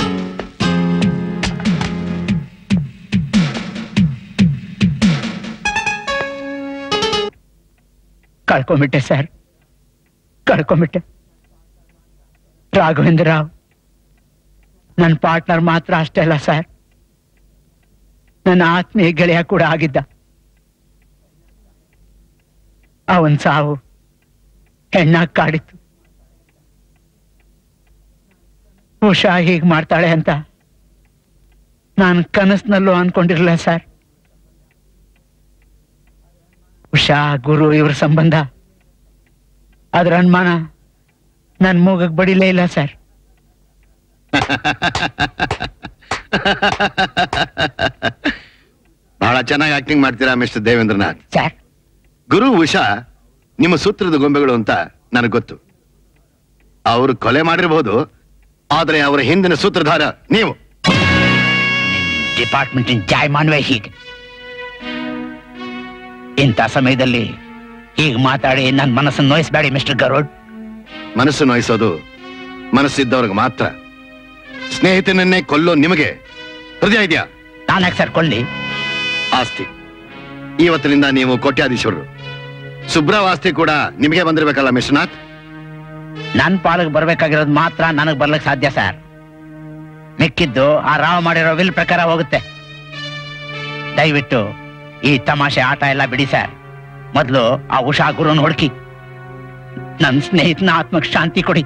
ಕಳ್ಕೊಂಬಿಟ್ಟೆ ಸರ್ ಕಳ್ಕೊಂಬಿಟ್ಟೆ ರಾಘವೇಂದ್ರ ರಾವ್ ನನ್ನ ಪಾರ್ಟ್ನರ್ ಮಾತ್ರ ಅಷ್ಟೇ ಅಲ್ಲ ಸರ್ ನನ್ನ ಆತ್ಮೀಯ ಗೆಳೆಯ ಕೂಡ ಆಗಿದ್ದ ಅವನ್ ಸಾವು ಹೆಣ್ಣಾಗ್ ಕಾಡಿತ್ತು ಉಷಾ ಹೀಗ್ ಮಾಡ್ತಾಳೆ ಅಂತ ನಾನು ಕನಸಿನಲ್ಲೂ ಅನ್ಕೊಂಡಿರ್ಲಿಲ್ಲ ಸರ್ ಉಷಾ ಗುರು ಇವ್ರ ಸಂಬಂಧ ಅದ್ರ ಅನುಮಾನ ನನ್ ಮೂಗಕ್ ಬಡಿಲೇ ಇಲ್ಲ ಸರ್ ಬಹಳ ಚೆನ್ನಾಗಿ ಆಕ್ಟಿಂಗ್ ಮಾಡ್ತೀರಾ ಮಿಸ್ಟರ್ ದೇವೇಂದ್ರನಾಥ್ ಸರ್ ಗುರು ಉಷಾ ನಿಮ್ಮ ಸೂತ್ರದ ಗೊಂಬೆಗಳು ಅಂತ ನನಗೆ ಗೊತ್ತು ಅವರು ಕೊಲೆ ಮಾಡಿರಬಹುದು ಆದ್ರೆ ಅವರ ಹಿಂದಿನ ಸೂತ್ರಧಾರ ನೀವು ಡಿಪಾರ್ಟ್ಮೆಂಟ್ ಜಾಯಮಾನ್ವೇ ಹೀಗೆ ಇಂಥ ಸಮಯದಲ್ಲಿ ಹೀಗೆ ಮಾತಾಡಿ ನನ್ನ ಮನಸ್ಸನ್ನು ನೋಯಿಸ್ಬೇಡಿ ಮಿಸ್ಟರ್ ಗರೋಡ್ ಮನಸ್ಸು ನೋಯಿಸೋದು ಮನಸ್ಸಿದ್ದವ್ರಿಗೆ ಮಾತ್ರ ಸ್ನೇಹಿತನನ್ನೇ ಕೊಲ್ಲೋ ನಿಮಗೆ ಹೃದಯ ಇದೆಯಾ ನಾನ್ಯಾಕೆ ಸರ್ ಕೊಳ್ಳಿ ಆಸ್ತಿ ಇವತ್ತಿನಿಂದ ನೀವು ಕೋಟ್ಯಾಧೀಶರು ಸುಬ್ರಾವ್ ಆಸ್ತಿ ಕೂಡ ನಿಮಗೆ ಬಂದಿರ್ಬೇಕಲ್ಲ ಮಿಶ್ರನಾಥ್ ನನ್ ಪಾಲಿಗೆ ಬರ್ಬೇಕಾಗಿರೋದು ಮಾತ್ರ ನನಗ್ ಬರ್ಲಿಕ್ಕೆ ಸಾಧ್ಯ ಸರ್ ಮಿಕ್ಕಿದ್ದು ಆ ರಾವ್ ಮಾಡಿರೋ ವಿಲ್ ಪ್ರಕಾರ ಹೋಗುತ್ತೆ ದಯವಿಟ್ಟು ಈ ತಮಾಷೆ ಆಟ ಎಲ್ಲ ಬಿಡಿ ಸರ್ ಮೊದಲು ಆ ಉಷಾ ಗುರುನ್ ಹುಡುಕಿ ನನ್ನ ಸ್ನೇಹಿತನ ಆತ್ಮಕ್ಕೆ ಶಾಂತಿ ಕೊಡಿ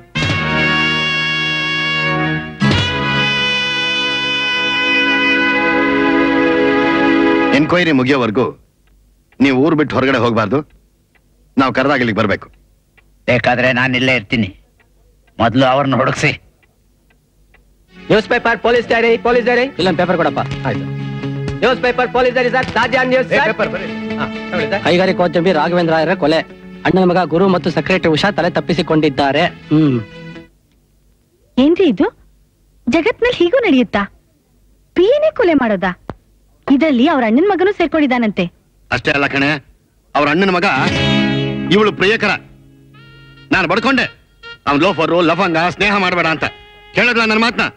ಎನ್ಕ್ವೈರಿ ಮುಗಿಯೋವರೆಗೂ ನೀವು ಊರು ಬಿಟ್ಟು ಹೊರಗಡೆ ಹೋಗಬಾರ್ದು ನಾವು ಕರೆದಾಗ ಇಲ್ಲಿಗೆ ಬರಬೇಕು ಬೇಕಾದ್ರೆ ನಾನು ಇಲ್ಲೇ ಇರ್ತೀನಿ ಮೊದಲು ಅವ್ರನ್ನ ಹುಡುಕ್ಸಿ newspaper police diary police diary ಇಲ್ಲೊಂದು ಪೇಪರ್ ಕೊಡಪ್ಪ ಆಯ್ತು newspaper police diary sir ತಾಜಾ ನ್ಯೂಸ್ ಕೈಗಾರಿಕೋದ್ಯಮಿ ರಾಘವೇಂದ್ರ ರಾಯರ ಕೊಲೆ ಅಣ್ಣನ ಮಗ ಗುರು ಮತ್ತು ಸೆಕ್ರೆಟರಿ ಉಷಾ ತಲೆ ತಪ್ಪಿಸಿಕೊಂಡಿದ್ದಾರೆ ಹ್ಮ್ ಏನ್ರಿ ಇದು ಜಗತ್ನಲ್ಲಿ ಹೀಗೂ ನಡೆಯುತ್ತಾ ಪಿಯನೇ ಕೊಲೆ ಮಾಡೋದಾ ಇದರಲ್ಲಿ ಅವ್ರ ಅಣ್ಣನ ಮಗನೂ ಸೇರ್ಕೊಂಡಿದ್ದಾನಂತೆ ಅಷ್ಟೇ ಅಲ್ಲ ಕಣೆ ಅವ್ರ ಅಣ್ಣನ ಮಗ ಇವಳು ಪ್ರಿಯಕರ ನಾನು ಬಡ್ಕೊಂಡೆ ಅವ್ನು ಲೋಫರು ಲಫಂಗ ಸ್ನೇಹ ಮಾಡಬೇಡ ಅಂತ ಕೇಳಿದ್ಲ ನನ್ನ ಮಾತನ್ನ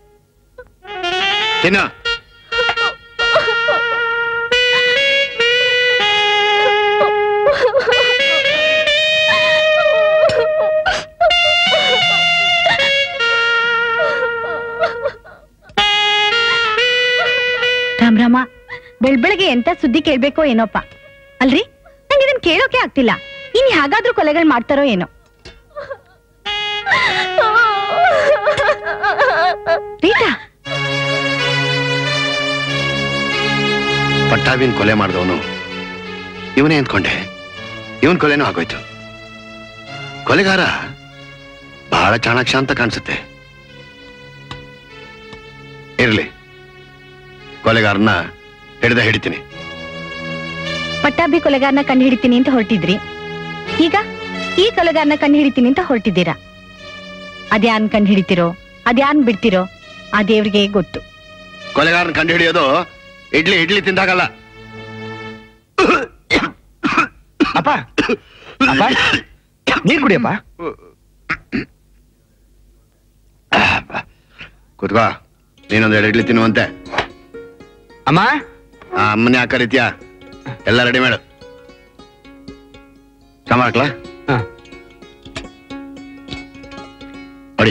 ತಿನ್ನ ರಾಮ್ ರಾಮ ಬೆಳ್ಬೆಳಗ್ಗೆ ಎಂತ ಸುದ್ದಿ ಕೇಳ್ಬೇಕೋ ಏನೋಪ್ಪ ಅಲ್ರಿ ನಂಗೆ ಇದನ್ ಕೇಳೋಕೆ ಆಗ್ತಿಲ್ಲ ಇನ್ ಹೇಗಾದ್ರೂ ಕೊಲೆಗಳು ಮಾಡ್ತಾರೋ ಏನೋ ರೀಟಾ ಪಟ್ಟಾಭಿನ್ ಕೊಲೆ ಮಾಡಿದವನು ಇವನೇ ಅಂದ್ಕೊಂಡೆ ಇವನ್ ಕೊಲೆನೂ ಆಗೋಯ್ತು ಕೊಲೆಗಾರ ಬಹಳ ಚಾಣಾಕ್ಷ ಅಂತ ಕಾಣಿಸುತ್ತೆ ಇರ್ಲಿ ಕೊಲೆಗಾರನ್ನ ಹಿಡ್ದ ಹಿಡಿತೀನಿ ಪಟ್ಟಾಭಿ ಕೊಲೆಗಾರನ ಕಂಡು ಹಿಡಿತೀನಿ ಅಂತ ಹೊರಟಿದ್ರಿ ಈಗ ಈ ಕೊಲೆಗಾರನ ಕಂಡು ಹಿಡಿತೀನಿ ಅಂತ ಹೊರಟಿದ್ದೀರಾ ಅದ್ಯಾನ್ ಕಂಡು ಹಿಡಿತಿರೋ ಅದ್ಯಾನ್ ಬಿಡ್ತಿರೋ ಆ ದೇವ್ರಿಗೆ ಗೊತ್ತು ಕೊಲೆಗಾರನ ಕಂಡು ಹಿಡಿಯೋದು ಇಡ್ಲಿ ಇಡ್ಲಿ ತಿಂದಾಗಲ್ಲ ಅಪ್ಪ ಅಪ್ಪ ನೀರ್ ಕುಡಿಯಪ್ಪ ಕುತ್ಕೋ ನೀನೊಂದು ಎರಡು ಇಡ್ಲಿ ತಿನ್ನುವಂತೆ ಅಮ್ಮ ಆ ಅಮ್ಮನ ಯಾಕ ಕರೀತೀಯ ಎಲ್ಲ ರೆಡಿ ಮಾಡು ಕಮಾಕ್ಲಾ ಹಾ. ಹೊಡಿ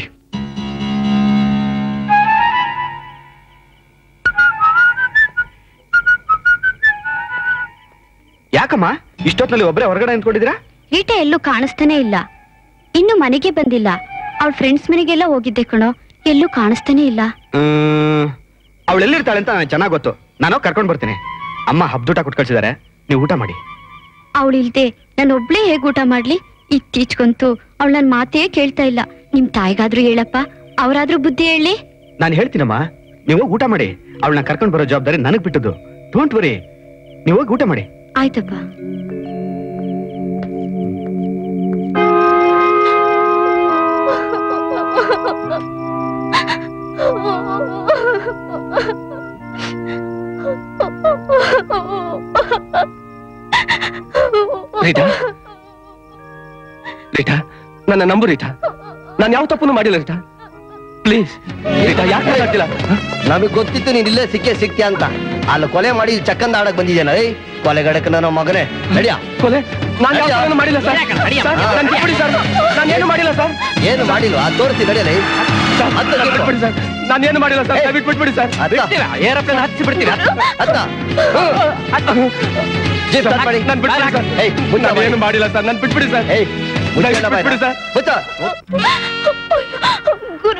ಯಾಕಮ್ಮ ಇಷ್ಟೊತ್ತಿನಲ್ಲಿ ಒಬ್ಬರೇ ಹೊರಗಡೆ ನಿಂತ್ಕೊಂಡಿದ್ದೀರಾ ರೀಟಾ ಎಲ್ಲೂ ಕಾಣಿಸ್ತಾನೆ ಇಲ್ಲ ಇನ್ನು ಮನೆಗೆ ಬಂದಿಲ್ಲ ಅವಳ ಫ್ರೆಂಡ್ಸ್ ಮನೆಗೆಲ್ಲ ಹೋಗಿದ್ದೆ ಕಣೋ ಎಲ್ಲೂ ಕಾಣಿಸ್ತಾನೆ ಇಲ್ಲ ಅವಳು ಎಲ್ಲಿರ್ತಾಳೆ ಅಂತ ನನಗೆ ಚೆನ್ನಾಗಿ ಗೊತ್ತು ನಾನು ಕರ್ಕೊಂಡು ಬರ್ತೀನಿ ಅಮ್ಮ ಹಬ್ದೂಟ ಕೊಟ್ಟು ಕಳ್ಸಿದ್ದಾರೆ ನೀವು ಊಟ ಮಾಡಿ ಅವಳಿಲ್ದೆ ನಾನು ಒಬ್ಳೇ ಹೇಗ್ ಊಟ ಮಾಡ್ಲಿ ಇತ್ತೀಚ್ಗಂತೂ ಅವಳು ನನ್ ಮಾತೇ ಕೇಳ್ತಾ ಇಲ್ಲ ನಿಮ್ ತಾಯಿಗಾದ್ರೂ ಹೇಳಪ್ಪ ಅವರಾದ್ರೂ ಬುದ್ಧಿ ಹೇಳಿ ನಾನು ಹೇಳ್ತೀನಮ್ಮ ನೀವು ಹೋಗಿ ಊಟ ಮಾಡಿ ಅವಳನ್ನ ಕರ್ಕೊಂಡು ಬರೋ ಜವಾಬ್ದಾರಿ ನನಗೆ ಬಿಟ್ಟದ್ದು ಡೋಂಟ್ ವರಿ ನೀವು ಹೋಗಿ ಊಟ ಮಾಡಿ ಆಯ್ತಪ್ಪ ನನ್ನ ನಂಬು ರೀಟಾ ನಾನು ಯಾವ ತಪ್ಪನ್ನು ಮಾಡಿಲ್ಲ ರೀಟಾ ಪ್ಲೀಸ್ ರೀಟಾ ಯಾಕೆ ಆಗ್ತಿಲ್ಲ ನಮಗ್ ಗೊತ್ತಿತ್ತು ನೀನ್ ಇಲ್ಲೇ ಸಿಕ್ಕೇ ಸಿಕ್ತ್ಯಾ ಅಂತ ಅಲ್ಲಿ ಕೊಲೆ ಮಾಡಿ ಚಕ್ಕಂದ ಆಡಕ್ ಬಂದಿದ್ದೇನ ಏಯ್ ಕೊಲೆಗಡಕ ನನ್ನ ಮಗನೇ ನಡಿಯ ಕೊಲೆ ನಾನು ಯಾವ ತಪ್ಪನ್ನು ಮಾಡಿಲ್ಲ ಸರ್ ನಡಿಯಕ್ಕ, ನಡಿಯಮ್ಮ. ಸರ್, ನನ್ ಬಿಟ್ಬಿಡಿ ಸರ್ ನಾನು ಏನು ಮಾಡಿಲ್ಲ ಸರ್ ಏನು ಮಾಡಿಲ್ವಾ ಅದ್ ತೋರಿಸಿ ನಡಿಯಲ್ಲ ಸರ್, ಹತ್ತು ನನ್ ಗಿಫ್ಟ್. ಬಿಟ್ಬಿಡಿ ಸರ್ ನಾನು ಏನು ಮಾಡಿಲ್ಲ ಸರ್ ದಯವಿಟ್ಟು ಬಿಟ್ಬಿಡಿ ಸರ್ ಏರೋಪ್ಲೇನ್ ಹಚ್ಚಿ ಬಿಡ್ತೀವಿ ಅತ್ತ ಜೀಪ್ ಸ್ಟಾರ್ಟ್ ಮಾಡಿ ನನ್ ಬಿಟ್ಬಿಡಿ ಸರ್ ಏಯ್ ಮುಚ್ಚ ನಾನು ಬಾಯಿ. ಏನು ಮಾಡಿಲ್ಲ ಸರ್ ನನ್ ಬಿಟ್ಬಿಡಿ ಸರ್ ಏಯ್ ಮುಚ್ಚ ಬಾಯಿ. ಬಿಟ್ಬಿಡಿ ಸರ್ ಮುಚ್ಚ ಗುರು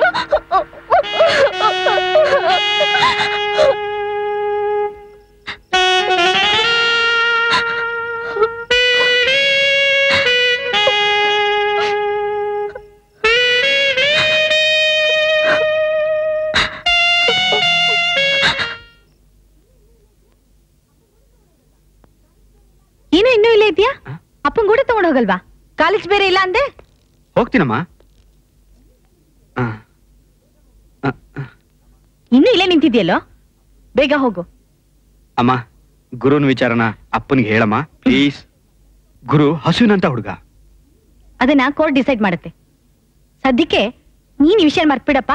ಏನು ಇನ್ನೂ ಇಲ್ಲೇ ಇದೆಯಾ ಅಪ್ಪನ್ ಕೂಡ ತಗೊಂಡ್ ಹೋಗಲ್ವಾ ಕಾಲೇಜ್ ಬೇರೆ ಇಲ್ಲ ಅಂದೆ ಹೋಗ್ತೀನಮ್ಮ ಆ. ಆ, ಆ. ಇನ್ನೂ ಇಲ್ಲೇ ನಿಂತಿದ್ಯಲ್ಲೋ ಬೇಗ ಹೋಗು ಅಮ್ಮ ಗುರುನ ವಿಚಾರನ ಅಪ್ಪನಿಗೆ ಹೇಳಮ್ಮ ಪ್ಲೀಸ್ ಗುರು ಹಸುವಿನಂತ ಹುಡುಗ ಅದನ್ನ ಕೋರ್ಟ್ ಡಿಸೈಡ್ ಮಾಡುತ್ತೆ ಸದ್ಯಕ್ಕೆ ನೀನ್ ಈ ವಿಷಯ ಮರ್ತ್ಬಿಡಪ್ಪ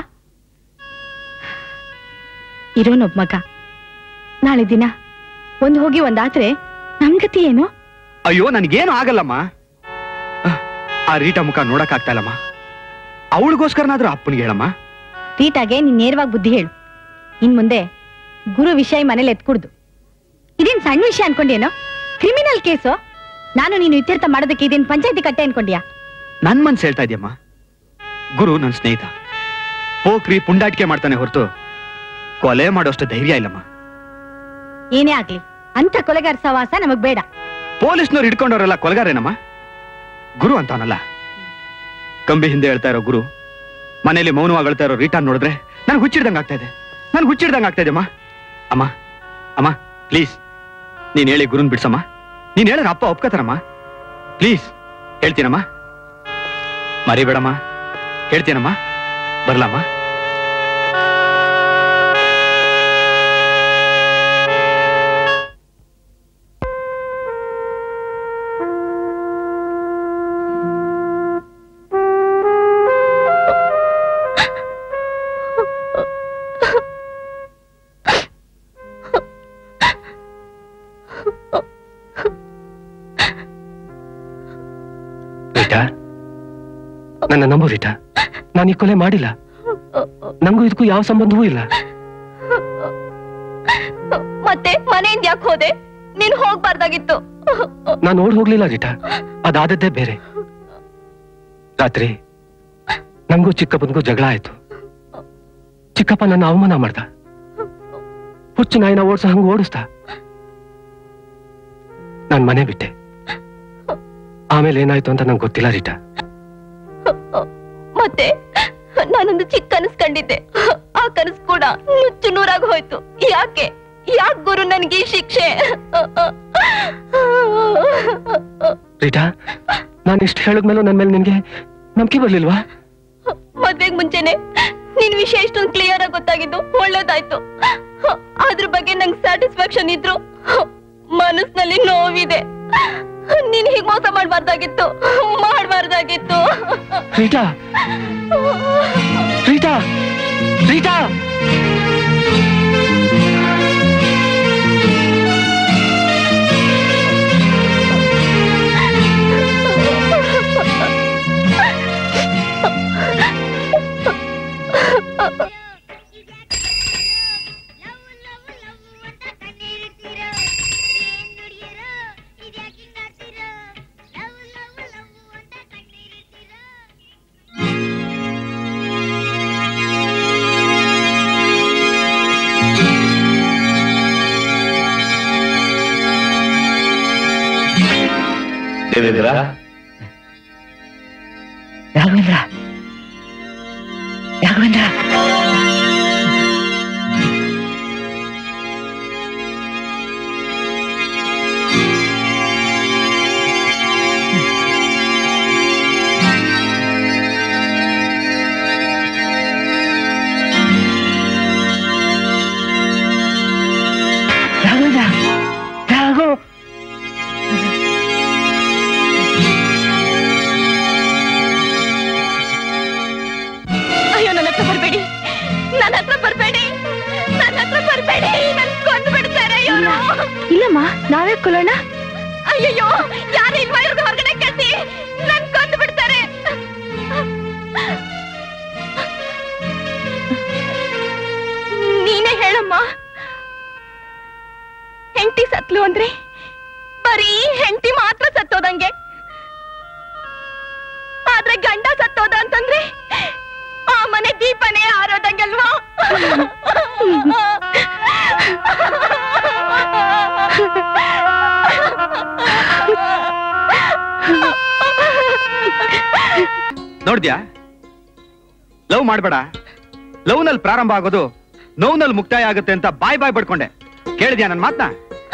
ಇರೋನೊಬ್ಬ ಮಗ ನಾಳೆ ದಿನ ಒಂದ್ ಹೋಗಿ ಒಂದಾದ್ರೆ ನಮ್ ಗತಿ ಏನು ಅಯ್ಯೋ ನನಗೇನು ಆಗಲ್ಲಮ್ಮ ಆ, ಆ ರೀಟಾ ಮುಖ ನೋಡಕ್ ಆಗ್ತಾ ಇಲ್ಲಮ್ಮ ಅವಳಿಗೋಸ್ಕರನಾದ್ರೂ ಅಪ್ಪನಿಗೆ ಹೇಳಮ್ಮ ರೀಟಾಗೆ ನೀನ್ ನೇರವಾಗಿ ಬುದ್ಧಿ ಹೇಳು ಇನ್ ಮುಂದೆ ಗುರು ವಿಷಯ ಮನೇಲಿ ಎತ್ಕುಡ್ದು ಇದೇನ್ ಸಣ್ಣ ವಿಷಯ ಅನ್ಕೊಂಡೇನೋ ಕ್ರಿಮಿನಲ್ ಕೇಸು ನಾನು ನೀನು ಇತ್ಯರ್ಥ ಮಾಡೋದಕ್ಕೆ ಇದೇನ್ ಪಂಚಾಯತಿ ಕಟ್ಟೆ ಅನ್ಕೊಂಡ್ಯಾ ನನ್ ಮನ್ಸ್ ಹೇಳ್ತಾ ಇದೆಯಮ್ಮ ಗುರು ನನ್ನ ಸ್ನೇಹಿತ ಹೋಕ್ರಿ ಪುಂಡಾಟಿಕೆ ಮಾಡ್ತಾನೆ ಹೊರತು ಕೊಲೆ ಮಾಡೋಷ್ಟು ಧೈರ್ಯ ಇಲ್ಲಮ್ಮ ಏನೇ ಆಗ್ಲಿ ಅಂತ ಕೊಲೆಗಾರ ಸವಾಸ ನಮಗ್ ಬೇಡ ಪೊಲೀಸ್ನವ್ರು ಹಿಡ್ಕೊಂಡವರೆಲ್ಲ ಕೊಲೆಗಾರೇನಮ್ಮ ಗುರು ಅಂತವನಲ್ಲ ಕಂಬಿ ಹಿಂದೆ ಹೇಳ್ತಾ ಇರೋ ಗುರು ಮನೇಲಿ ಮೌನವಾಗಿ ಹೇಳ್ತಾ ಇರೋ ರೀಟಾ ನೋಡಿದ್ರೆ ನನ್ಗೆ ಹುಚ್ಚಿಡ್ದಂಗ್ ಆಗ್ತಾ ಇದೆ ನನ್ಗೆ ಹುಚ್ಚಿಡ್ದಂಗ್ ಆಗ್ತಾ ಇದೆ ಅಮ್ಮ ಅಮ್ಮ ಅಮ್ಮ ಪ್ಲೀಸ್ ನೀನ್ ಹೇಳಿ ಗುರುನ್ ಬಿಡ್ಸಮ್ಮ ನೀನ್ ಹೇಳಿದ್ರೆ ಅಪ್ಪ ಒಪ್ಕೋತಾರಮ್ಮ ಪ್ಲೀಸ್ ಹೇಳ್ತೀನಮ್ಮ ಮರಿಬೇಡಮ್ಮ ಹೇಳ್ತೀನಮ್ಮ ಬರ್ಲಮ್ಮ ರೀಟಾ ನನ್ನ ನಂಬು ರೀಟಾ ನಾನು ಈ ಕೊಲೆ ಮಾಡಿಲ್ಲ ನಂಗೂ ಇದಕ್ಕೂ ಯಾವ ಸಂಬಂಧವೂ ಇಲ್ಲ ಮತ್ತೆ ಮನೆಯಿಂದ ಯಾಕೆ ಹೋದೆ ನೀನ್ ಹೋಗ್ಬಾರ್ದಾಗಿತ್ತು ನಾನು ಓಡ್ ಹೋಗ್ಲಿಲ್ಲ ರೀಟಾ ಅದಾದದ್ದೇ ಬೇರೆ ರಾತ್ರಿ ನಂಗೂ ಚಿಕ್ಕಪ್ಪನಿಗೂ ಜಗಳ ಆಯ್ತು ಚಿಕ್ಕಪ್ಪ ನನ್ನ ಅವಮಾನ ಮಾಡ್ದ ಹುಚ್ಚು ನಾಯಿನ ಓಡ್ಸ ಹಂಗ ಓಡಿಸ್ದ ನಾನ್ ಮನೆ ಬಿಟ್ಟೆ ಆಮೇಲೆ ಏನಾಯ್ತು ಅಂತ ನಂಗೆ ಗೊತ್ತಿಲ್ಲ ರೀಟಾ ಮತ್ತೆ ನಾನೊಂದು ಚಿಕ್ಕ ಕನಸು ಕಂಡಿದ್ದೆ ಆ ಕನಸು ಕೂಡ ನುಚ್ಚು ನೂರಾಗಿ ಹೋಯ್ತು ಯಾಕೆ ಯಾಕೆ ಗುರು ನನ್ಗೆ ಈ ಶಿಕ್ಷೆ ರೀಟಾ ನಾನು ಇಷ್ಟು ಹೇಳಿದ್ಮೇಲೂ ನನ್ ಮೇಲೆ ನಿನ್ಗೆ ನಂಬಿಕೆ ಬರ್ಲಿಲ್ವಾ ಮದ್ವೆಗ್ ಮುಂಚೆನೆ ನಿನ್ ವಿಷಯ ಇಷ್ಟೊಂದು ಕ್ಲಿಯರ್ ಆಗಿ ಗೊತ್ತಾಗಿದ್ದು ಒಳ್ಳೇದಾಯ್ತು ಅದ್ರ ಬಗ್ಗೆ ನಂಗೆ ಸ್ಯಾಟಿಸ್ಫ್ಯಾಕ್ಷನ್ ಇದ್ರು ಮನಸ್ನಲ್ಲಿ ನೋವಿದೆ ನೀನ್ ಹೀಗ್ ಮೋಸ ಮಾಡ್ಬಾರ್ದಾಗಿತ್ತು ಮಾಡ್ಬಾರ್ದಾಗಿತ್ತು Rita Rita Rita Devendra Raghavendra Raghavendra Raghavendra Raghu ಹಾಕೊಳ್ಳೋಣ ಅಯ್ಯಯ್ಯೋ ಯಾರು ಇಲ್ವಾ ಇವ್ರಿಗೆ ಹೊರಗಡೆ ಕಳ್ಸಿ ನನ್ ಕೊಂದು ಬಿಡ್ತಾರೆ ನೀನೇ ಹೇಳಮ್ಮ ಹೆಂಡತಿ ಸತ್ಲು ಅಂದ್ರೆ ಬರೀ ಹೆಂಡತಿ ಮಾತ್ರ ಸತ್ತೋದಂಗೆ ಆದ್ರೆ ಗಂಡ ಸತ್ತೋದ ಅಂತಂದ್ರೆ ಆ ಮನೆ ದೀಪನೇ ಆರೋದಂಗಲ್ವಾ ನೋಡ್ದ್ಯಾ ಲವ್ ಮಾಡ್ಬೇಡ ಲವ್ ನಲ್ಲಿ ಪ್ರಾರಂಭ ಆಗೋದು ನೋವ್ನಲ್ಲಿ ಮುಕ್ತಾಯ ಆಗುತ್ತೆ ಅಂತ ಬಾಯ್ ಬಾಯ್ ಬಡ್ಕೊಂಡೆ ಕೇಳಿದ್ಯಾ ನನ್ ಮಾತ್ನ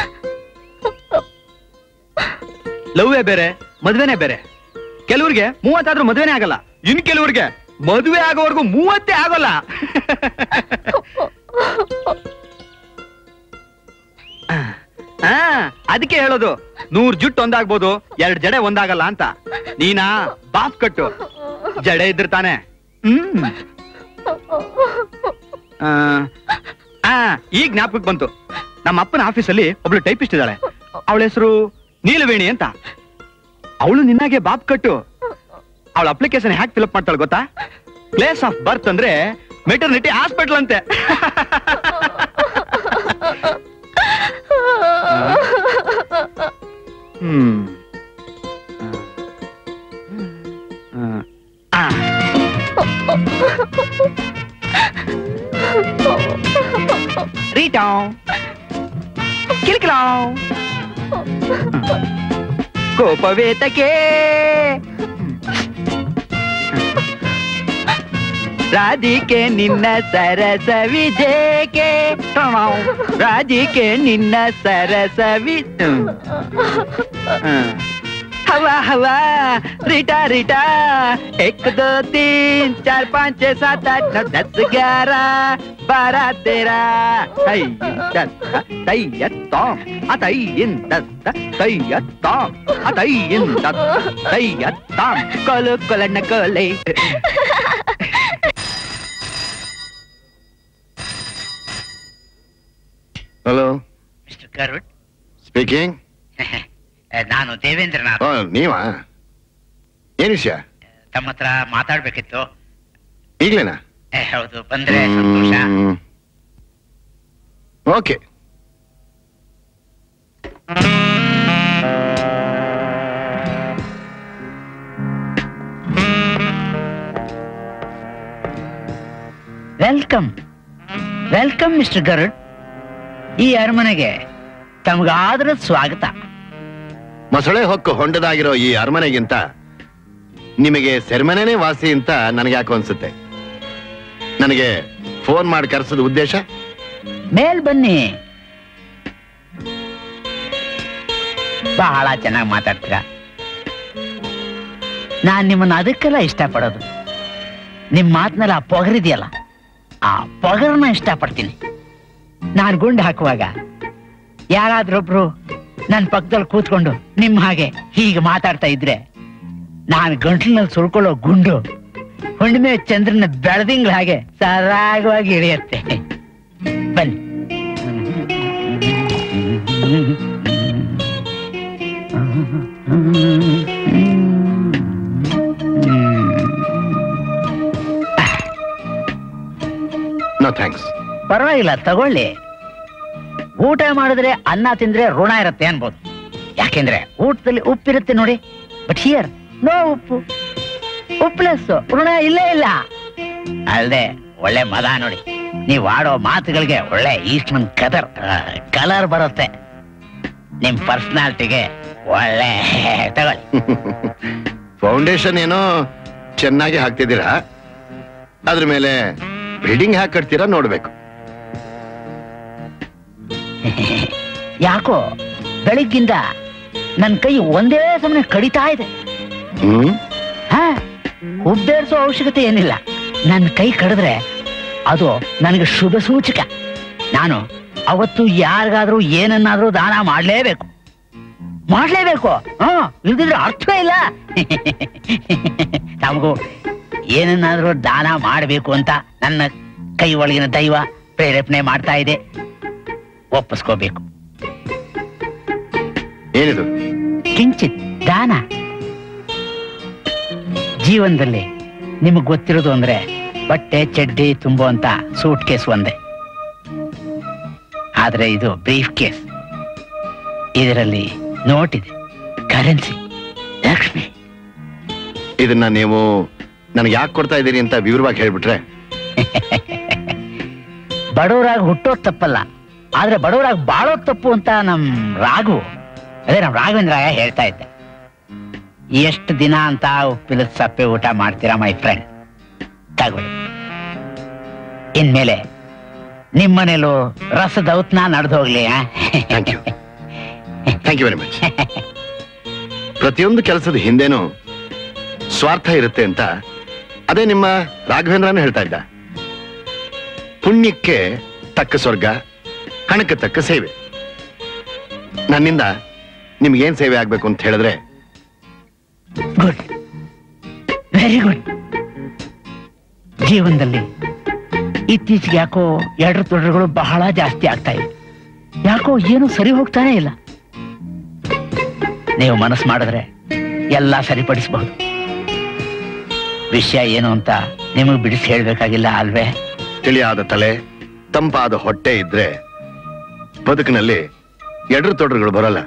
ಲವ್ವೇ ಬೇರೆ ಮದ್ವೆನೇ ಬೇರೆ ಕೆಲವ್ರಿಗೆ ಮೂವತ್ತಾದ್ರೂ ಮದ್ವೆನೇ ಆಗಲ್ಲ ಇನ್ ಕೆಲವ್ರಿಗೆ ಮದುವೆ ಆಗೋವರೆಗೂ ಮೂವತ್ತೇ ಆಗೋಲ್ಲ ಆ, ಅದಕ್ಕೆ ಹೇಳೋದು ನೂರ್ ಜುಟ್ಟು ಒಂದಾಗ್ಬೋದು ಎರಡ್ ಜಡೆ ಒಂದಾಗಲ್ಲ ಅಂತ ನೀನಾ ಬಾಪ್ ಕಟ್ಟು ಜಡೆ ಇದ್ರೆ ತಾನೆ ಹ್ಮ್ ಆ, ಆ, ಈಗ ಜ್ಞಾಪಕಕ್ಕೆ ಬಂತು ನಮ್ಮ ಅಪ್ಪನ ಆಫೀಸಲ್ಲಿ ಒಬ್ಳು ಟೈಪಿಸ್ಟ್ ಇದ್ದಾಳೆ ಅವಳ ಹೆಸರು ನೀಲವೇಣಿ ಅಂತ ಅವಳು ನಿನ್ನಾಗೆ ಬಾಪ್ ಕಟ್ಟು ಅವಳ ಅಪ್ಲಿಕೇಶನ್ ಹ್ಯಾಕ್ ಫಿಲಪ್ ಮಾಡ್ತಾಳೆ ಗೊತ್ತಾ ಪ್ಲೇಸ್ ಆಫ್ ಬರ್ತ್ ಅಂದ್ರೆ ಮೆಟರ್ನಿಟಿ ಹಾಸ್ಪಿಟಲ್ ಅಂತೆ ಹ್ಮ್ ಆ. ಆ. ರೀಟಾ ಕಿಲ್ಕಿಲಾ ಕೋಪವೇತಕ್ಕೆ ರಾಧಿಕೆ ನಿನ್ನ ಸರಸವಿದೇಕೆ ರಾಧಿಕೆ ನಿನ್ನ ಸರಸವಿ हवा हवा रिटा रिटा एक दो तीन चार पाँच छह सात आठ नौ दस ग्यारह बारह तेरह तय्यत्तोम अतय्यिन्दत्त तय्यत्तोम अतय्यिन्दत् तय्यत्ताम कोಲು ಕೊಲಣ್ಣ ಕೋಲೆ ಹಲೋ ಮಿಸ್ಟರ್ ಕರುಣ್ ಸ್ಪೀಕಿಂಗ್ ನಾನು ದೇವೇಂದ್ರನಾಥ್ ನೀವಾ ಏನ್ ವಿಷಯ ತಮ್ಮ ಹತ್ರ ಮಾತಾಡ್ಬೇಕಿತ್ತು ಈಗ್ಲೇನಾ ಏ, ಹೌದು ಬಂದ್ರೆ ಸಂತೋಷ okay welcome welcome mister Garud ಈ ಅರಮನೆಗೆ ತಮಗಾದ್ರ ಸ್ವಾಗತ ಮೊಸಳೆ ಹೊಕ್ಕು ಹೊಂಡದಾಗಿರೋ ಈ ಅರಮನೆಗಿಂತ ನಿಮಗೆ ಸೆರೆಮನೆನೇ ವಾಸಿ ಅಂತ ನನಗೆ ಯಾಕೋ ಅನ್ಸುತ್ತೆ ನನಗೆ ಫೋನ್ ಮಾಡಿ ಕರೆಸೋದು ಉದ್ದೇಶ ಮೇಲ್ ಬನ್ನಿ ಬಹಳ ಚೆನ್ನಾಗಿ ಮಾತಾಡ್ತೀರಾ ನಾನ್ ನಿಮ್ಮನ್ನ ಅದಕ್ಕೆಲ್ಲ ಇಷ್ಟಪಡೋದು ನಿಮ್ ಮಾತಿನಲ್ಲಿ ಆ ಪೊಗರಿದೆಯಲ್ಲ ಆ ಪೊಗರನ್ನ ಇಷ್ಟಪಡ್ತೀನಿ ನಾನು ಗುಂಡು ಹಾಕುವಾಗ ಯಾರಾದ್ರೊಬ್ರು ನನ್ನ ಪಕ್ಕದಲ್ಲಿ ಕೂತ್ಕೊಂಡು ನಿಮ್ ಹಾಗೆ ಹೀಗೆ ಮಾತಾಡ್ತಾ ಇದ್ರೆ ನಾನು ಗಂಟ್ಲಿನಲ್ಲಿ ಸುಳ್ಕೊಳ್ಳೋ ಗುಂಡು ಹುಣ್ಣಿಮೆ ಚಂದ್ರನ ಬೆಳದಿಂಗ್ಳ ಹಾಗೆ ಸರಾಗವಾಗಿ ಇಳಿಯತ್ತೆ ಬನ್ನಿ ನೋ ಥ್ಯಾಂಕ್ಸ್ ಪರವಾಗಿಲ್ಲ ತಗೊಳ್ಳಿ ಊಟ ಮಾಡಿದ್ರೆ ಅನ್ನ ತಿಂದ್ರೆ ಋಣ ಇರುತ್ತೆ ಅನ್ಬೋದು ಯಾಕೆಂದ್ರೆ ಊಟದಲ್ಲಿ ಉಪ್ಪಿರುತ್ತೆ ನೋಡಿ ಬಟ್ ಹಿಯರ್ ನೋ ಉಪ್ಪು ಉಪ್ಲೆಸ್ ಋಣ ಇಲ್ಲೇ ಇಲ್ಲ ಅಲ್ದೆ ಒಳ್ಳೆ ಮದ ನೋಡಿ ನೀವ್ ಆಡೋ ಮಾತುಗಳಿಗೆ ಒಳ್ಳೆ ಈಸ್ಟ್ಮನ್ ಕದರ್ ಕಲರ್ ಬರುತ್ತೆ ನಿಮ್ ಪರ್ಸನಾಲಿಟಿಗೆ ಒಳ್ಳೆ ತಗೊಳ್ಳಿ ಫೌಂಡೇಶನ್ ಏನೋ ಚೆನ್ನಾಗಿ ಹಾಕ್ತಿದ್ದೀರಾ ಅದ್ರ ಮೇಲೆ ಬಿಲ್ಡಿಂಗ್ ಹ್ಯಾಕ್ ಕಟ್ತೀರಾ ನೋಡ್ಬೇಕು ಯಾಕೋ ಬೆಳಿಗ್ಗಿಂದ ನನ್ ಕೈ ಒಂದೇ ಸಮನೆ ಕಡಿತಾ ಇದೆ ಹ್ಮ್ ಹಾ ಉಬ್ಬೇರ್ಸೋ ಅವಶ್ಯಕತೆ ಏನಿಲ್ಲ ನನ್ನ ಕೈ ಕಡಿದ್ರೆ ಅದು ನನಗೆ ಶುಭ ಸೂಚಕ ನಾನು ಅವತ್ತು ಯಾರಿಗಾದ್ರೂ ಏನನ್ನಾದ್ರೂ ದಾನ ಮಾಡ್ಲೇಬೇಕು ಮಾಡ್ಲೇಬೇಕು ಹಾ ಇಲ್ದಿದ್ರೆ ಅರ್ಥವೇ ಇಲ್ಲ ತಮಗೂ ಏನನ್ನಾದ್ರೂ ದಾನ ಮಾಡಬೇಕು ಅಂತ ನನ್ನ ಕೈ ಒಳಗಿನ ದೈವ ಪ್ರೇರೇಪಣೆ ಮಾಡ್ತಾ ಇದೆ ಒಪ್ಪಿಸ್ಕೋಬೇಕು ಏನಿದು ಕಿಂಚಿತ್ ದಾನ ಜೀವನದಲ್ಲಿ ನಿಮಗ್ ಗೊತ್ತಿರೋದು ಅಂದ್ರೆ ಬಟ್ಟೆ ಚಡ್ಡಿ ತುಂಬುವಂತ ಸೂಟ್ ಕೇಸ್ ಒಂದೇ ಆದ್ರೆ ಇದು ಬ್ರೀಫ್ ಕೇಸ್ ಇದರಲ್ಲಿ ನೋಟ್ ಇದೆ ಕರೆನ್ಸಿ ಲಕ್ಷ್ಮಿ ಇದನ್ನ ನೀವು ನನಗೆ ಯಾಕೆ ಕೊಡ್ತಾ ಇದ್ದೀರಿ ಅಂತ ವಿವರವಾಗಿ ಹೇಳ್ಬಿಟ್ರೆ ಬಡವರಾಗಿ ಹುಟ್ಟೋದ್ ತಪ್ಪಲ್ಲ ಆದ್ರೆ ಬಡವರಾಗಿ ಬಾಳೋದ್ ತಪ್ಪು ಅಂತ ನಮ್ ರಾಘು ಅದೇ ನಮ್ ರಾಘವೇಂದ್ರಾಯ ಹೇಳ್ತಾ ಇದ್ದೆ ಎಷ್ಟು ದಿನ ಅಂತ ಉಪ್ಪಿಲದ ಸಪ್ಪೆ ಊಟ ಮಾಡ್ತೀರಾ ಮೈ ಫ್ರೆಂಡ್ ತಗೊಳ್ಳಿ ಇನ್ಮೇಲೆ ನಿಮ್ಮನೇಲೂ ರಸದ ಔತ್ನ ನಡೆದು ಹೋಗ್ಲಿ thank you thank you very much ಪ್ರತಿಯೊಂದು ಕೆಲಸದ ಹಿಂದೆನೂ ಸ್ವಾರ್ಥ ಇರುತ್ತೆ ಅಂತ ಅದೇ ನಿಮ್ಮ ರಾಘವೇಂದ್ರನು ಹೇಳ್ತಾ ಇದ್ದ ಪುಣ್ಯಕ್ಕೆ ತಕ್ಕ ಸ್ವರ್ಗ ಹಣಕ್ಕೆ ತಕ್ಕ ಸೇವೆ ನನ್ನಿಂದ ನಿಮ್ಗೇನ್ ಸೇವೆ ಆಗ್ಬೇಕು ಅಂತ ಹೇಳಿದ್ರೆ ಗುಡ್ ವೆರಿ ಗುಡ್ ಜೀವನದಲ್ಲಿ ಇತ್ತೀಚೆಗೆ ಯಾಕೋ ಎಡ್ರ ತೊಡ್ರಗಳು ಬಹಳ ಜಾಸ್ತಿ ಆಗ್ತಾ ಇವೆ ಯಾಕೋ ಏನು ಸರಿ ಹೋಗ್ತಾನೆ ಇಲ್ಲ ನೀವು ಮನಸ್ಸು ಮಾಡಿದ್ರೆ ಎಲ್ಲ ಸರಿಪಡಿಸಬಹುದು ವಿಷಯ ಏನು ಅಂತ ನಿಮಗೆ ಬಿಡಿಸಿ ಹೇಳ್ಬೇಕಾಗಿಲ್ಲ ಅಲ್ವೇ ತಿಳಿಯಾದ ತಲೆ ತಂಪಾದ ಹೊಟ್ಟೆ ಇದ್ರೆ ಬದುಕಿನಲ್ಲಿ ಎಡ್ರು ತೊಡ್ರುಗಳು ಬರಲ್ಲ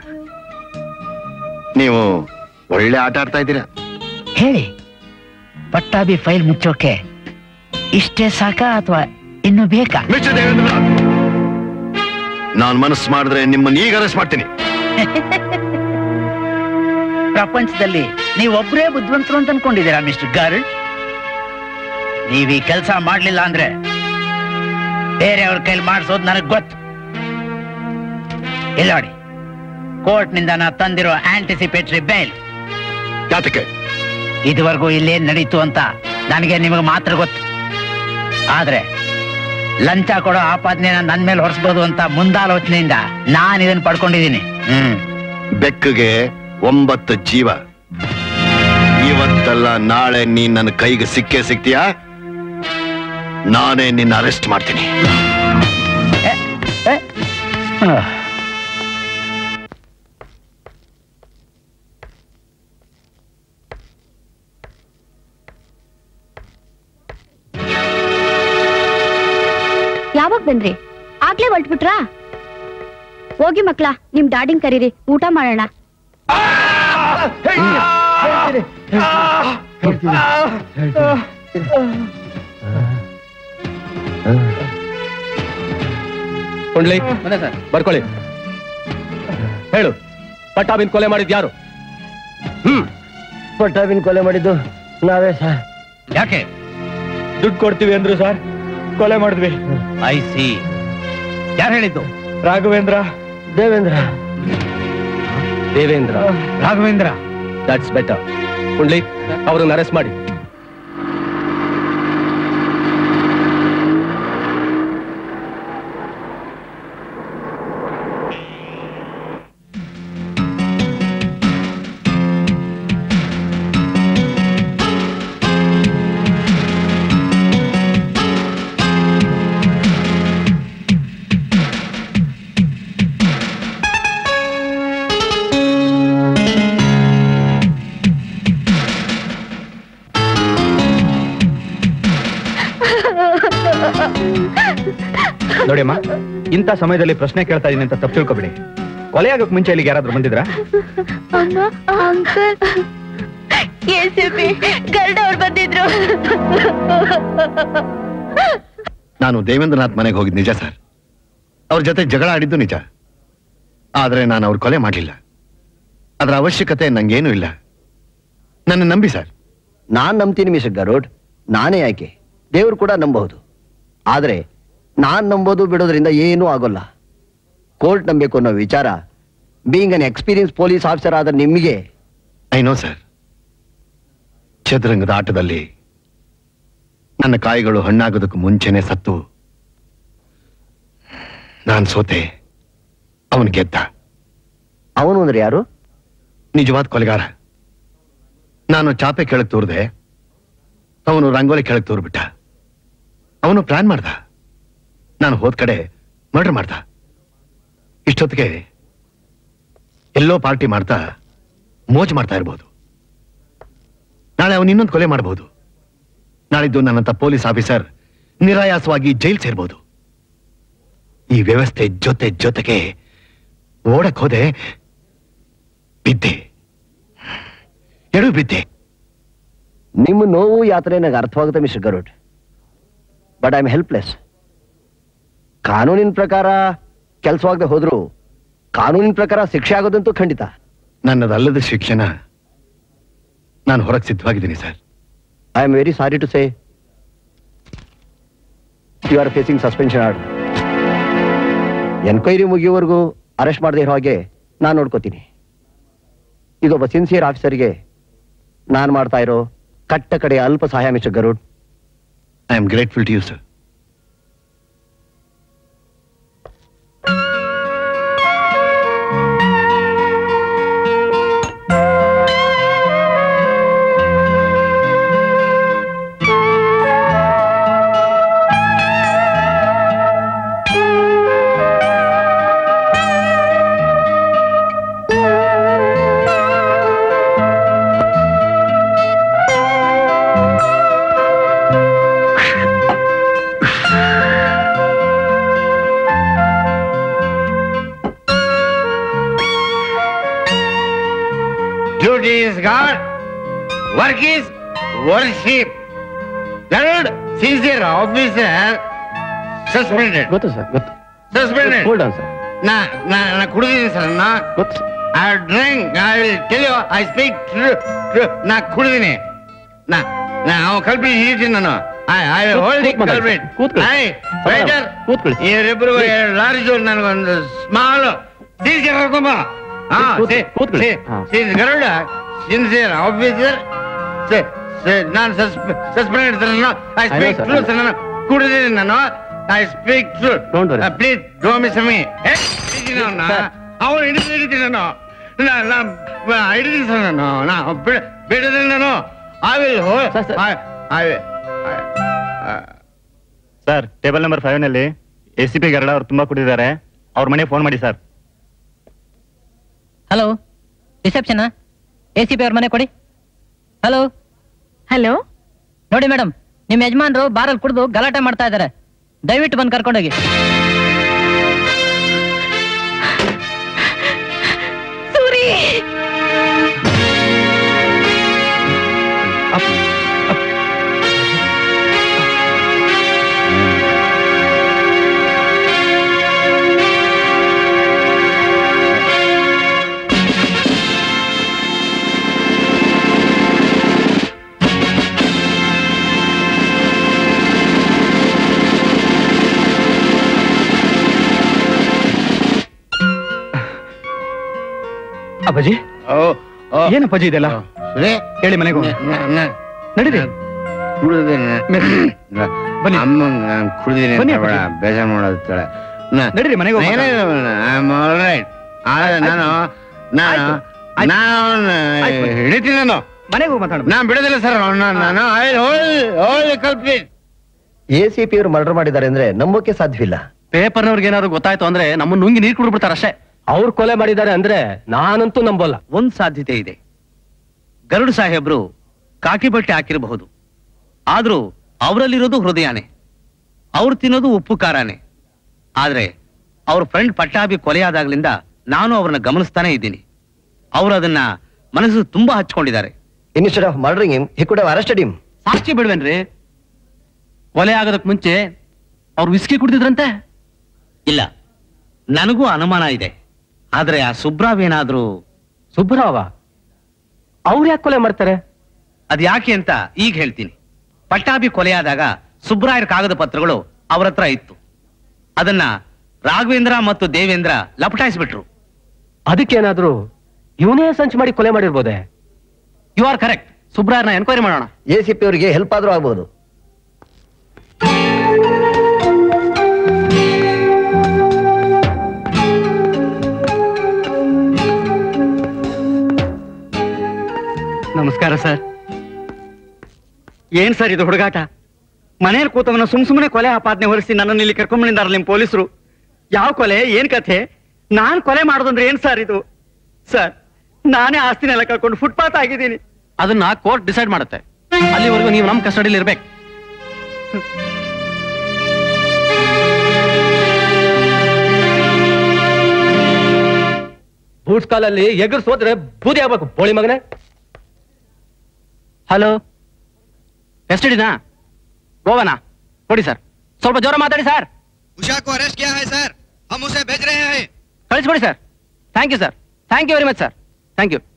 ನೀವು ಒಳ್ಳೆ ಆಟ ಆಡ್ತಾ ಇದ್ದೀರಾ ಹೇಳಿ ಪಟ್ಟಾಭಿ ಫೈಲ್ ಮುಚ್ಚೋಕೆ ಇಷ್ಟೇ ಸಾಕಾ ಅಥವಾ ಇನ್ನು ಬೇಕಾ ಮಿಸ್ಟರ್ ದೇವೇಂದ್ರ ನಾನ್ ಮನಸ್ಸು ಮಾಡಿದ್ರೆ ನಿಮ್ಮನ್ನ ಈಗ ಅರೆಸ್ಟ್ ಮಾಡ್ತೀನಿ ಪ್ರಪಂಚದಲ್ಲಿ ನೀವೊಬ್ಬರೇ ಬುದ್ಧಿವಂತರು ಅಂತ ಅನ್ಕೊಂಡಿದ್ದೀರಾ ಮಿಸ್ಟರ್ ಗರ್ಲ್ ನೀವ್ ಈ ಕೆಲಸ ಮಾಡ್ಲಿಲ್ಲ ಅಂದ್ರೆ ಬೇರೆಯವ್ರ ಕೈಲಿ ಮಾಡಿಸೋದು ನನಗ್ ಗೊತ್ತು ಇಲ್ಲ ನೋಡಿ ಕೋರ್ಟ್ ನಿಂದ ನಾ ತಂದಿರೋ ಆಂಟಿಸಿಪೇಟರಿ ಬೇಲ್ ಯಾತಕ್ಕೆ ಇದುವರೆಗೂ ಇಲ್ಲೇನ್ ನಡೀತು ಅಂತ ನನಗೆ ನಿಮಗೆ ಮಾತ್ರ ಗೊತ್ತು ಆದ್ರೆ ಲಂಚ ಕೊಡೋ ಆಪಾದನೆನ ನನ್ ಮೇಲೆ ಹೊರಿಸ್ಬೋದು ಅಂತ ಮುಂದಾಲೋಚನೆಯಿಂದ ನಾನು ಇದನ್ನ ಪಡ್ಕೊಂಡಿದ್ದೀನಿ ಹ್ಮ್ ಬೆಕ್ಕಗೆ ಒಂಬತ್ತು ಜೀವ ಇವತ್ತಲ್ಲ ನಾಳೆ ನೀನ್ ನನ್ನ ಕೈಗೆ ಸಿಕ್ಕೇ ಸಿಗ್ತೀಯಾ ನಾನೇ ನಿನ್ನ ಅರೆಸ್ಟ್ ಮಾಡ್ತೀನಿ ಆಹ್. ಯಾವಾಗ ಬಂದ್ರಿ ಆಗ್ಲೇ ಹೊರಟ್ಬಿಟ್ರಾ ಹೋಗಿ ಮಕ್ಳ ನಿಮ್ ಡಾಡಿಂಗ್ ಕರೀರಿ ಊಟ ಮಾಡೋಣ ಕುಂಡ್ಲಿ ಬರ್ಕೊಳ್ಳಿ ಹೇಳು ಪಟ್ಟಾಭಿನ್ ಕೊಲೆ ಮಾಡಿದ್ ಯಾರು ಹ್ಮ್ ಪಟ್ಟಾಭಿನ್ ಕೊಲೆ ಮಾಡಿದ್ದು ನಾವೇ ಸರ್ ಯಾಕೆ ದುಡ್ಡು ಕೊಡ್ತೀವಿ ಅಂದ್ರು ಸರ್ ಕೊಲೆ ಮಾಡಿದ್ವಿ ಐ ಸಿ ಯಾರು ಹೇಳಿದ್ದು ರಾಘವೇಂದ್ರ ದೇವೇಂದ್ರ ದೇವೇಂದ್ರ ರಾಘವೇಂದ್ರ ದಟ್ಸ್ ಬೆಟರ್ ಕುಂಡ್ಲಿ ಅವ್ರನ್ನ ಅರೆಸ್ಟ್ ಮಾಡಿ ನೋಡಿ ಅಮ್ಮ ಇಂಥ ಸಮಯದಲ್ಲಿ ಪ್ರಶ್ನೆ ಕೇಳ್ತಾ ಇದೀನಿ ಅಂತ ತಪ್ಪು ತಿಳ್ಕೊಬೇಡಿ ಕೊಲೆ ಆಗೋಕ್ ಮುಂಚೆ ಇಲ್ಲಿಗೆ ಯಾರಾದ್ರೂ ಬಂದಿದ್ರಾ ಅಂಕಲ್ ಎಸಿಪಿ ಗರ್ಡ ಅವ್ರು ಬಂದಿದ್ರು ನಾನು ದೇವೇಂದ್ರನಾಥ್ ಮನೆಗೆ ಹೋಗಿದ್ ನಿಜ ಸರ್ ಅವ್ರ ಜೊತೆ ಜಗಳ ಆಡಿದ್ದು ನಿಜ ಆದ್ರೆ ನಾನು ಅವ್ರ ಕೊಲೆ ಮಾಡಲಿಲ್ಲ ಅದರ ಅವಶ್ಯಕತೆ ನಂಗೇನೂ ಇಲ್ಲ ನನ್ನ ನಂಬಿ ಸರ್ ನಾನ್ ನಂಬ್ತೀನಿ ಮಿಸ್ಟರ್ ಗರುಡ್ ನಾನೇ ಯಾಕೆ ದೇವ್ರು ಕೂಡ ನಂಬಹುದು ಆದ್ರೆ ನಾನ್ ನಂಬೋದು ಬಿಡೋದ್ರಿಂದ ಏನೂ ಆಗೋಲ್ಲ ಕೋರ್ಟ್ ನಂಬೇಕು ಅನ್ನೋ ವಿಚಾರ being an experience police officer ಆದ ನಿಮಗೆ ಐ ನೋ ಸರ್ ಚದುರಂಗದ ಆಟದಲ್ಲಿ ನನ್ನ ಕಾಯಿಗಳು ಹಣ್ಣಾಗೋದಕ್ಕೆ ಮುಂಚೆನೆ ಸತ್ತು ನಾನ್ ಸೋತೆ ಅವನು ಗೆದ್ದ ಅವನು ಅಂದ್ರೆ ಯಾರು ನಿಜವಾದ ಕೊಲೆಗಾರ ನಾನು ಚಾಪೆ ಕೆಳಗೆ ತೋರ್ದೆ ಅವನು ರಂಗೋಲಿ ಕೆಳಗೆ ತೋರ್ಬಿಟ್ಟ ಅವನು ಪ್ಲಾನ್ ಮಾಡ್ದ ನಾನು ಹೋದ್ ಕಡೆ ಮರ್ಡರ್ ಮಾಡ್ದ ಇಷ್ಟೊತ್ತಿಗೆ ಎಲ್ಲೋ ಪಾರ್ಟಿ ಮಾಡ್ತಾ ಮೋಜ್ ಮಾಡ್ತಾ ಇರ್ಬೋದು ನಾಳೆ ಅವನು ಇನ್ನೊಂದು ಕೊಲೆ ಮಾಡಬಹುದು ನಾಳಿದ್ದು ನನ್ನಂತ ಪೊಲೀಸ್ ಆಫೀಸರ್ ನಿರಾಯಾಸವಾಗಿ ಜೈಲ್ ಸೇರ್ಬೋದು ಈ ವ್ಯವಸ್ಥೆ ಜೊತೆ ಜೊತೆಗೆ ಓಡಕ್ ಹೋದೆ ಬಿದ್ದೆ ಎಡು ಬಿದ್ದೆ ನಿಮ್ಮ ನೋವು ಯಾತ್ರೆ ನನಗೆ ಅರ್ಥವಾಗುತ್ತೆ mister Garud but I am helpless ಕಾನೂನಿನ ಪ್ರಕಾರ ಕೆಲಸವಾಗದೆ ಹೋದ್ರು ಕಾನೂನಿನ ಪ್ರಕಾರ ಶಿಕ್ಷೆ ಆಗೋದಂತೂ ಖಂಡಿತ ನನ್ನದಲ್ಲದ ಶಿಕ್ಷಣ ನಾನು ಹೊರಗೆ ಸಿದ್ಧವಾಗಿದ್ದೀನಿ sir I am very sorry to say you are facing suspension order enquiry ಮುಗಿಯೋವರೆಗೂ ಅರೆಸ್ಟ್ ಮಾಡದೇ ಇರೋ ಹಾಗೆ ನಾನು ನೋಡ್ಕೋತೀನಿ ಇದೊಬ್ಬ ಸಿನ್ಸಿಯರ್ ಆಫೀಸರ್ಗೆ ನಾನು ಮಾಡ್ತಾ ಇರೋ ಕಟ್ಟ ಕಡೆ ಅಲ್ಪ ಸಹಾಯ mister Garud I am grateful to you sir Duty is God, work is worship. Third, sincere officer suspended. ಗೊತ್ತು ಸರ್ ಗೊತ್ತು Suspended. ಹೋಲ್ಡ್ ಆನ್ ಸರ್ ನಾ ನಾ ನಾ ಕುಡಿದೀನಿ ಸರ್ ನಾ ಗೊತ್ತು I drink I will tell you I speak ನಾ ಕುಡಿದೀನಿ ನಾ ನಾ ಅವ್ನು ಕಲ್ಪಿ ಹಿಡಿತೀನಿ ನಾನು ಐ ಐ ಕೂತ್- ಹೋಲ್ಡ್ ಕೂತ್ ಮಾತಾಡಿ ಕಲ್ಪಿಟ್ ಸರ್. ಕೂತ್ಕೊಳ್ಳಿ. ಐ ಸಮಾಧಾನ. ರೈಟರ್ ಕೂತ್ಕೊಳ್ಳಿ. ಇವರಿಬ್ರು ಎರಡು ಲಾರಿ ಜೋರ್ ನನಗೊಂದು ಸ್ಮಾಲ್ ಸೀಸರ್ ಕರ್ಕೊಂಬ ಹಾ ಕೂತ್- ಕೂತ್ಕೊಳ್ಳಿ. ಹಾ. ಗರುಡ ಸಿನ್ಸಿಯರ್ ಆಫೀಸರ್ ನಾನು ಸಸ್ಪೆಂಡ್ ಇರ್ತಾನೆ I I know, speak sir. True sir ನಾನು ಕುಡಿದೀನಿ ನಾನು I speak true Don't worry. Please do miss me Sir. ಅವನು ಹಿಡಿದು ಹಿಡಿತೀನಿ ನಾನು ನಾ- ನಾ ಹಿಡಿದೀನಿ ಸರ್ ನಾನು ನಾ ಬಿಡ- ಬಿಡದಿಲ್ಲ ನಾನು ಐ ವಿಲ್ ಹೋ Sir, sir. I sir table number five ನಲ್ಲಿ ಎ ಸಿ ಪಿ ಗರಡ ಅವ್ರು ತುಂಬಾ ಕುಡಿದಿದ್ದಾರೆ ಅವ್ರ ಮನೆಗೆ ಫೋನ್ ಮಾಡಿ sir hello reception A C P ಅವ್ರ ಮನೆ ಕೊಡಿ ಹಲೋ ಹಲೋ ನೋಡಿ ಮೇಡಮ್ ನಿಮ್ ಯಜಮಾನ್ರು ಬಾರಲ್ಲಿ ಕುಡಿದು ಗಲಾಟೆ ಮಾಡ್ತಾ ಇದ್ದಾರೆ ದಯವಿಟ್ಟು ಬಂದು ಕರ್ಕೊಂಡೋಗಿ ಸೂರಿ ಅಪ್ಪಾಜಿ ಏನಪ್ಪಾಜಿ ಇದೆಲ್ಲ ಹೇಳಿ ಮನೆಗೆ ಹೋಗೋಣ. ನಡೀರಿ ಬನ್ನಿ. ಅಮ್ಮ ನಾನು ಕುಡಿದೀನಿ ಬನ್ನಿ ಅಂತ ಬೇಡ ಅಪ್ಪಾಜಿ. ಬೇಜಾರ್ ಮಾಡೋದು ನಡೀರಿ ಮನೆಗೆ ಹೋಗೋಣ. ನಾನು ನಾನು ಆಯ್ತು. ಆಯ್ತು. ನಾನು ಆಯ್ತು ಬನ್ನಿ. ಹಿಡಿತೀನಿ ನಾನು ಮನೆಗೆ ಹೋಗಿ ಮಾತಾಡ ನಾನು ಬಿಡೋದಿಲ್ಲ ಸರ್ ನಾನು ಐ ಹೋಲ್ ಕಲ್ಪ್ಲೀಟ್ ಎ ಸಿ ಪಿ ಅವರು ಮರ್ಡರ್ ಮಾಡಿದ್ದಾರೆ ಅಂದ್ರೆ ನಂಬೋಕೆ ಸಾಧ್ಯವಿಲ್ಲ ಪೇಪರ್ನವ್ರಿಗೆ ಏನಾದ್ರು ಗೊತ್ತಾಯ್ತು ಅಂದ್ರೆ ನಮ್ಮನ್ನ ನುಂಗಿ ನೀರು ಕುಡ್ಬಿಡ್ತಾರೆ ಅಷ್ಟೇ ಅವ್ರು ಕೊಲೆ ಮಾಡಿದ್ದಾರೆ ಅಂದ್ರೆ ನಾನಂತೂ ನಂಬೋಲ್ಲ ಒಂದ್ ಸಾಧ್ಯತೆ ಇದೆ ಗರುಡು ಸಾಹೇಬ್ರು ಕಾಕಿ ಬಟ್ಟೆ ಹಾಕಿರಬಹುದು ಆದ್ರೂ ಅವರಲ್ಲಿರೋದು ಹೃದಯನೇ ಅವ್ರು ತಿನ್ನೋದು ಉಪ್ಪು ಖಾರನೇ ಆದ್ರೆ ಅವ್ರ ಫ್ರೆಂಡ್ ಪಟ್ಟಾಭಿ ಕೊಲೆಯಾದಾಗ್ಲಿಂದ ನಾನು ಅವ್ರನ್ನ ಗಮನಿಸ್ತಾನೆ ಇದ್ದೀನಿ ಅವ್ರು ಅದನ್ನ ಮನಸ್ಸು ತುಂಬಾ ಹಚ್ಕೊಂಡಿದ್ದಾರೆ instead of murdering him he could arrested him ಸಾಕ್ಷಿ ಬಿಡ್ವೇನ್ರಿ ಕೊಲೆ ಆಗೋದಕ್ ಮುಂಚೆ ಅವ್ರು ವಿಸ್ಕಿ ಕುಡ್ದಿದ್ರಂತೆ ಇಲ್ಲ ನನಗೂ ಅನುಮಾನ ಇದೆ ಆದ್ರೆ ಆ ಸುಬ್ರಾವ್ ಏನಾದ್ರೂ ಸುಬ್ಬರಾವ ಅವ್ರು ಯಾಕೆ ಕೊಲೆ ಮಾಡ್ತಾರೆ ಅದ್ ಯಾಕೆ ಅಂತ ಈಗ ಹೇಳ್ತೀನಿ ಪಟ್ಟಾಭಿ ಕೊಲೆಯಾದಾಗ ಸುಬ್ರಾಯರ್ ಕಾಗದ ಪತ್ರಗಳು ಅವ್ರ ಹತ್ರ ಇತ್ತು ಅದನ್ನ ರಾಘವೇಂದ್ರ ಮತ್ತು ದೇವೇಂದ್ರ ಲಪಟಾಯಿಸ್ಬಿಟ್ರು ಅದಕ್ಕೇನಾದ್ರೂ ಇವನೇ ಸಂಚು ಮಾಡಿ ಕೊಲೆ ಮಾಡಿರ್ಬೋದೆ ಯು ಆರ್ ಕರೆಕ್ಟ್ ಸುಬ್ರಾಯರ್ನ ಎನ್ಕ್ವೈರಿ ಮಾಡೋಣ ಎ ಸಿ ಪಿ ಅವರಿಗೆ ಹೆಲ್ಪ್ ಆದ್ರೂ ಆಗ್ಬೋದು ನಮಸ್ಕಾರ ಸರ್ ಏನ್ ಸರ್ ಇದು ಹುಡುಗಾಟ ಮನೆಯಲ್ಲಿ ಕೂತವನ ಸುಮ್ ಸುಮ್ಮನೆ ಕೊಲೆ ಆಪಾದನೆ ಹೊರಿಸಿ ನನ್ನನ್ನು ಇಲ್ಲಿ ಕರ್ಕೊಂಡ್ ಬಂದಿದ್ದಾರೆ ನಿಮ್ ಪೊಲೀಸರು ಯಾವ ಕೊಲೆ ಏನ್ ಕಥೆ ನಾನ್ ಕೊಲೆ ಮಾಡೋದಂದ್ರೆ ಏನ್ ಸರ್ ಇದು ಸರ್ ನಾನೇ ಆಸ್ತಿನೆಲ್ಲ ಕಳ್ಕೊಂಡು ಫುಟ್ಪಾತ್ ಆಗಿದ್ದೀನಿ ಅದನ್ನ ಕೋರ್ಟ್ ಡಿಸೈಡ್ ಮಾಡುತ್ತೆ ಅಲ್ಲಿವರೆಗೂ ನೀವು ನಮ್ಮ ಕಸ್ಟಡಿಯಲ್ಲಿ ಇರ್ಬೇಕು ಬೂಟ್ಸ್ ಕಾಲಲ್ಲಿ ಎಗರ್ಸ್ ಹೋದ್ರೆ ಬೂದಿ ಆಗ್ಬೇಕು ಬೋಳಿ ಮಗನೇ ಹಲೋ ಎಸ್ಟಿಡಿನಾ ಗೋವಾನಾ ಕೊಡಿ ಸರ್ ಸ್ವಲ್ಪ ಜೋರ ಮಾತಾಡಿ ಸರ್ उषा को अरेस्ट किया है सर हम उसे भेज रहे हैं ಕಳಿಸ್ಕೊಡಿ sir thank you sir thank you very much sir thank you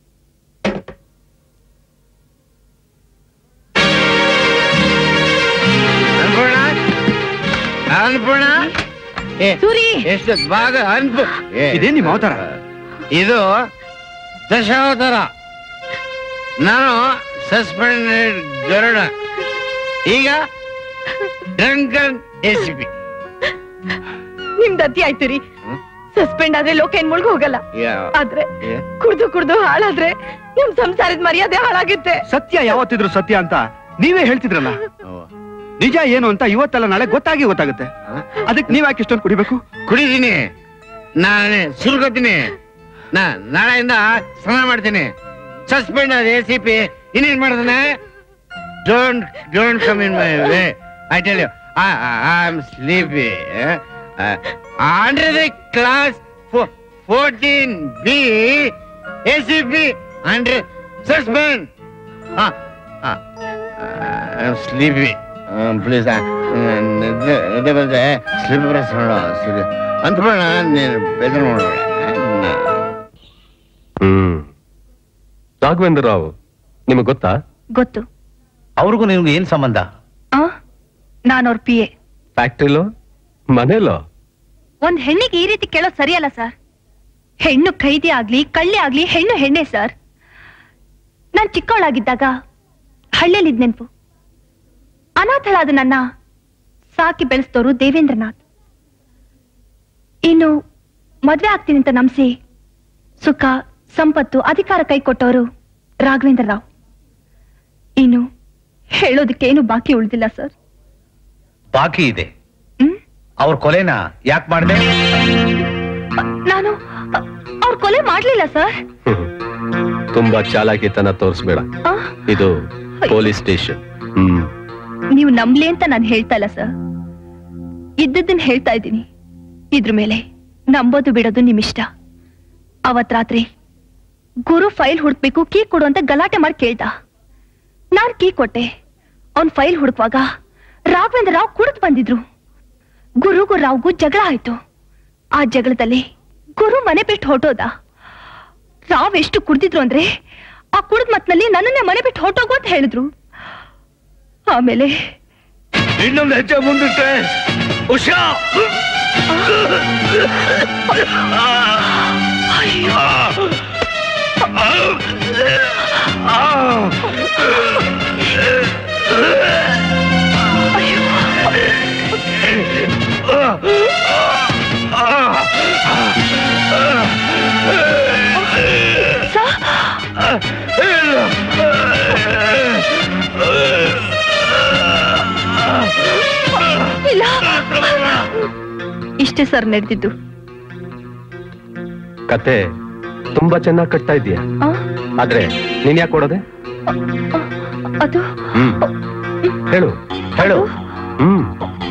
Annapurna Annapurna ಏ, ಎಷ್ಟು ಭಾಗ ಅನ್ಪು ಏ, ಇದೇನ್ ನಿಮ್ಮ ಅವತಾರ ಇದು ದಶಾವತಾರ ನಾನು ಸಸ್ಪೆಂಡೆಡ್ ಗರುಡ ಈಗ ಡ್ರಂಕನ್ ಎಸ್ ಪಿ ನಿಮ್ದು ಅತಿ ಆಯ್ತು ರೀ ಸಸ್ಪೆಂಡ್ ಆದ್ರೆ ಲೋಕ ಏನ್ ಮುಳುಗ್ ಹೋಗಲ್ಲ ಆದ್ರೆ ಕುಡ್ದು ಕುಡ್ದು ಹಾಳಾದ್ರೆ ನಿಮ್ ಸಂಸಾರದ ಮರ್ಯಾದೆ ಹಾಳಾಗುತ್ತೆ ಸತ್ಯ ಯಾವತ್ತಿದ್ರು ಸತ್ಯ ಅಂತ ನೀವೇ ಹೇಳ್ತಿದ್ರಲ್ಲ ನಿಜ ಏನು ಅಂತ ಇವತ್ತಲ್ಲ ನಾಳೆ ಗೊತ್ತಾಗಿ ಗೊತ್ತಾಗುತ್ತೆ ಅದಕ್ಕೆ ನೀವ್ ಯಾಕೆ ಇಷ್ಟೊಂದು ಕುಡಿಬೇಕು ಕುಡಿದೀನಿ ನಾನೇ ಸುಲ್ಕೋತೀನಿ ನಾ ನಾಳೆಯಿಂದ ಸ್ನಾನ ಮಾಡ್ತೀನಿ ಸಸ್ಪೆಂಡ್ ಆದ ಎ ಸಿ ಪಿ ಇನ್ನೇನ್ ಮಾಡ್ತಾನೆ don't don't come in my way I tell you I am sleepy under the clause fourteen B A C P under suspend sleepy please ನಿದ್ದೆ ಬಂದ್ರೆ ಸ್ಲೀಪ್ ಬ್ರಸ್ ನೋಡು ಅಂತ ಬೇಡ ನೀನು ಬೇಜಾರು ಮಾಡಬೇಡ ಹ್ಮ್ ರಾಘವೇಂದ್ರ ರಾವ್ ನಿಮಗ್ ಗೊತ್ತಾ ಗೊತ್ತು ಅವ್ರಿಗೂ ನಿಮ್ಗೆ ಏನ್ ಸಂಬಂಧ ಆ ನಾನು ಅವ್ರ ಪಿ ಎ ಫ್ಯಾಕ್ಟ್ರಿಲೋ ಮನೇಲೋ ಒಂದ್ ಹೆಣ್ಣಿಗೆ ಈ ರೀತಿ ಕೇಳೋದ್ ಸರಿಯಲ್ಲ ಸರ್ ಹೆಣ್ಣು ಖೈದಿ ಆಗ್ಲಿ ಕಳ್ಳಿ ಆಗ್ಲಿ ಹೆಣ್ಣು ಹೆಣ್ಣೆ ಸರ್ ನಾನ್ ಚಿಕ್ಕವಳಾಗಿದ್ದಾಗ ಹಳ್ಳಿಯಲ್ಲಿದ್ ನೆನ್ಪು ಅನಾಥಳಾದ ನನ್ನ ಸಾಕಿ ಬೆಳೆಸ್ತೋರು ದೇವೇಂದ್ರನಾಥ್ ಇನ್ನು ಮದ್ವೆ ಆಗ್ತೀನಿ ಅಂತ ನಂಬಿಸಿ ಸುಖ ಸಂಪತ್ತು ಅಧಿಕಾರ ಕೈ ಕೊಟ್ಟವರು ರಾಘವೇಂದ್ರ ರಾವ್ ಇನ್ನು ಹೇಳೋದಕ್ಕೇನು ಬಾಕಿ ಉಳಿದಿಲ್ಲ ಸರ್ ಬಾಕಿ ಇದೆ ಅವ್ರ ಕೊಲೆನ ಯಾಕೆ ಮಾಡಿದೆ ನಾನು ಅವ್ರ ಕೊಲೆ ಮಾಡ್ಲಿಲ್ಲ ಸರ್ ತುಂಬಾ ಚಾಲಾಕಿತನ ತೋರಿಸ್ಬೇಡ ಆ? ಇದು ಪೊಲೀಸ್ ಸ್ಟೇಷನ್ ಹ್ಮ್ ನೀವು ನಂಬ್ಲಿ ಅಂತ ನಾನು ಹೇಳ್ತಾ ಇಲ್ಲ ಸರ್ ಇದ್ದದ್ದನ್ನ ಹೇಳ್ತಾ ಇದ್ದೀನಿ ಇದ್ರ ಮೇಲೆ ನಂಬೋದು ಬಿಡೋದು ನಿಮ್ಮಿಷ್ಟ ಅವತ್ ರಾತ್ರಿ ಗುರು ಫೈಲ್ ಹುಡುಕ್ಬೇಕು ಕೀ ಕೊಡು ಅಂತ ಗಲಾಟೆ ಮಾಡಿ ಕೇಳ್ದ ನಾನ್ ಕೀ ಕೊಟ್ಟೆ ಅವ್ನ್ ಫೈಲ್ ಹುಡುಕ್ವಾಗ ರಾಘವೇಂದ್ರ ರಾವ್ ಕುಡಿದು ಬಂದಿದ್ರು ಗುರುಗೂ ರಾವ್ಗೂ ಜಗಳ ಆಯ್ತು ಆ ಜಗಳದಲ್ಲಿ ಗುರು ಮನೆ ಬಿಟ್ಟು ಹೊರಟೋದ ರಾವ್ ಎಷ್ಟು ಕುಡ್ದಿದ್ರು ಅಂದ್ರೆ ಆ ಕುಡಿದ್ ಮತ್ನಲ್ಲಿ ನನ್ನನ್ನೇ ಮನೆ ಬಿಟ್ಟು ಹೊರಟೋಗು ಅಂತ ಹೇಳಿದ್ರು ಆಮೇಲೆ ಇನ್ನೊಂದು ಹೆಜ್ಜೆ ಮುಂದಿಟ್ಟೆ ಉಷಾ ಇಲ್ಲ ಇಷ್ಟೇ ಸರ್ ನಡೆದಿದ್ದು ಕತೆ ತುಂಬಾ ಚೆನ್ನಾಗಿ ಕಟ್ತಾ ಇದೀಯ ಆ? ಆದ್ರೆ ನೀನ್ ಯಾಕೆ ಕೊಡೋದೆ ಅದು ಹ್ಮ್ ಹೇಳು ಹೇಳು ಹ್ಮ್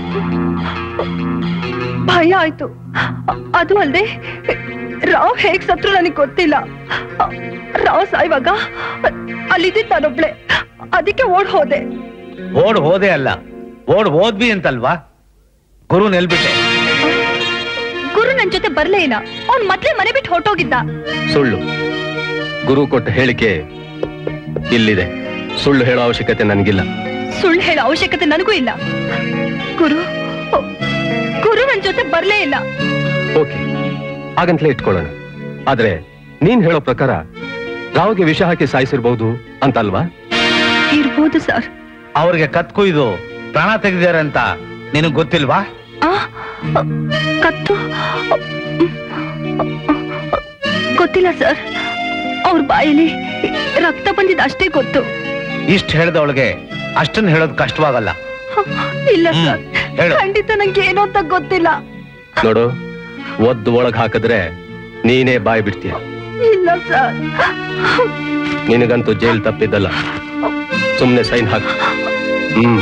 ಭಯ ಆಯ್ತು ಅ- ಅದು ಅಲ್ದೆ ರಾವ್ ಹೇಗ್ ಸತ್ರು ನನಗೆ ಗೊತ್ತಿಲ್ಲ ರಾವ್ ಸಾಯುವಾಗ ಅಲ್ಲಿದ್ದ ನಾನೊಬ್ಳೆ ಅದಕ್ಕೆ ಓಡ್ ಹೋದೆ ಓಡ್ ಹೋದೆ ಅಲ್ಲ ಓಡ್ ಹೋದ್ವಿ ಅಂತಲ್ವಾ ಗುರು ನೆಲ್ಬಿಟ್ಟೆ ಗುರು ನನ್ ಜೊತೆ ಬರ್ಲೇ ಇಲ್ಲ ಅವ್ನ್ ಮೊದ್ಲೇ ಮನೆ ಬಿಟ್ಟು ಹೊರಟೋಗಿದ್ದ ಸುಳ್ಳು ಗುರು ಕೊಟ್ಟ ಹೇಳಿಕೆ ಇಲ್ಲಿದೆ ಸುಳ್ಳು ಹೇಳೋ ಅವಶ್ಯಕತೆ ನನಗಿಲ್ಲ ಸುಳ್ಳು ಹೇಳೋ ಅವಶ್ಯಕತೆ ನನಗೂ ಇಲ್ಲ ಗುರು ಗುರು ನನ್ ಜೊತೆ ಬರ್ಲೇ ಇಲ್ಲ ಓಕೆ ಹಾಗಂತಲೇ ಇಟ್ಕೊಳ್ಳೋಣ ಆದ್ರೆ ನೀನ್ ಹೇಳೋ ಪ್ರಕಾರ ರಾವ್ಗೆ ವಿಷ ಹಾಕಿ ಸಾಯಿಸಿರ್ಬಹುದು ಅಂತಲ್ವಾ ಇರ್ಬೋದು ಸರ್ ಅವ್ರಿಗೆ ಕತ್ ಕುಯ್ದು ಪ್ರಾಣ ತೆಗೆದಿದ್ದಾರೆ ಅಂತ ನಿನಗ್ ಗೊತ್ತಿಲ್ವಾ ಆ ಕತ್ತು ಗೊತ್ತಿಲ್ಲ ಸರ್ ಅವ್ರ ಬಾಯಲ್ಲಿ ರಕ್ತ ಬಂದಿದ್ದು ಅಷ್ಟೇ ಗೊತ್ತು ಇಷ್ಟ ಹೇಳ್ದವಳಿಗೆ ಅಷ್ಟನ್ನ ಹೇಳೋದು ಕಷ್ಟವಾಗಲ್ಲ ಇಲ್ಲ ಹ್ಮ್, ಸರ್ ಹೇಳು. ಖಂಡಿತ ನಂಗೆ ಏನೋ ಅಂತ ಗೊತ್ತಿಲ್ಲ ನೋಡು ಒದ್ದು ಒಳಗ್ ಹಾಕಿದ್ರೆ ನೀನೇ ಬಾಯ್ ಬಿಡ್ತೀಯ ಇಲ್ಲ ಸರ್ ನಿನಗಂತೂ ಜೈಲ್ ತಪ್ಪಿದ್ದಲ್ಲ ಸುಮ್ನೆ ಸೈನ್ ಹಾಕು ಹ್ಮ್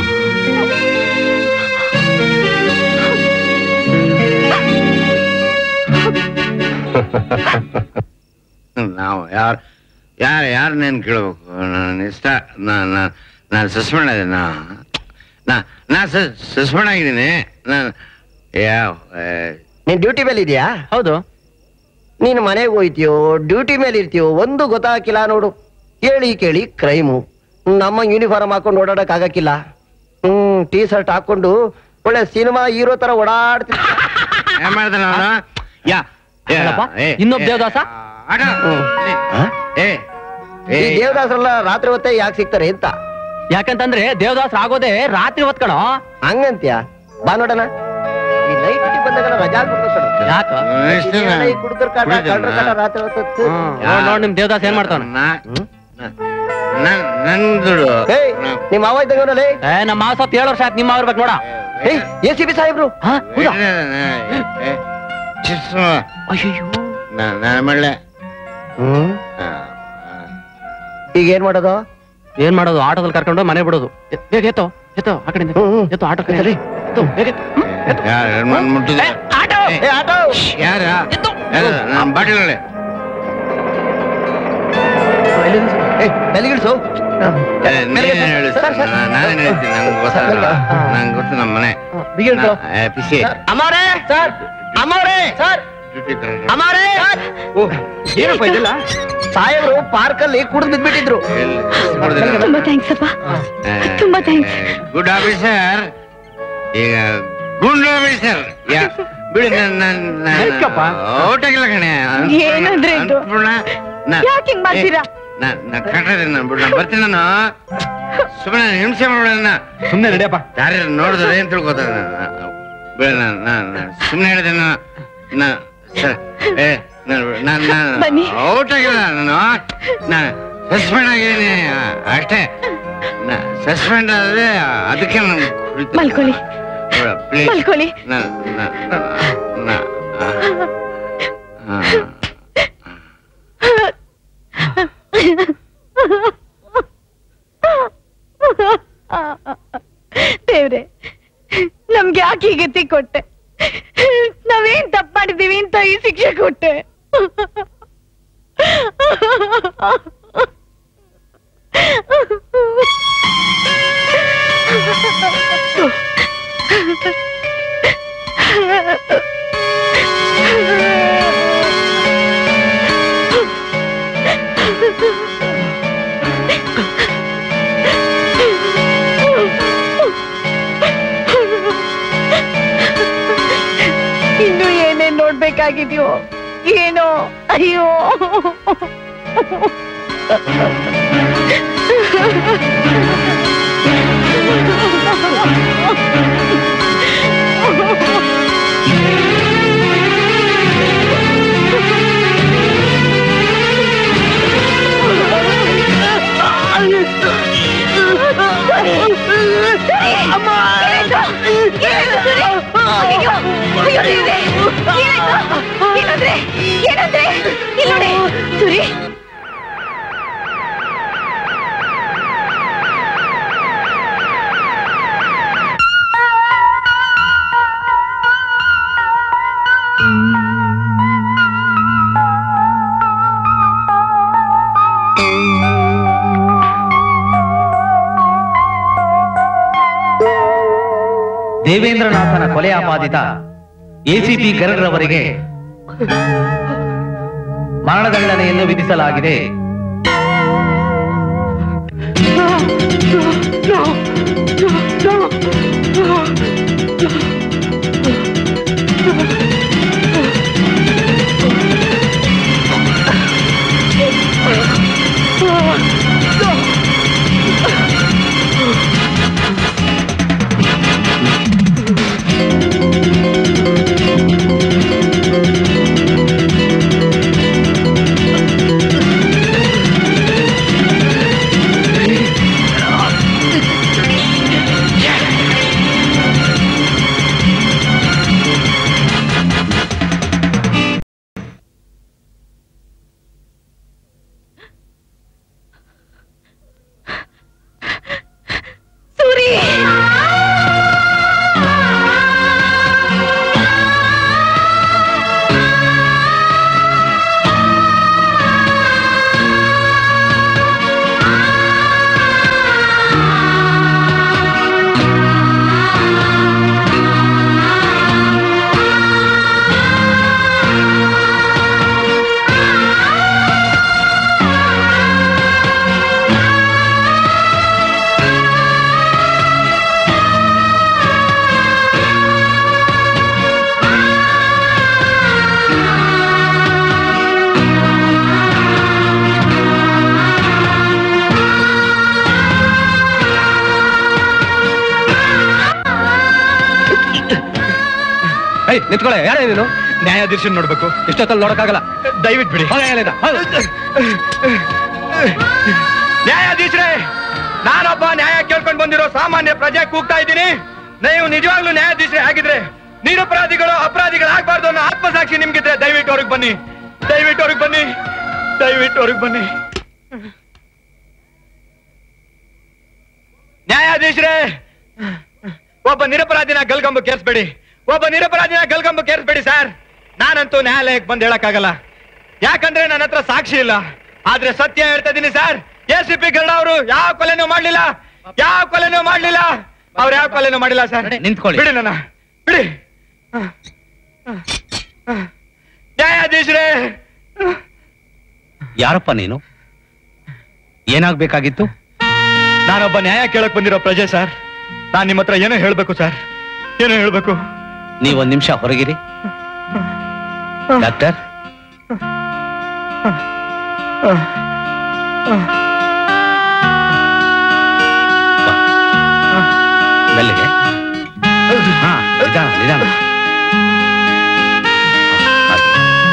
ನಾವು ಯಾರು ಯಾರು ಯಾರು ನೀನು ಕೇಳ್ಬೇಕು ನನ್ನ ಇಷ್ಟ ನಾನು ನಾನು ಸಸ್ಪೆಂಡ್ ಆಗಿದೆ ನಾ ನಾ ನಾ ಸಸ್ಪೆಂಡ್ ಆಗಿದ್ದೀನಿ ನಾನು ಯಾವ ನೀನ್ ಡ್ಯೂಟಿ ಮೇಲೆ ಇದೆಯಾ ಹೌದು ನೀನು ಮನೆಗೆ ಹೋಯ್ತೀಯೋ ಡ್ಯೂಟಿ ಮೇಲೆ ಇರ್ತೀಯೋ ಒಂದು ಗೊತ್ತಾಗಿಲ್ಲ ನೋಡು ಕೇಳಿ ಕೇಳಿ ಕ್ರೈಮು ನಮ್ಮ ಯೂನಿಫಾರ್ಮ್ ಹಾಕೊಂಡು ಓಡಾಡಕ್ ಆಗಕ್ಕಿಲ್ಲ ಹ್ಮ್ ಟೀ ಶರ್ಟ್ ಹಾಕೊಂಡು ಒಳ್ಳೆ ಸಿನಿಮಾ ಹೀರೋ ತರ ಓಡಾಡ್ತಿ ಏನ್ ಮಾಡ್ತಾನ ಅವನು ಯಾ ಯಾ, ಅಲ್ಲಪ್ಪ, ಏ, ಇನ್ನೊಬ್ಬ ಏ, ದೇವದಾಸ? ಆಟ. ಏ ಏ ಈ ದೇವದಾಸರೆಲ್ಲ ರಾತ್ರಿ ಹೊತ್ತೇ ಯಾಕೆ ಸಿಗ್ತಾರೆ ಅಂತ ಯಾಕಂತಂದ್ರೆ ದೇವದಾಸ್ ಆಗೋದೇ ರಾತ್ರಿ ಹೊತ್ ಕಣೋ ಹಂಗಂತ್ಯ ಬಾ ನೋಡಣ ಈ ನೈಟ್ ಡ್ಯೂಟಿ ಬಂದಾಗ ರಜಾ ಕೊಡ್ಬೇಕು ಯಾಕ ಕುಡುಕರ್ ಕಾಟ ಕಳ್ರ ಕಾಟ ರಾತ್ರಿ ಹೊತ್ತು ನೋಡ್ ನೋಡ್ ನಿಮ್ ದೇವದಾಸ್ ಏನ್ ಮಾಡ್ತಾವ ನನ್ ದುಡ್ಡು ಏಯ್ ನಿಮ್ಮ ಮಾವ ಇದ್ದಂಗ ಅವನಲ್ಲಿ ಏ ನಮ್ಮ ಮಾವ ಸತ್ ಏಳು ವರ್ಷ ಆಯ್ತು ನಿಮ್ಮ ಅವ್ರ ನೋಡ ಏಯ್ ಎ ಸಿ ಬಿ ಸಾಹೇಬ್ರು ಅಯ್ಯೋ ನಾನು ಮಾಡ್ಲೆ ಹ್ಮ್ ಈಗ ಏನ್ ಮಾಡೋದು ಏನ್ ಮಾಡೋದು ಆಟೋದಲ್ಲಿ ಕರ್ಕೊಂಡು ಮನೆ ಬಿಡೋದು ಎ- ಬೇಗ ಎತ್ತೋ ಎತ್ತೋ ಆ ಕಡೆ ಎತ್ತೋ ಆಟೋ ಕಡೆ ಎತ್ತೋ, ಬೇಗ ಎತ್ತು. ಯಾರು ಮುಟ್ಟಿದ ಏ, ಆಟೋ ಯಾರ ನಮ್ಮ ಬಾಟಿಲಲ್ಲಿ ತಲೆಗಿಡ್ಸು ನೀನೇನ್ ಹೇಳು ಸರ್, ಸರ್. ನಾನೇನ್ ಹೇಳ್ತೀನಿ ನಂಗೆ ಗೊತ್ತಲ್ಲ ನಂಗೆ ಗೊತ್ತು ನಮ್ಮ ಮನೆ ಬಿಗಿಡ್ಸು. ನಾ- ಏ, ಪಿಸಿ ಅಮಾರೇ ಸರ್ ಅಮಾರೇ ಸರ್ ಅಮಾರೇ ಏನಪ್ಪ ಇದೆಲ್ಲ ಸಾಹೇಬ್ರು ಪಾರ್ಕ್ ಅಲ್ಲಿ ಕುಡಿದು ಬಿದ್ಬಿಟ್ಟಿದ್ರು ತುಂಬಾ ಥ್ಯಾಂಕ್ಸ್ ಅಪ್ಪ ತುಂಬಾ ಥ್ಯಾಂಕ್ಸ್ ಗುಡ್ ಆಫೀಸರ್ ಈಗ ಗುಂಡ್ ಆಫೀಸರ್ ಯಾ ಬಿಡಿ ಯಾಕಪ್ಪ? ಔಟಾಗಿಲ್ಲ ಕಣೆ ಏನಂದ್ರೆ ಇದು? ಯಾಕ್ ಹಿಂಗ್ ಮಾಡ್ತೀರಾ? ನಾ ಕಟ್ಟದೆ ನಾನು ಬಿಡು ನಾನು ಬರ್ತೀನಿ ನಾನು ಸುಮ್ಮನೆ ಹಿಂಸೆ ಮಾಡೋಣ ಸುಮ್ನೆ ನಡೆಯಪ್ಪ ಯಾರು ನೋಡಿದ್ರೆ ಏನ್ ತಿಳ್ಕೊತಾರೆ ಬಿಡ ನಾನು ಸುಮ್ಮನೆ ಹೇಳಿದೆ ನಾನು ನಾ ಸರ್ ಏ ನಾನು ನಾನು ನಾನು ಬನ್ನಿ. ಔಟ್ ಆಗಿಲ್ಲ ನಾನು ನಾನು ಸಸ್ಪೆಂಡ್ ಆಗಿದ್ದೀನಿ ಅಷ್ಟೇ ಸಸ್ಪೆಂಡ್ ಆದ್ರೆ ಅದಕ್ಕೆ ನಾನು ಮಲ್ಕೊಳ್ಳಿ ಪ್ಲೀಸ್ ಮಲ್ಕೊಳ್ಳಿ ದೇವ್ರೆ ನಮ್ಗೆ ಯಾಕೆ ಈ ಗತಿ ಕೊಟ್ಟೆ ನಾವೇನ್ ತಪ್ಪು ಮಾಡಿದೀವಿ ಅಂತ ಈ ಶಿಕ್ಷೆ ಕೊಟ್ಟೆ ಇನ್ನು ಏನೇನ್ ನೋಡ್ಬೇಕಾಗಿದ್ಯೋ ಏನೋ ಅಯ್ಯೋ ಅಮ್ಮ ಏನಂದ್ರೆ ಏನಂದ್ರೆ ಇಲ್ಲಿ ನೋಡಿ ಸುರಿ ದೇವೇಂದ್ರನಾಥನ ಕೊಲೆ ಆಪಾದಿತ ಎಸಿಪಿ ಗರುಡ್ರವರಿಗೆ ಮರಣದಂಡನೆಯನ್ನು ವಿಧಿಸಲಾಗಿದೆ ಆ ಏಯ್ ನಿಂತ್ಕೊಳ್ಳೆ ಯಾರೇ ನೀನು ನ್ಯಾಯಾಧೀಶನ್ ನೋಡ್ಬೇಕು ಇಷ್ಟೊತ್ತಲ್ಲಿ ನೋಡಕ್ಕಾಗಲ್ಲ ದಯವಿಟ್ಟು ಬಿಡಿ ಹೋಗ ಹೇಳಿದ ನ್ಯಾಯಾಧೀಶರೇ ನಾನೊಬ್ಬ ನ್ಯಾಯ ಕೇಳ್ಕೊಂಡು ಬಂದಿರೋ ಸಾಮಾನ್ಯ ಪ್ರಜೆ ಕೂಗ್ತಾ ಇದ್ದೀನಿ ನೀವು ನಿಜವಾಗ್ಲೂ ನ್ಯಾಯಾಧೀಶರೇ ಆಗಿದ್ರೆ ನಿರಪರಾಧಿಗಳು ಅಪರಾಧಿಗಳಾಗಬಾರ್ದು ಅನ್ನೋ ಆತ್ಮಸಾಕ್ಷಿ ನಿಮ್ಗಿದ್ರೆ ದಯವಿಟ್ಟು ಹೊರಗೆ ಬನ್ನಿ ದಯವಿಟ್ಟು ಹೊರಗೆ ಬನ್ನಿ ದಯವಿಟ್ಟು ಹೊರಗೆ ಬನ್ನಿ ನ್ಯಾಯಾಧೀಶರೇ ಒಬ್ಬ ನಿರಪರಾಧಿನ ಗಲ್ಗಂಬ ಕೇರ್ಸ್ಬೇಡಿ ಒಬ್ಬ ನಿರಪರಾಧಿನ ಗಲ್ಗಂಬ ಕೇರ್ಸ್ಬೇಡಿ ಸರ್ ನಾನಂತೂ ನ್ಯಾಯಾಲಯಕ್ಕೆ ಬಂದು ಹೇಳಕ್ಕಾಗಲ್ಲ ಯಾಕಂದ್ರೆ ನನ್ನ ಹತ್ರ ಸಾಕ್ಷಿ ಇಲ್ಲ ಆದ್ರೆ ಸತ್ಯ ಹೇಳ್ತಾ ಇದೀನಿ sir A C P Garuda ಅವರು ಯಾವ ಕೊಲೆನೂ ಮಾಡ್ಲಿಲ್ಲ ಯಾವ ಕೊಲೆನೂ ಮಾಡ್ಲಿಲ್ಲ ಅವ್ರು ಯಾವ ಕೊಲೆನೂ ಮಾಡಿಲ್ಲ ಸರ್ ನಿಂತ್ಕೊಳ್ಳಿ. ಬಿಡಿ ನನ್ನ ಬಿಡಿ ನ್ಯಾಯಾಧೀಶರೇ ಯಾರಪ್ಪ ನೀನು ಏನಾಗ್ಬೇಕಾಗಿತ್ತು ನಾನೊಬ್ಬ ನ್ಯಾಯ ಕೇಳಕ್ ಬಂದಿರೋ ಪ್ರಜೆ ಸರ್ ನಾನ್ ನಿಮ್ಮ ಹತ್ರ ಏನೋ ಹೇಳ್ಬೇಕು ಸರ್ ಏನೋ ಹೇಳ್ಬೇಕು ನೀವೊಂದ್ ನಿಮಿಷ ಹೊರಗಿರಿ ಡಾಕ್ಟರ್ ಮೆಲ್ಲಿಗೆ ಹಾ ನಿಧಾನ ನಿಧಾನ ಹಾಗೆ.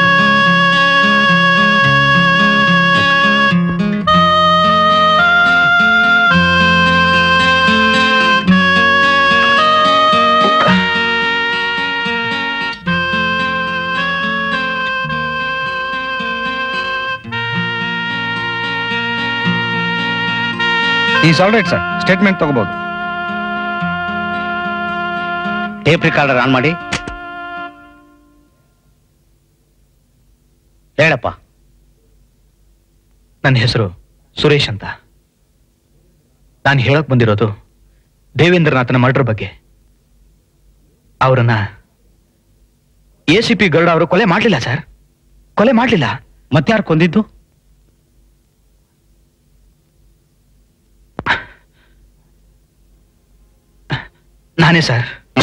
Is all right sir statement ತಗೋಬಹುದು ಟೇಪ್ ರಿಕಾರ್ಡರ್ ಆನ್ ಮಾಡಿ ಹೇಳಪ್ಪ ನನ್ನ ಹೆಸರು ಸುರೇಶ್ ಅಂತ ನಾನು ಹೇಳಕ್ ಬಂದಿರೋದು ದೇವೇಂದ್ರನಾಥನ ಮರ್ಡರ್ ಬಗ್ಗೆ ಅವರನ್ನ ಎ ಸಿ ಪಿ ಗರುಡ ಅವರು ಕೊಲೆ ಮಾಡಲಿಲ್ಲ ಸರ್ ಕೊಲೆ ಮಾಡಲಿಲ್ಲ ಮತ್ತಾರು ಕೊಂದಿದ್ದು ನಾನೇ ಸರ್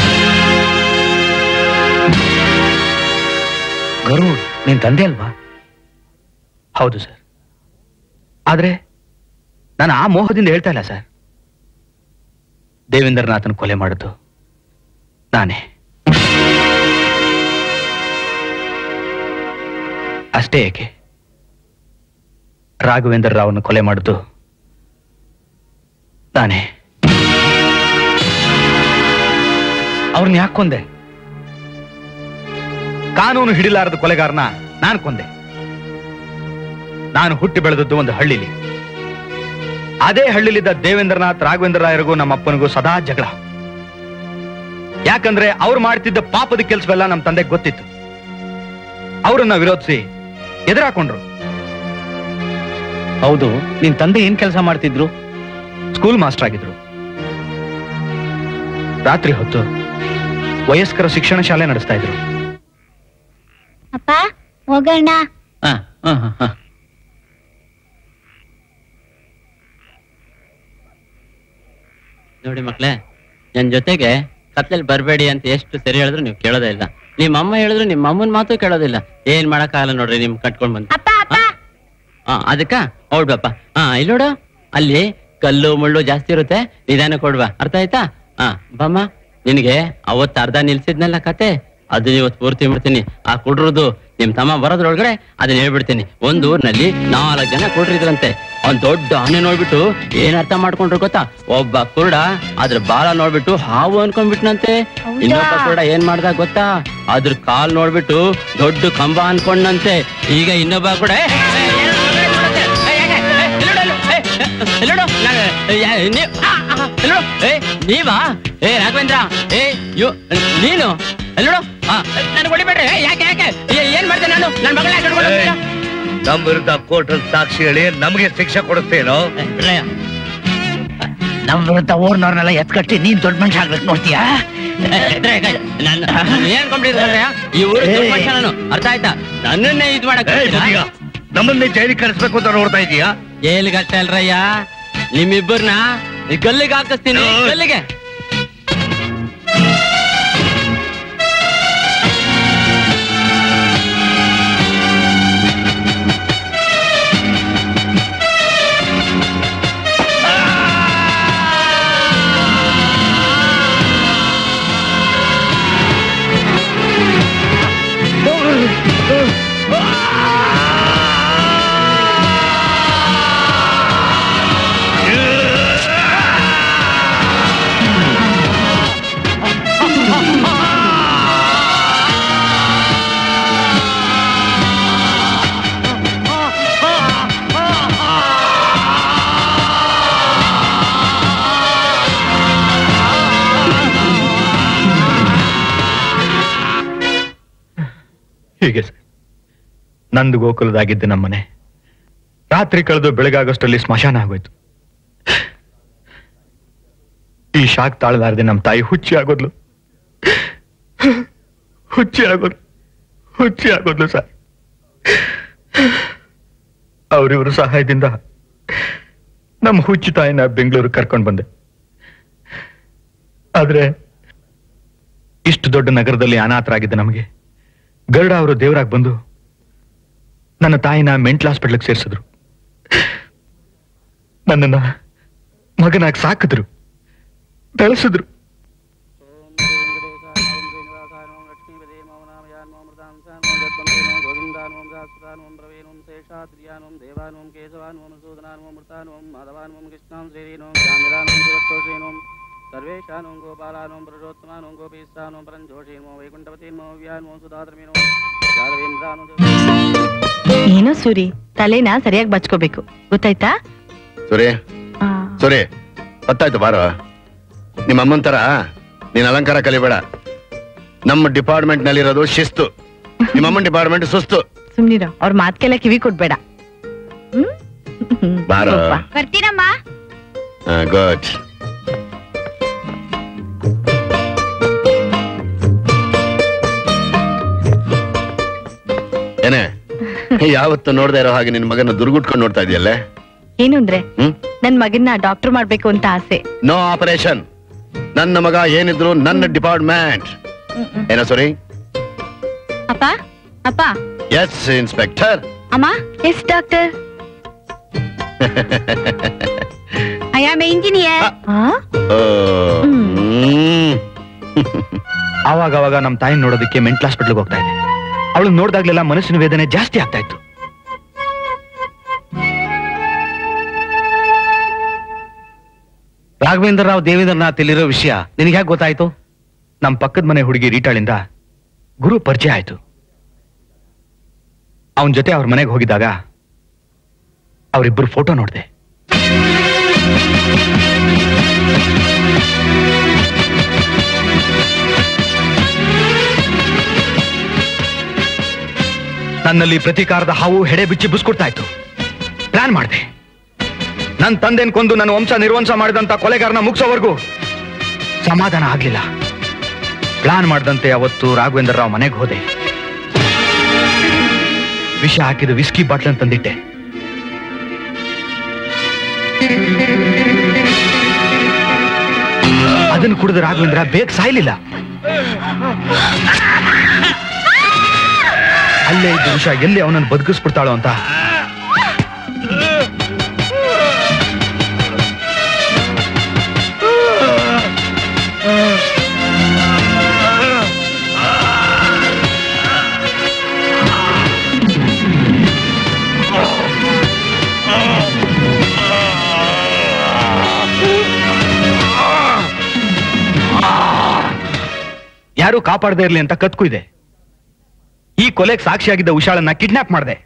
ಗರುಡ್ ನಿನ್ ತಂದೆ ಅಲ್ವಾ ಹೌದು ಸರ್ ಆದ್ರೆ ನಾನು ಆ ಮೋಹದಿಂದ ಹೇಳ್ತಾ ಇಲ್ಲ ಸರ್ ದೇವೇಂದ್ರನಾಥನ್ ಕೊಲೆ ಮಾಡಿದ್ದು ನಾನೇ ಅಷ್ಟೇ ಏಕೆ ರಾಘವೇಂದ್ರ ರಾವ್ನ ಕೊಲೆ ಮಾಡಿದ್ದು ನಾನೇ ಅವ್ರನ್ನ ಯಾಕೆ ಕೊಂದೆ ಕಾನೂನು ಹಿಡಿಲಾರದ ಕೊಲೆಗಾರನ ನಾನು ಕೊಂದೆ ನಾನು ಹುಟ್ಟಿ ಬೆಳೆದದ್ದು ಒಂದು ಹಳ್ಳಿಲಿ ಅದೇ ಹಳ್ಳಿಲಿದ್ದ ದೇವೇಂದ್ರನಾಥ್ ರಾಘವೇಂದ್ರ ರಾಯರಿಗೂ ನಮ್ಮ ಅಪ್ಪನಿಗೂ ಸದಾ ಜಗಳ ಯಾಕಂದ್ರೆ ಅವ್ರು ಮಾಡ್ತಿದ್ದ ಪಾಪದ ಕೆಲಸವೆಲ್ಲ ನಮ್ಮ ತಂದೆಗೆ ಗೊತ್ತಿತ್ತು ಅವರನ್ನ ವಿರೋಧಿಸಿ ಎದುರಾಕೊಂಡ್ರು ಹೌದು ನಿನ್ ತಂದೆ ಏನ್ ಕೆಲಸ ಮಾಡ್ತಿದ್ರು ಸ್ಕೂಲ್ ಮಾಸ್ಟರ್ ಆಗಿದ್ರು ರಾತ್ರಿ ಹೊತ್ತು ವಯಸ್ಕರ ಶಿಕ್ಷಣ ಶಾಲೆ ನಡೆಸ್ತಾ ಇದ್ರು ಅಪ್ಪ ಹೋಗೋಣ ಹ, ಹ, ಹ, ಹ. ನೋಡಿ ಮಕ್ಳೇ ನನ್ ಜೊತೆಗೆ ಕತ್ಲಲ್ಲಿ ಬರಬೇಡಿ ಅಂತ ಎಷ್ಟು ಸರಿ ಹೇಳಿದ್ರು ನೀವು ಕೇಳೋದೇ ಇಲ್ಲ ನಿಮ್ಮ ಅಮ್ಮ ಹೇಳಿದ್ರು ನಿಮ್ಮ ಅಮ್ಮನ ಮಾತು ಕೇಳೋದಿಲ್ಲ ಏನ್ ಮಾಡಕ್ಕಾಗಲ್ಲ ನೋಡ್ರಿ ನಿಮ್ ಕಟ್ಕೊಂಡ್ ಬಂದು ಹಾ ಅದಕ್ಕ ಹೊಡ್ಬಪ್ಪ ಹಾ ಇಲ್ಲಿ ನೋಡು ಅಲ್ಲಿ ಕಲ್ಲು ಮುಳ್ಳು ಜಾಸ್ತಿ ಇರುತ್ತೆ ನಿಧಾನ ಕೊಡ್ಬಾ ಅರ್ಥ ಆಯ್ತಾ ಹಾ ಬಮ್ಮ ನಿನಗೆ ಅವತ್ತು ಅರ್ಧ ನಿಲ್ಸಿದ್ನಲ್ಲ ಕತೆ ಅದನ್ನ ಇವತ್ತು ಪೂರ್ತಿ ಮಾಡ್ತೀನಿ ಆ ಕುಡ್ರದು ನಿಮ್ ತಮ್ಮ ಬರೋದ್ರೊಳಗಡೆ ಅದನ್ನ ಹೇಳ್ಬಿಡ್ತೀನಿ ಒಂದ್ ಊರ್ನಲ್ಲಿ ನಾಲ್ಕು ಜನ ಕುಡ್ರಿದ್ರಂತೆ ಒಂದ್ ದೊಡ್ಡ ಆನೆ ನೋಡ್ಬಿಟ್ಟು ಏನ್ ಅರ್ಥ ಮಾಡ್ಕೊಂಡ್ರು ಗೊತ್ತಾ ಒಬ್ಬ ಕುರುಡ ಅದ್ರ ಬಾಲ ನೋಡ್ಬಿಟ್ಟು ಹಾವು ಅನ್ಕೊಂಡ್ಬಿಟ್ನಂತೆ ಇನ್ನೊಬ್ಬ ಕುರುಡ ಏನ್ ಮಾಡ್ದ ಗೊತ್ತಾ ಅದ್ರ ಕಾಲ್ ನೋಡ್ಬಿಟ್ಟು ದೊಡ್ಡ ಕಂಬ ಅನ್ಕೊಂಡಂತೆ ಈಗ ಇನ್ನೊಬ್ಬ ಕೂಡ ಏ, ಎಲ್ಲೋಡು ಎಲ್ಲೋ ಏ ನೀವಾ ಏ ರಾಘವೇಂದ್ರ ಏ ಯೋ ನೀನು ಎಲ್ಲೋಡು ನನಗೆ ಹೊಡಿಬೇಡ್ರಿ ಏ, ಯಾಕೆ ಯಾಕೆ ಏ, ಏನ್ ಮಾಡ್ತೇನೆ ನಾನು ನನ್ನ ಮಗಳ ಯಾಕೆ ಹಿಡ್ಕೊಂಡು ಹೋಗ್ತೀರಾ? ನಮ್ಮ ವಿರುದ್ಧ ಕೋರ್ಟ್ ಸಾಕ್ಷಿ ಹೇಳಿ ನಮಗೆ ಶಿಕ್ಷೆ ಕೊಡುತ್ತೇನೋ ನಮ್ ವಿರುದ್ಧ ಊರ್ನವ್ರನ್ನೆಲ್ಲ ಎತ್ಕಟ್ಟಿ ನೀನ್ ದೊಡ್ಡ ಮನುಷ್ಯ ಆಗ್ಬೇಕು ನೋಡ್ತೀಯಾ ನನ್ನ ಏನ್ ಕಂಪ್ಲೀಟ್ ಈ ಊರು ದೊಡ್ಡ ಮನುಷ್ಯ ನಾನು ಅರ್ಥ ಆಯ್ತಾ ನನ್ನನ್ನೇ ಇದ್ ಮಾಡಕ್ ಏಯ್, ಬುದ್ಧಿಗ, ನಮ್ಮನ್ನೇ ಜೈಲಿಗೆ ಕಳಿಸ್ಬೇಕು ಅಂತ ನೋಡ್ತಾ ಇದೀಯಾ ಜೈಲಿಗೆ ಅಷ್ಟೇ ಅಲ್ರಯ್ಯ ನಿಮ್ಮಿಬ್ಬರನ್ನ ಗಲ್ಲಿಗೆ ಹಾಕಿಸ್ತೀನಿ ಗಲ್ಲಿಗೆ ಆ ಹೀಗೆ ಸರ್ ನಂದು ಗೋಕುಲದಾಗಿದ್ದ ನಮ್ಮನೆ ರಾತ್ರಿ ಕಳೆದು ಬೆಳಗಾಗೋಷ್ಟರಲ್ಲಿ ಸ್ಮಶಾನ ಆಗೋಯ್ತು ಈ ಶಾಕ್ ತಾಳಲಾರದೆ ನಮ್ಮ ತಾಯಿ ಹುಚ್ಚಿ ಆಗೋದ್ಲು ಹುಚ್ಚಿ ಆಗೋದು ಹುಚ್ಚಿ ಆಗೋದ್ಲು ಸರ್ ಅವರಿವ್ರ ಸಹಾಯದಿಂದ ನಮ್ಮ ಹುಚ್ಚು ತಾಯಿನ ಬೆಂಗಳೂರು ಕರ್ಕೊಂಡು ಬಂದೆ ಆದ್ರೆ ಇಷ್ಟು ದೊಡ್ಡ ನಗರದಲ್ಲಿ ಅನಾಥರಾಗಿದ್ದ ನಮಗೆ ಗರುಡ ಅವರು ದೇವರಾಗಿ ಬಂದು ನನ್ನ ತಾಯಿನ ಮೆಂಟಲ್ ಹಾಸ್ಪಿಟ್ಲಿಗೆ ಸೇರಿಸಿದ್ರು ನನ್ನನ್ನ ಮಗನಾಗಿ ಸಾಕಿದ್ರು ಬೆಳೆಸಿದ್ರು ಸರ್ವೇಶಾನೋ ಗೋಪಾಲಾನೋ ಪುರುಷೋತ್ತಮಾನೋ ಗೋಪೀಸ್ತಾನೋ ಪರಂಜೋಷೀನೋ ವೈಕುಂಠಪತೀನೋ ವ್ಯಾನೋ ಸುಧಾದ್ರಮೀನೋ ಯಾದವೇಂದ್ರಾನೋ ಏನೋ ಸೂರಿ ತಲೆನ ಸರಿಯಾಗಿ ಬಚ್ಕೋಬೇಕು ಗೊತ್ತಾಯ್ತಾ ಸುರೇ ಸುರೇ ಗೊತ್ತಾಯ್ತು ಬಾರೋ ನಿಮ್ಮ ಅಮ್ಮನ್ ತರ ನೀನ್ ಅಲಂಕಾರ ಕಲಿಬೇಡ ನಮ್ಮ ಡಿಪಾರ್ಟ್ಮೆಂಟ್ ನಲ್ಲಿರೋದು ಶಿಸ್ತು ನಿಮ್ಮ ಅಮ್ಮನ್ ಡಿಪಾರ್ಟ್ಮೆಂಟ್ ಸುಸ್ತು ಸುಮ್ನಿರೋ ಅವ್ರ ಮಾತ್ಕೆಲ್ಲ ಕಿವಿ ಕೊಡ್ಬೇಡ ಬಾರೋ ಬರ್ತೀನಮ್ಮ ಗುಡ್ ಏನೇ ಯಾವತ್ತು ನೋಡ್ದೇ ಇರೋ ಹಾಗೆ ನಿನ್ ಮಗನ ದುರ್ಗುಟ್ಕೊಂಡು ನೋಡ್ತಾ ಇದೆಯಲ್ಲೇ ಏನು ಅಂದ್ರೆ ಹ್ಮ್ ನನ್ ಮಗನ್ನ ಡಾಕ್ಟರ್ ಮಾಡ್ಬೇಕು ಅಂತ ಆಸೆ ನೋ ಆಪರೇಷನ್ ನನ್ನ ಮಗ ಏನಿದ್ರು ನನ್ನ ಡಿಪಾರ್ಟ್ಮೆಂಟ್ ಏನೋ ಸರಿ ಅಪ್ಪ ಅಪ್ಪ ಎಸ್ ಇನ್ಸ್ಪೆಕ್ಟರ್ ಅಮ್ಮ yes doctor I am engineer ಆವಾಗ ಅವಾಗ ನಮ್ಮ ತಾಯಿ ನೋಡೋದಕ್ಕೆ ಮೆಂಟಲ್ ಹಾಸ್ಪಿಟ್ಲ್ಗೆ ಹೋಗ್ತಾ ಇದೆ ಅವಳು ನೋಡಿದಾಗ್ಲೆಲ್ಲ ಮನಸ್ಸಿನ ವೇದನೆ ಜಾಸ್ತಿ ಆಗ್ತಾ ಇತ್ತು ರಾಘವೇಂದ್ರ ರಾವ್ ದೇವೇಂದ್ರನಾಥ್ ಇಲ್ಲಿರೋ ವಿಷಯ ನಿನಗೆ ಹೇಗೆ ಗೊತ್ತಾಯ್ತು ನಮ್ಮ ಪಕ್ಕದ ಮನೆ ಹುಡುಗಿ ರೀಟಾಳಿಂದ ಗುರು ಪರಿಚಯ ಆಯ್ತು ಅವನ ಜೊತೆ ಅವ್ರ ಮನೆಗೆ ಹೋಗಿದ್ದಾಗ ಅವರಿಬ್ಬರು ಫೋಟೋ ನೋಡಿದೆ ನನ್ನಲ್ಲಿ ಪ್ರತೀಕಾರದ ಹಾವು ಹೆಡೆ ಬಿಚ್ಚಿ ಬುಸ್ಕೊಡ್ತಾ ಇತ್ತು ಪ್ಲಾನ್ ಮಾಡಿದೆ ನನ್ನ ತಂದೆನ್ ಕೊಂದು ನನ್ನ ವಂಶ ನಿರ್ವಂಶ ಮಾಡಿದಂತ ಕೊಲೆಗಾರನ ಮುಗಿಸೋವರೆಗೂ ಸಮಾಧಾನ ಆಗ್ಲಿಲ್ಲ ಪ್ಲಾನ್ ಮಾಡದಂತೆ ಅವತ್ತು ರಾಘವೇಂದ್ರ ರಾವ್ ಮನೆಗೆ ಹೋದೆ ವಿಷ ಹಾಕಿದ ವಿಸ್ಕಿ ಬಾಟ್ಲನ್ ತಂದಿಟ್ಟೆ ಅದನ್ನು ಕುಡಿದ ರಾಘವೇಂದ್ರ ಬೇಗ ಸಾಯ್ಲಿಲ್ಲ ಅಲ್ಲೇ ಇದ್ದ ವಿಷ ಎಲ್ಲಿ ಅವನನ್ನು ಬದುಕಿಸ್ಬಿಡ್ತಾಳೋ ಅಂತ ಯಾರು ಕಾಪಾಡದೇ ಇರ್ಲಿ ಅಂತ ಕತ್ಕು ಇದೆ ಈ ಕೊಲೆಗೆ ಸಾಕ್ಷಿಯಾಗಿದ್ದ ಉಷಾಳನ್ನ ಕಿಡ್ನಾಪ್ ಮಾಡಿದೆ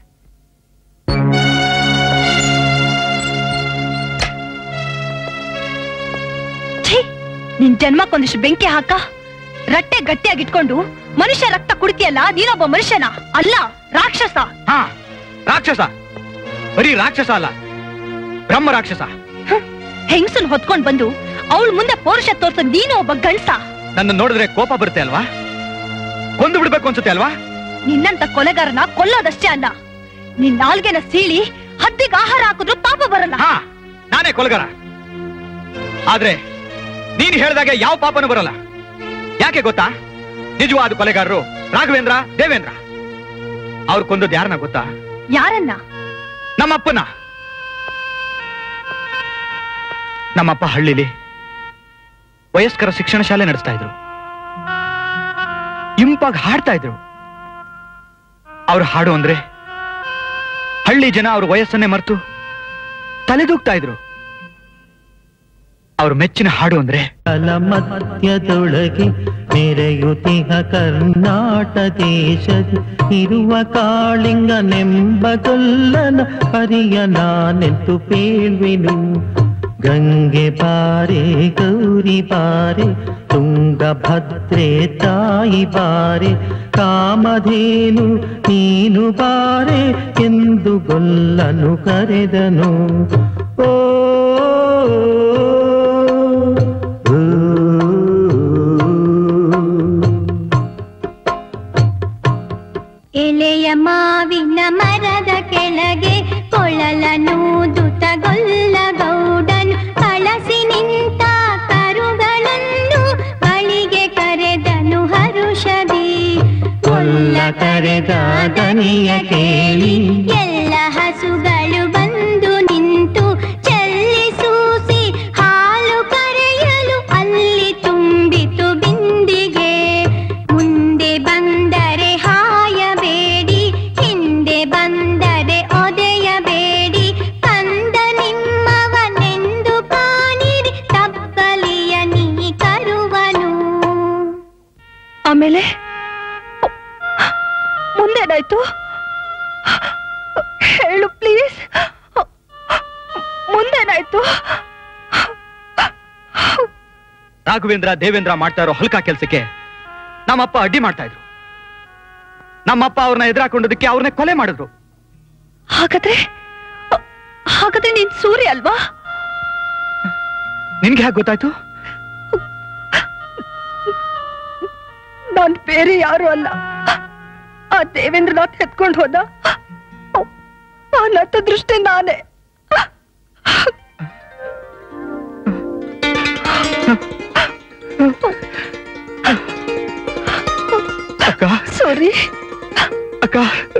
ಛೀ ನಿನ್ ಜನ್ಮಕ್ಕೊಂದಿಷ್ಟು ಬೆಂಕಿ ಹಾಕ ರಟ್ಟೆ ಗಟ್ಟಿಯಾಗಿ ಇಟ್ಕೊಂಡು ಮನುಷ್ಯ ರಕ್ತ ಕುಡಿತಿಯಲ್ಲ ನೀನೊಬ್ಬ ಮನುಷ್ಯನ ಅಲ್ಲ ರಾಕ್ಷಸ ಹಾ ರಾಕ್ಷಸ ಬರೀ ರಾಕ್ಷಸ ಅಲ್ಲ ಬ್ರಹ್ಮ ರಾಕ್ಷಸ ಹೆಂಗಸನ್ ಹೊತ್ಕೊಂಡ್ ಬಂದು ಅವಳ ಮುಂದೆ ಪೌರುಷ ತೋರ್ಸ ನೀನು ಒಬ್ಬ ಗಂಡ್ಸ ನನ್ನ ನೋಡಿದ್ರೆ ಕೋಪ ಬರುತ್ತೆ ಅಲ್ವಾ ಕೊಂದು ಬಿಡ್ಬೇಕು ಅನ್ಸುತ್ತೆ ಅಲ್ವಾ ನಿನ್ನಂತ ಕೊಲೆಗಾರನ ಕೊಲ್ಲೋದಷ್ಟೇ ಅಲ್ಲ ನಿನ್ ನಾಲ್ಗೆನ ಸೀಳಿ ಹದ್ದಿಗೆ ಆಹಾರ ಹಾಕಿದ್ರು ಪಾಪ ಬರಲ್ಲ ನಾನೇ ಕೊಲೆಗಾರ ಆದ್ರೆ ನೀನ್ ಹೇಳ್ದಾಗೆ ಯಾವ ಪಾಪನೂ ಬರಲ್ಲ ಯಾಕೆ ಗೊತ್ತಾ ನಿಜವಾದ ಕೊಲೆಗಾರರು ರಾಘವೇಂದ್ರ ದೇವೇಂದ್ರ ಅವ್ರು ಕೊಂದದ್ದು ಯಾರನ್ನ ಗೊತ್ತಾ ಯಾರನ್ನ ನಮ್ಮಪ್ಪನ ನಮ್ಮಪ್ಪ ಹಳ್ಳಿಲಿ ವಯಸ್ಕರ ಶಿಕ್ಷಣ ಶಾಲೆ ನಡೆಸ್ತಾ ಇದ್ರು ಇಂಪಾಗಿ ಹಾಡ್ತಾ ಇದ್ರು ಅವ್ರ ಹಾಡು ಅಂದ್ರೆ ಹಳ್ಳಿ ಜನ ಅವ್ರ ವಯಸ್ಸನ್ನೇ ಮರೆತು ತಲೆದೂಗ್ತಾ ಇದ್ರು ಅವ್ರ ಮೆಚ್ಚಿನ ಹಾಡು ಅಂದ್ರೆ ಮಧ್ಯದೊಳಗೆ ಮೆರೆಯುತಿಹ ಕರ್ನಾಟ ದೇಶದ ಇರುವ ಕಾಳಿಂಗನೆಂಬ ಗೊಲ್ಲನ ಹರಿಯ ನಾನೆಂತು ಪೇಳ್ವೆನು ಗಂಗೆ ಬಾರೆ ಗೌರಿ ಬಾರೆ ತುಂಗಭದ್ರೆ ತಾಯಿ ಬಾರೆ ಕಾಮಧೇನು ನೀನು ಬಾರೆ ಎಂದು ಗೊಲ್ಲನು ಕರೆದನು ಓ ಎಲೆಯ ಮಾವಿನ ಮರದ ಕೆಳಗೆ ಕೊಳಲನೂದುತ ಗೊಲ್ಲ ಗೌಡನು ಬಳಸಿ ನಿಂತ ಕರುಗಳನ್ನು ಬಳಿಗೆ ಕರೆದನು ಹರುಷದಿ ಕೊಲ್ಲ ಕರೆದ ದನಿಯ ಕೇಳಿ ಎಲ್ಲ ಹಸುಗಳು ಬಂದು ನಿಂತು ಚೆಲ್ಲಿಸೂಸಿ ಹಾಲು ಕರೆಯಲು ಅಲ್ಲಿ ತುಂಬಿತು ಬಿಂದಿಗೆ ಮುಂದೆ ಬಂದರೆ ಹಾಯಬೇಡಿ ಹಿಂದೆ ಬಂದರೆ ಒದೆಯಬೇಡಿ ಕಂದ ನಿಮ್ಮವನೆಂದು ಕಾಣಿರಿ ತಬ್ಬಲಿಯ ನೀ ಕರುವನು ಆಮೇಲೆ ಮುಂದೇನಾಯ್ತು ಹೇಳು ಪ್ಲೀಸ್ ಮುಂದೇನಾಯ್ತು ರಾಘವೇಂದ್ರ ದೇವೇಂದ್ರ ಮಾಡ್ತಾ ಇರೋ ಹೊಲ್ಕ ಕೆಲ್ಸಕ್ಕೆ ನಮ್ಮಪ್ಪ ಅಡ್ಡಿ ಮಾಡ್ತಾ ಇದ್ರು ನಮ್ಮಪ್ಪ ಅವ್ರನ್ನ ಎದುರಾಕೊಂಡದಕ್ಕೆ ಅವ್ರನ್ನ ಕೊಲೆ ಮಾಡಿದ್ರು ಹಾಗಾದ್ರೆ ಹಾಗಾದ್ರೆ ನೀನ್ ಸೂರ್ಯ ಅಲ್ವಾ ನಿನ್ಗೆ ಹೇಗೆ ಗೊತ್ತಾಯ್ತು ನಾನ್ ಬೇರೆ ಯಾರು ಅಲ್ಲ ಆ ದೇವೇಂದ್ರನಾಥ್ ಎತ್ಕೊಂಡು ಹೋದ ಆ ನಟ ದೃಷ್ಟಿ ನಾನೇ ಅಕ್ಕ ಸಾರಿ ಅಕ್ಕ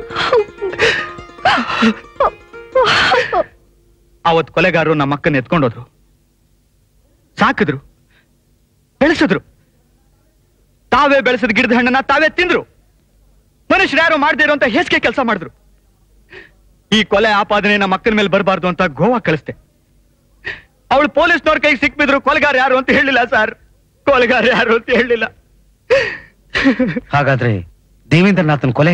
ಅವತ್ ಕೊಲೆಗಾರರು ನಮ್ಮ ಅಕ್ಕನ ಎತ್ಕೊಂಡೋದ್ರು ಸಾಕಿದ್ರು ಬೆಳೆಸಿದ್ರು ತಾವೇ ಬೆಳೆಸಿದ ಗಿಡದ ಹಣ್ಣನ್ನ ತಾವೇ ತಿಂದ್ರು ಮನುಷ್ಯರು ಯಾರು ಮಾಡದೇ ಇರುವಂತ ಹೇಸಿಗೆ ಕೆಲಸ ಮಾಡಿದ್ರು ಈ ಕೊಲೆ ಆಪಾದನೆ ನಮ್ಮ ಅಕ್ಕನ ಮೇಲೆ ಬರಬಾರ್ದು ಅಂತ ಗೋವಾ ಕಳಿಸ್ದೆ ಅವಳು ಪೊಲೀಸ್ನವ್ರ ಕೈಗೆ ಸಿಕ್ಬಿದ್ರು ಕೊಲೆಗಾರ ಯಾರು ಅಂತ ಹೇಳಿಲ್ಲ ಸರ್ ಕೊಲೆಗಾರ ಯಾರು ಅಂತ ಹೇಳಿಲ್ಲ ಹಾಗಾದ್ರೆ ದೇವೇಂದ್ರನಾಥನ್ ಕೊಲೆ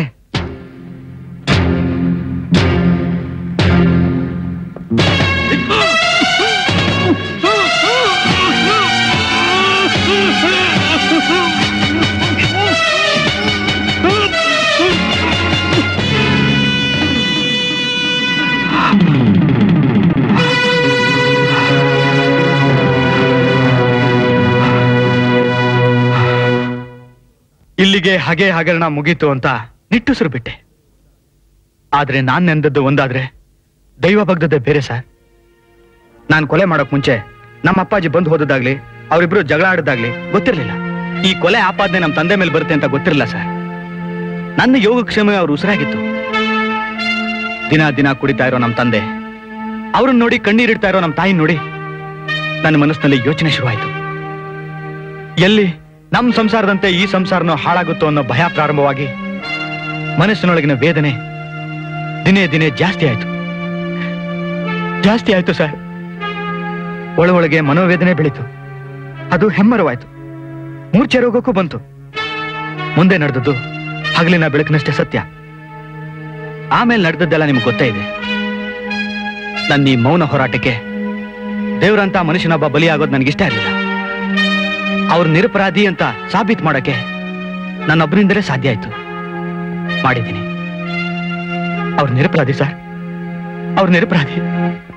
ಇಲ್ಲಿಗೆ ಹಾಗೆ ಹಗರಣ ಮುಗೀತು ಅಂತ ನಿಟ್ಟುಸಿರು ಬಿಟ್ಟೆ ಆದ್ರೆ ನಾನ್ ನೆಂದದ್ದು ಒಂದಾದ್ರೆ ದೈವ ಬಗ್ದದ್ದೇ ಬೇರೆ ಸರ್ ನಾನ್ ಕೊಲೆ ಮಾಡೋಕ್ ಮುಂಚೆ ನಮ್ಮ ಅಪ್ಪಾಜಿ ಬಂದು ಹೋದದಾಗ್ಲಿ ಅವರಿಬ್ರು ಜಗಳ ಆಡದಾಗ್ಲಿ ಗೊತ್ತಿರ್ಲಿಲ್ಲ ಈ ಕೊಲೆ ಆಪಾದನೆ ನಮ್ಮ ತಂದೆ ಮೇಲೆ ಬರುತ್ತೆ ಅಂತ ಗೊತ್ತಿರಲಿಲ್ಲ ಸರ್ ನನ್ನ ಯೋಗಕ್ಷೇಮ ಅವ್ರ ಉಸಿರಾಗಿತ್ತು ದಿನ ದಿನ ಕುಡಿತಾ ಇರೋ ನಮ್ಮ ತಂದೆ ಅವ್ರನ್ನ ನೋಡಿ ಕಣ್ಣೀರಿಡ್ತಾ ಇರೋ ನಮ್ಮ ತಾಯಿ ನೋಡಿ ನನ್ನ ಮನಸ್ಸಿನಲ್ಲಿ ಯೋಚನೆ ಶುರುವಾಯ್ತು ಎಲ್ಲಿ ನಮ್ಮ ಸಂಸಾರದಂತೆ ಈ ಸಂಸಾರನೂ ಹಾಳಾಗುತ್ತೋ ಅನ್ನೋ ಭಯ ಪ್ರಾರಂಭವಾಗಿ ಮನಸ್ಸಿನೊಳಗಿನ ವೇದನೆ ದಿನೇ ದಿನೇ ಜಾಸ್ತಿ ಆಯ್ತು ಜಾಸ್ತಿ ಆಯ್ತು ಸರ್ ಒಳ ಒಳಗೆ ಮನೋವೇದನೆ ಬೆಳೀತು ಅದು ಹೆಮ್ಮರವಾಯ್ತು ಮೂರ್ಛೆ ರೋಗಕ್ಕೂ ಬಂತು ಮುಂದೆ ನಡೆದದ್ದು ಹಗಲಿನ ಬೆಳಕಿನಷ್ಟೇ ಸತ್ಯ ಆಮೇಲೆ ನಡೆದದ್ದೆಲ್ಲ ನಿಮ್ಗೆ ಗೊತ್ತೇ ಇದೆ ನನ್ನ ಈ ಮೌನ ಹೋರಾಟಕ್ಕೆ ದೇವರಂತ ಮನುಷ್ಯನೊಬ್ಬ ಬಲಿಯಾಗೋದು ನನಗಿಷ್ಟ ಇರಲಿಲ್ಲ ಅವ್ರು ನಿರಪರಾಧಿ ಅಂತ ಸಾಬೀತ್ ಮಾಡಕ್ಕೆ ನನ್ನೊಬ್ಬರಿಂದಲೇ ಸಾಧ್ಯ ಆಯ್ತು ಮಾಡಿದ್ದೀನಿ ಅವ್ರು ನಿರಪರಾಧಿ ಸರ್ ಅವ್ರು ನಿರಪರಾಧಿ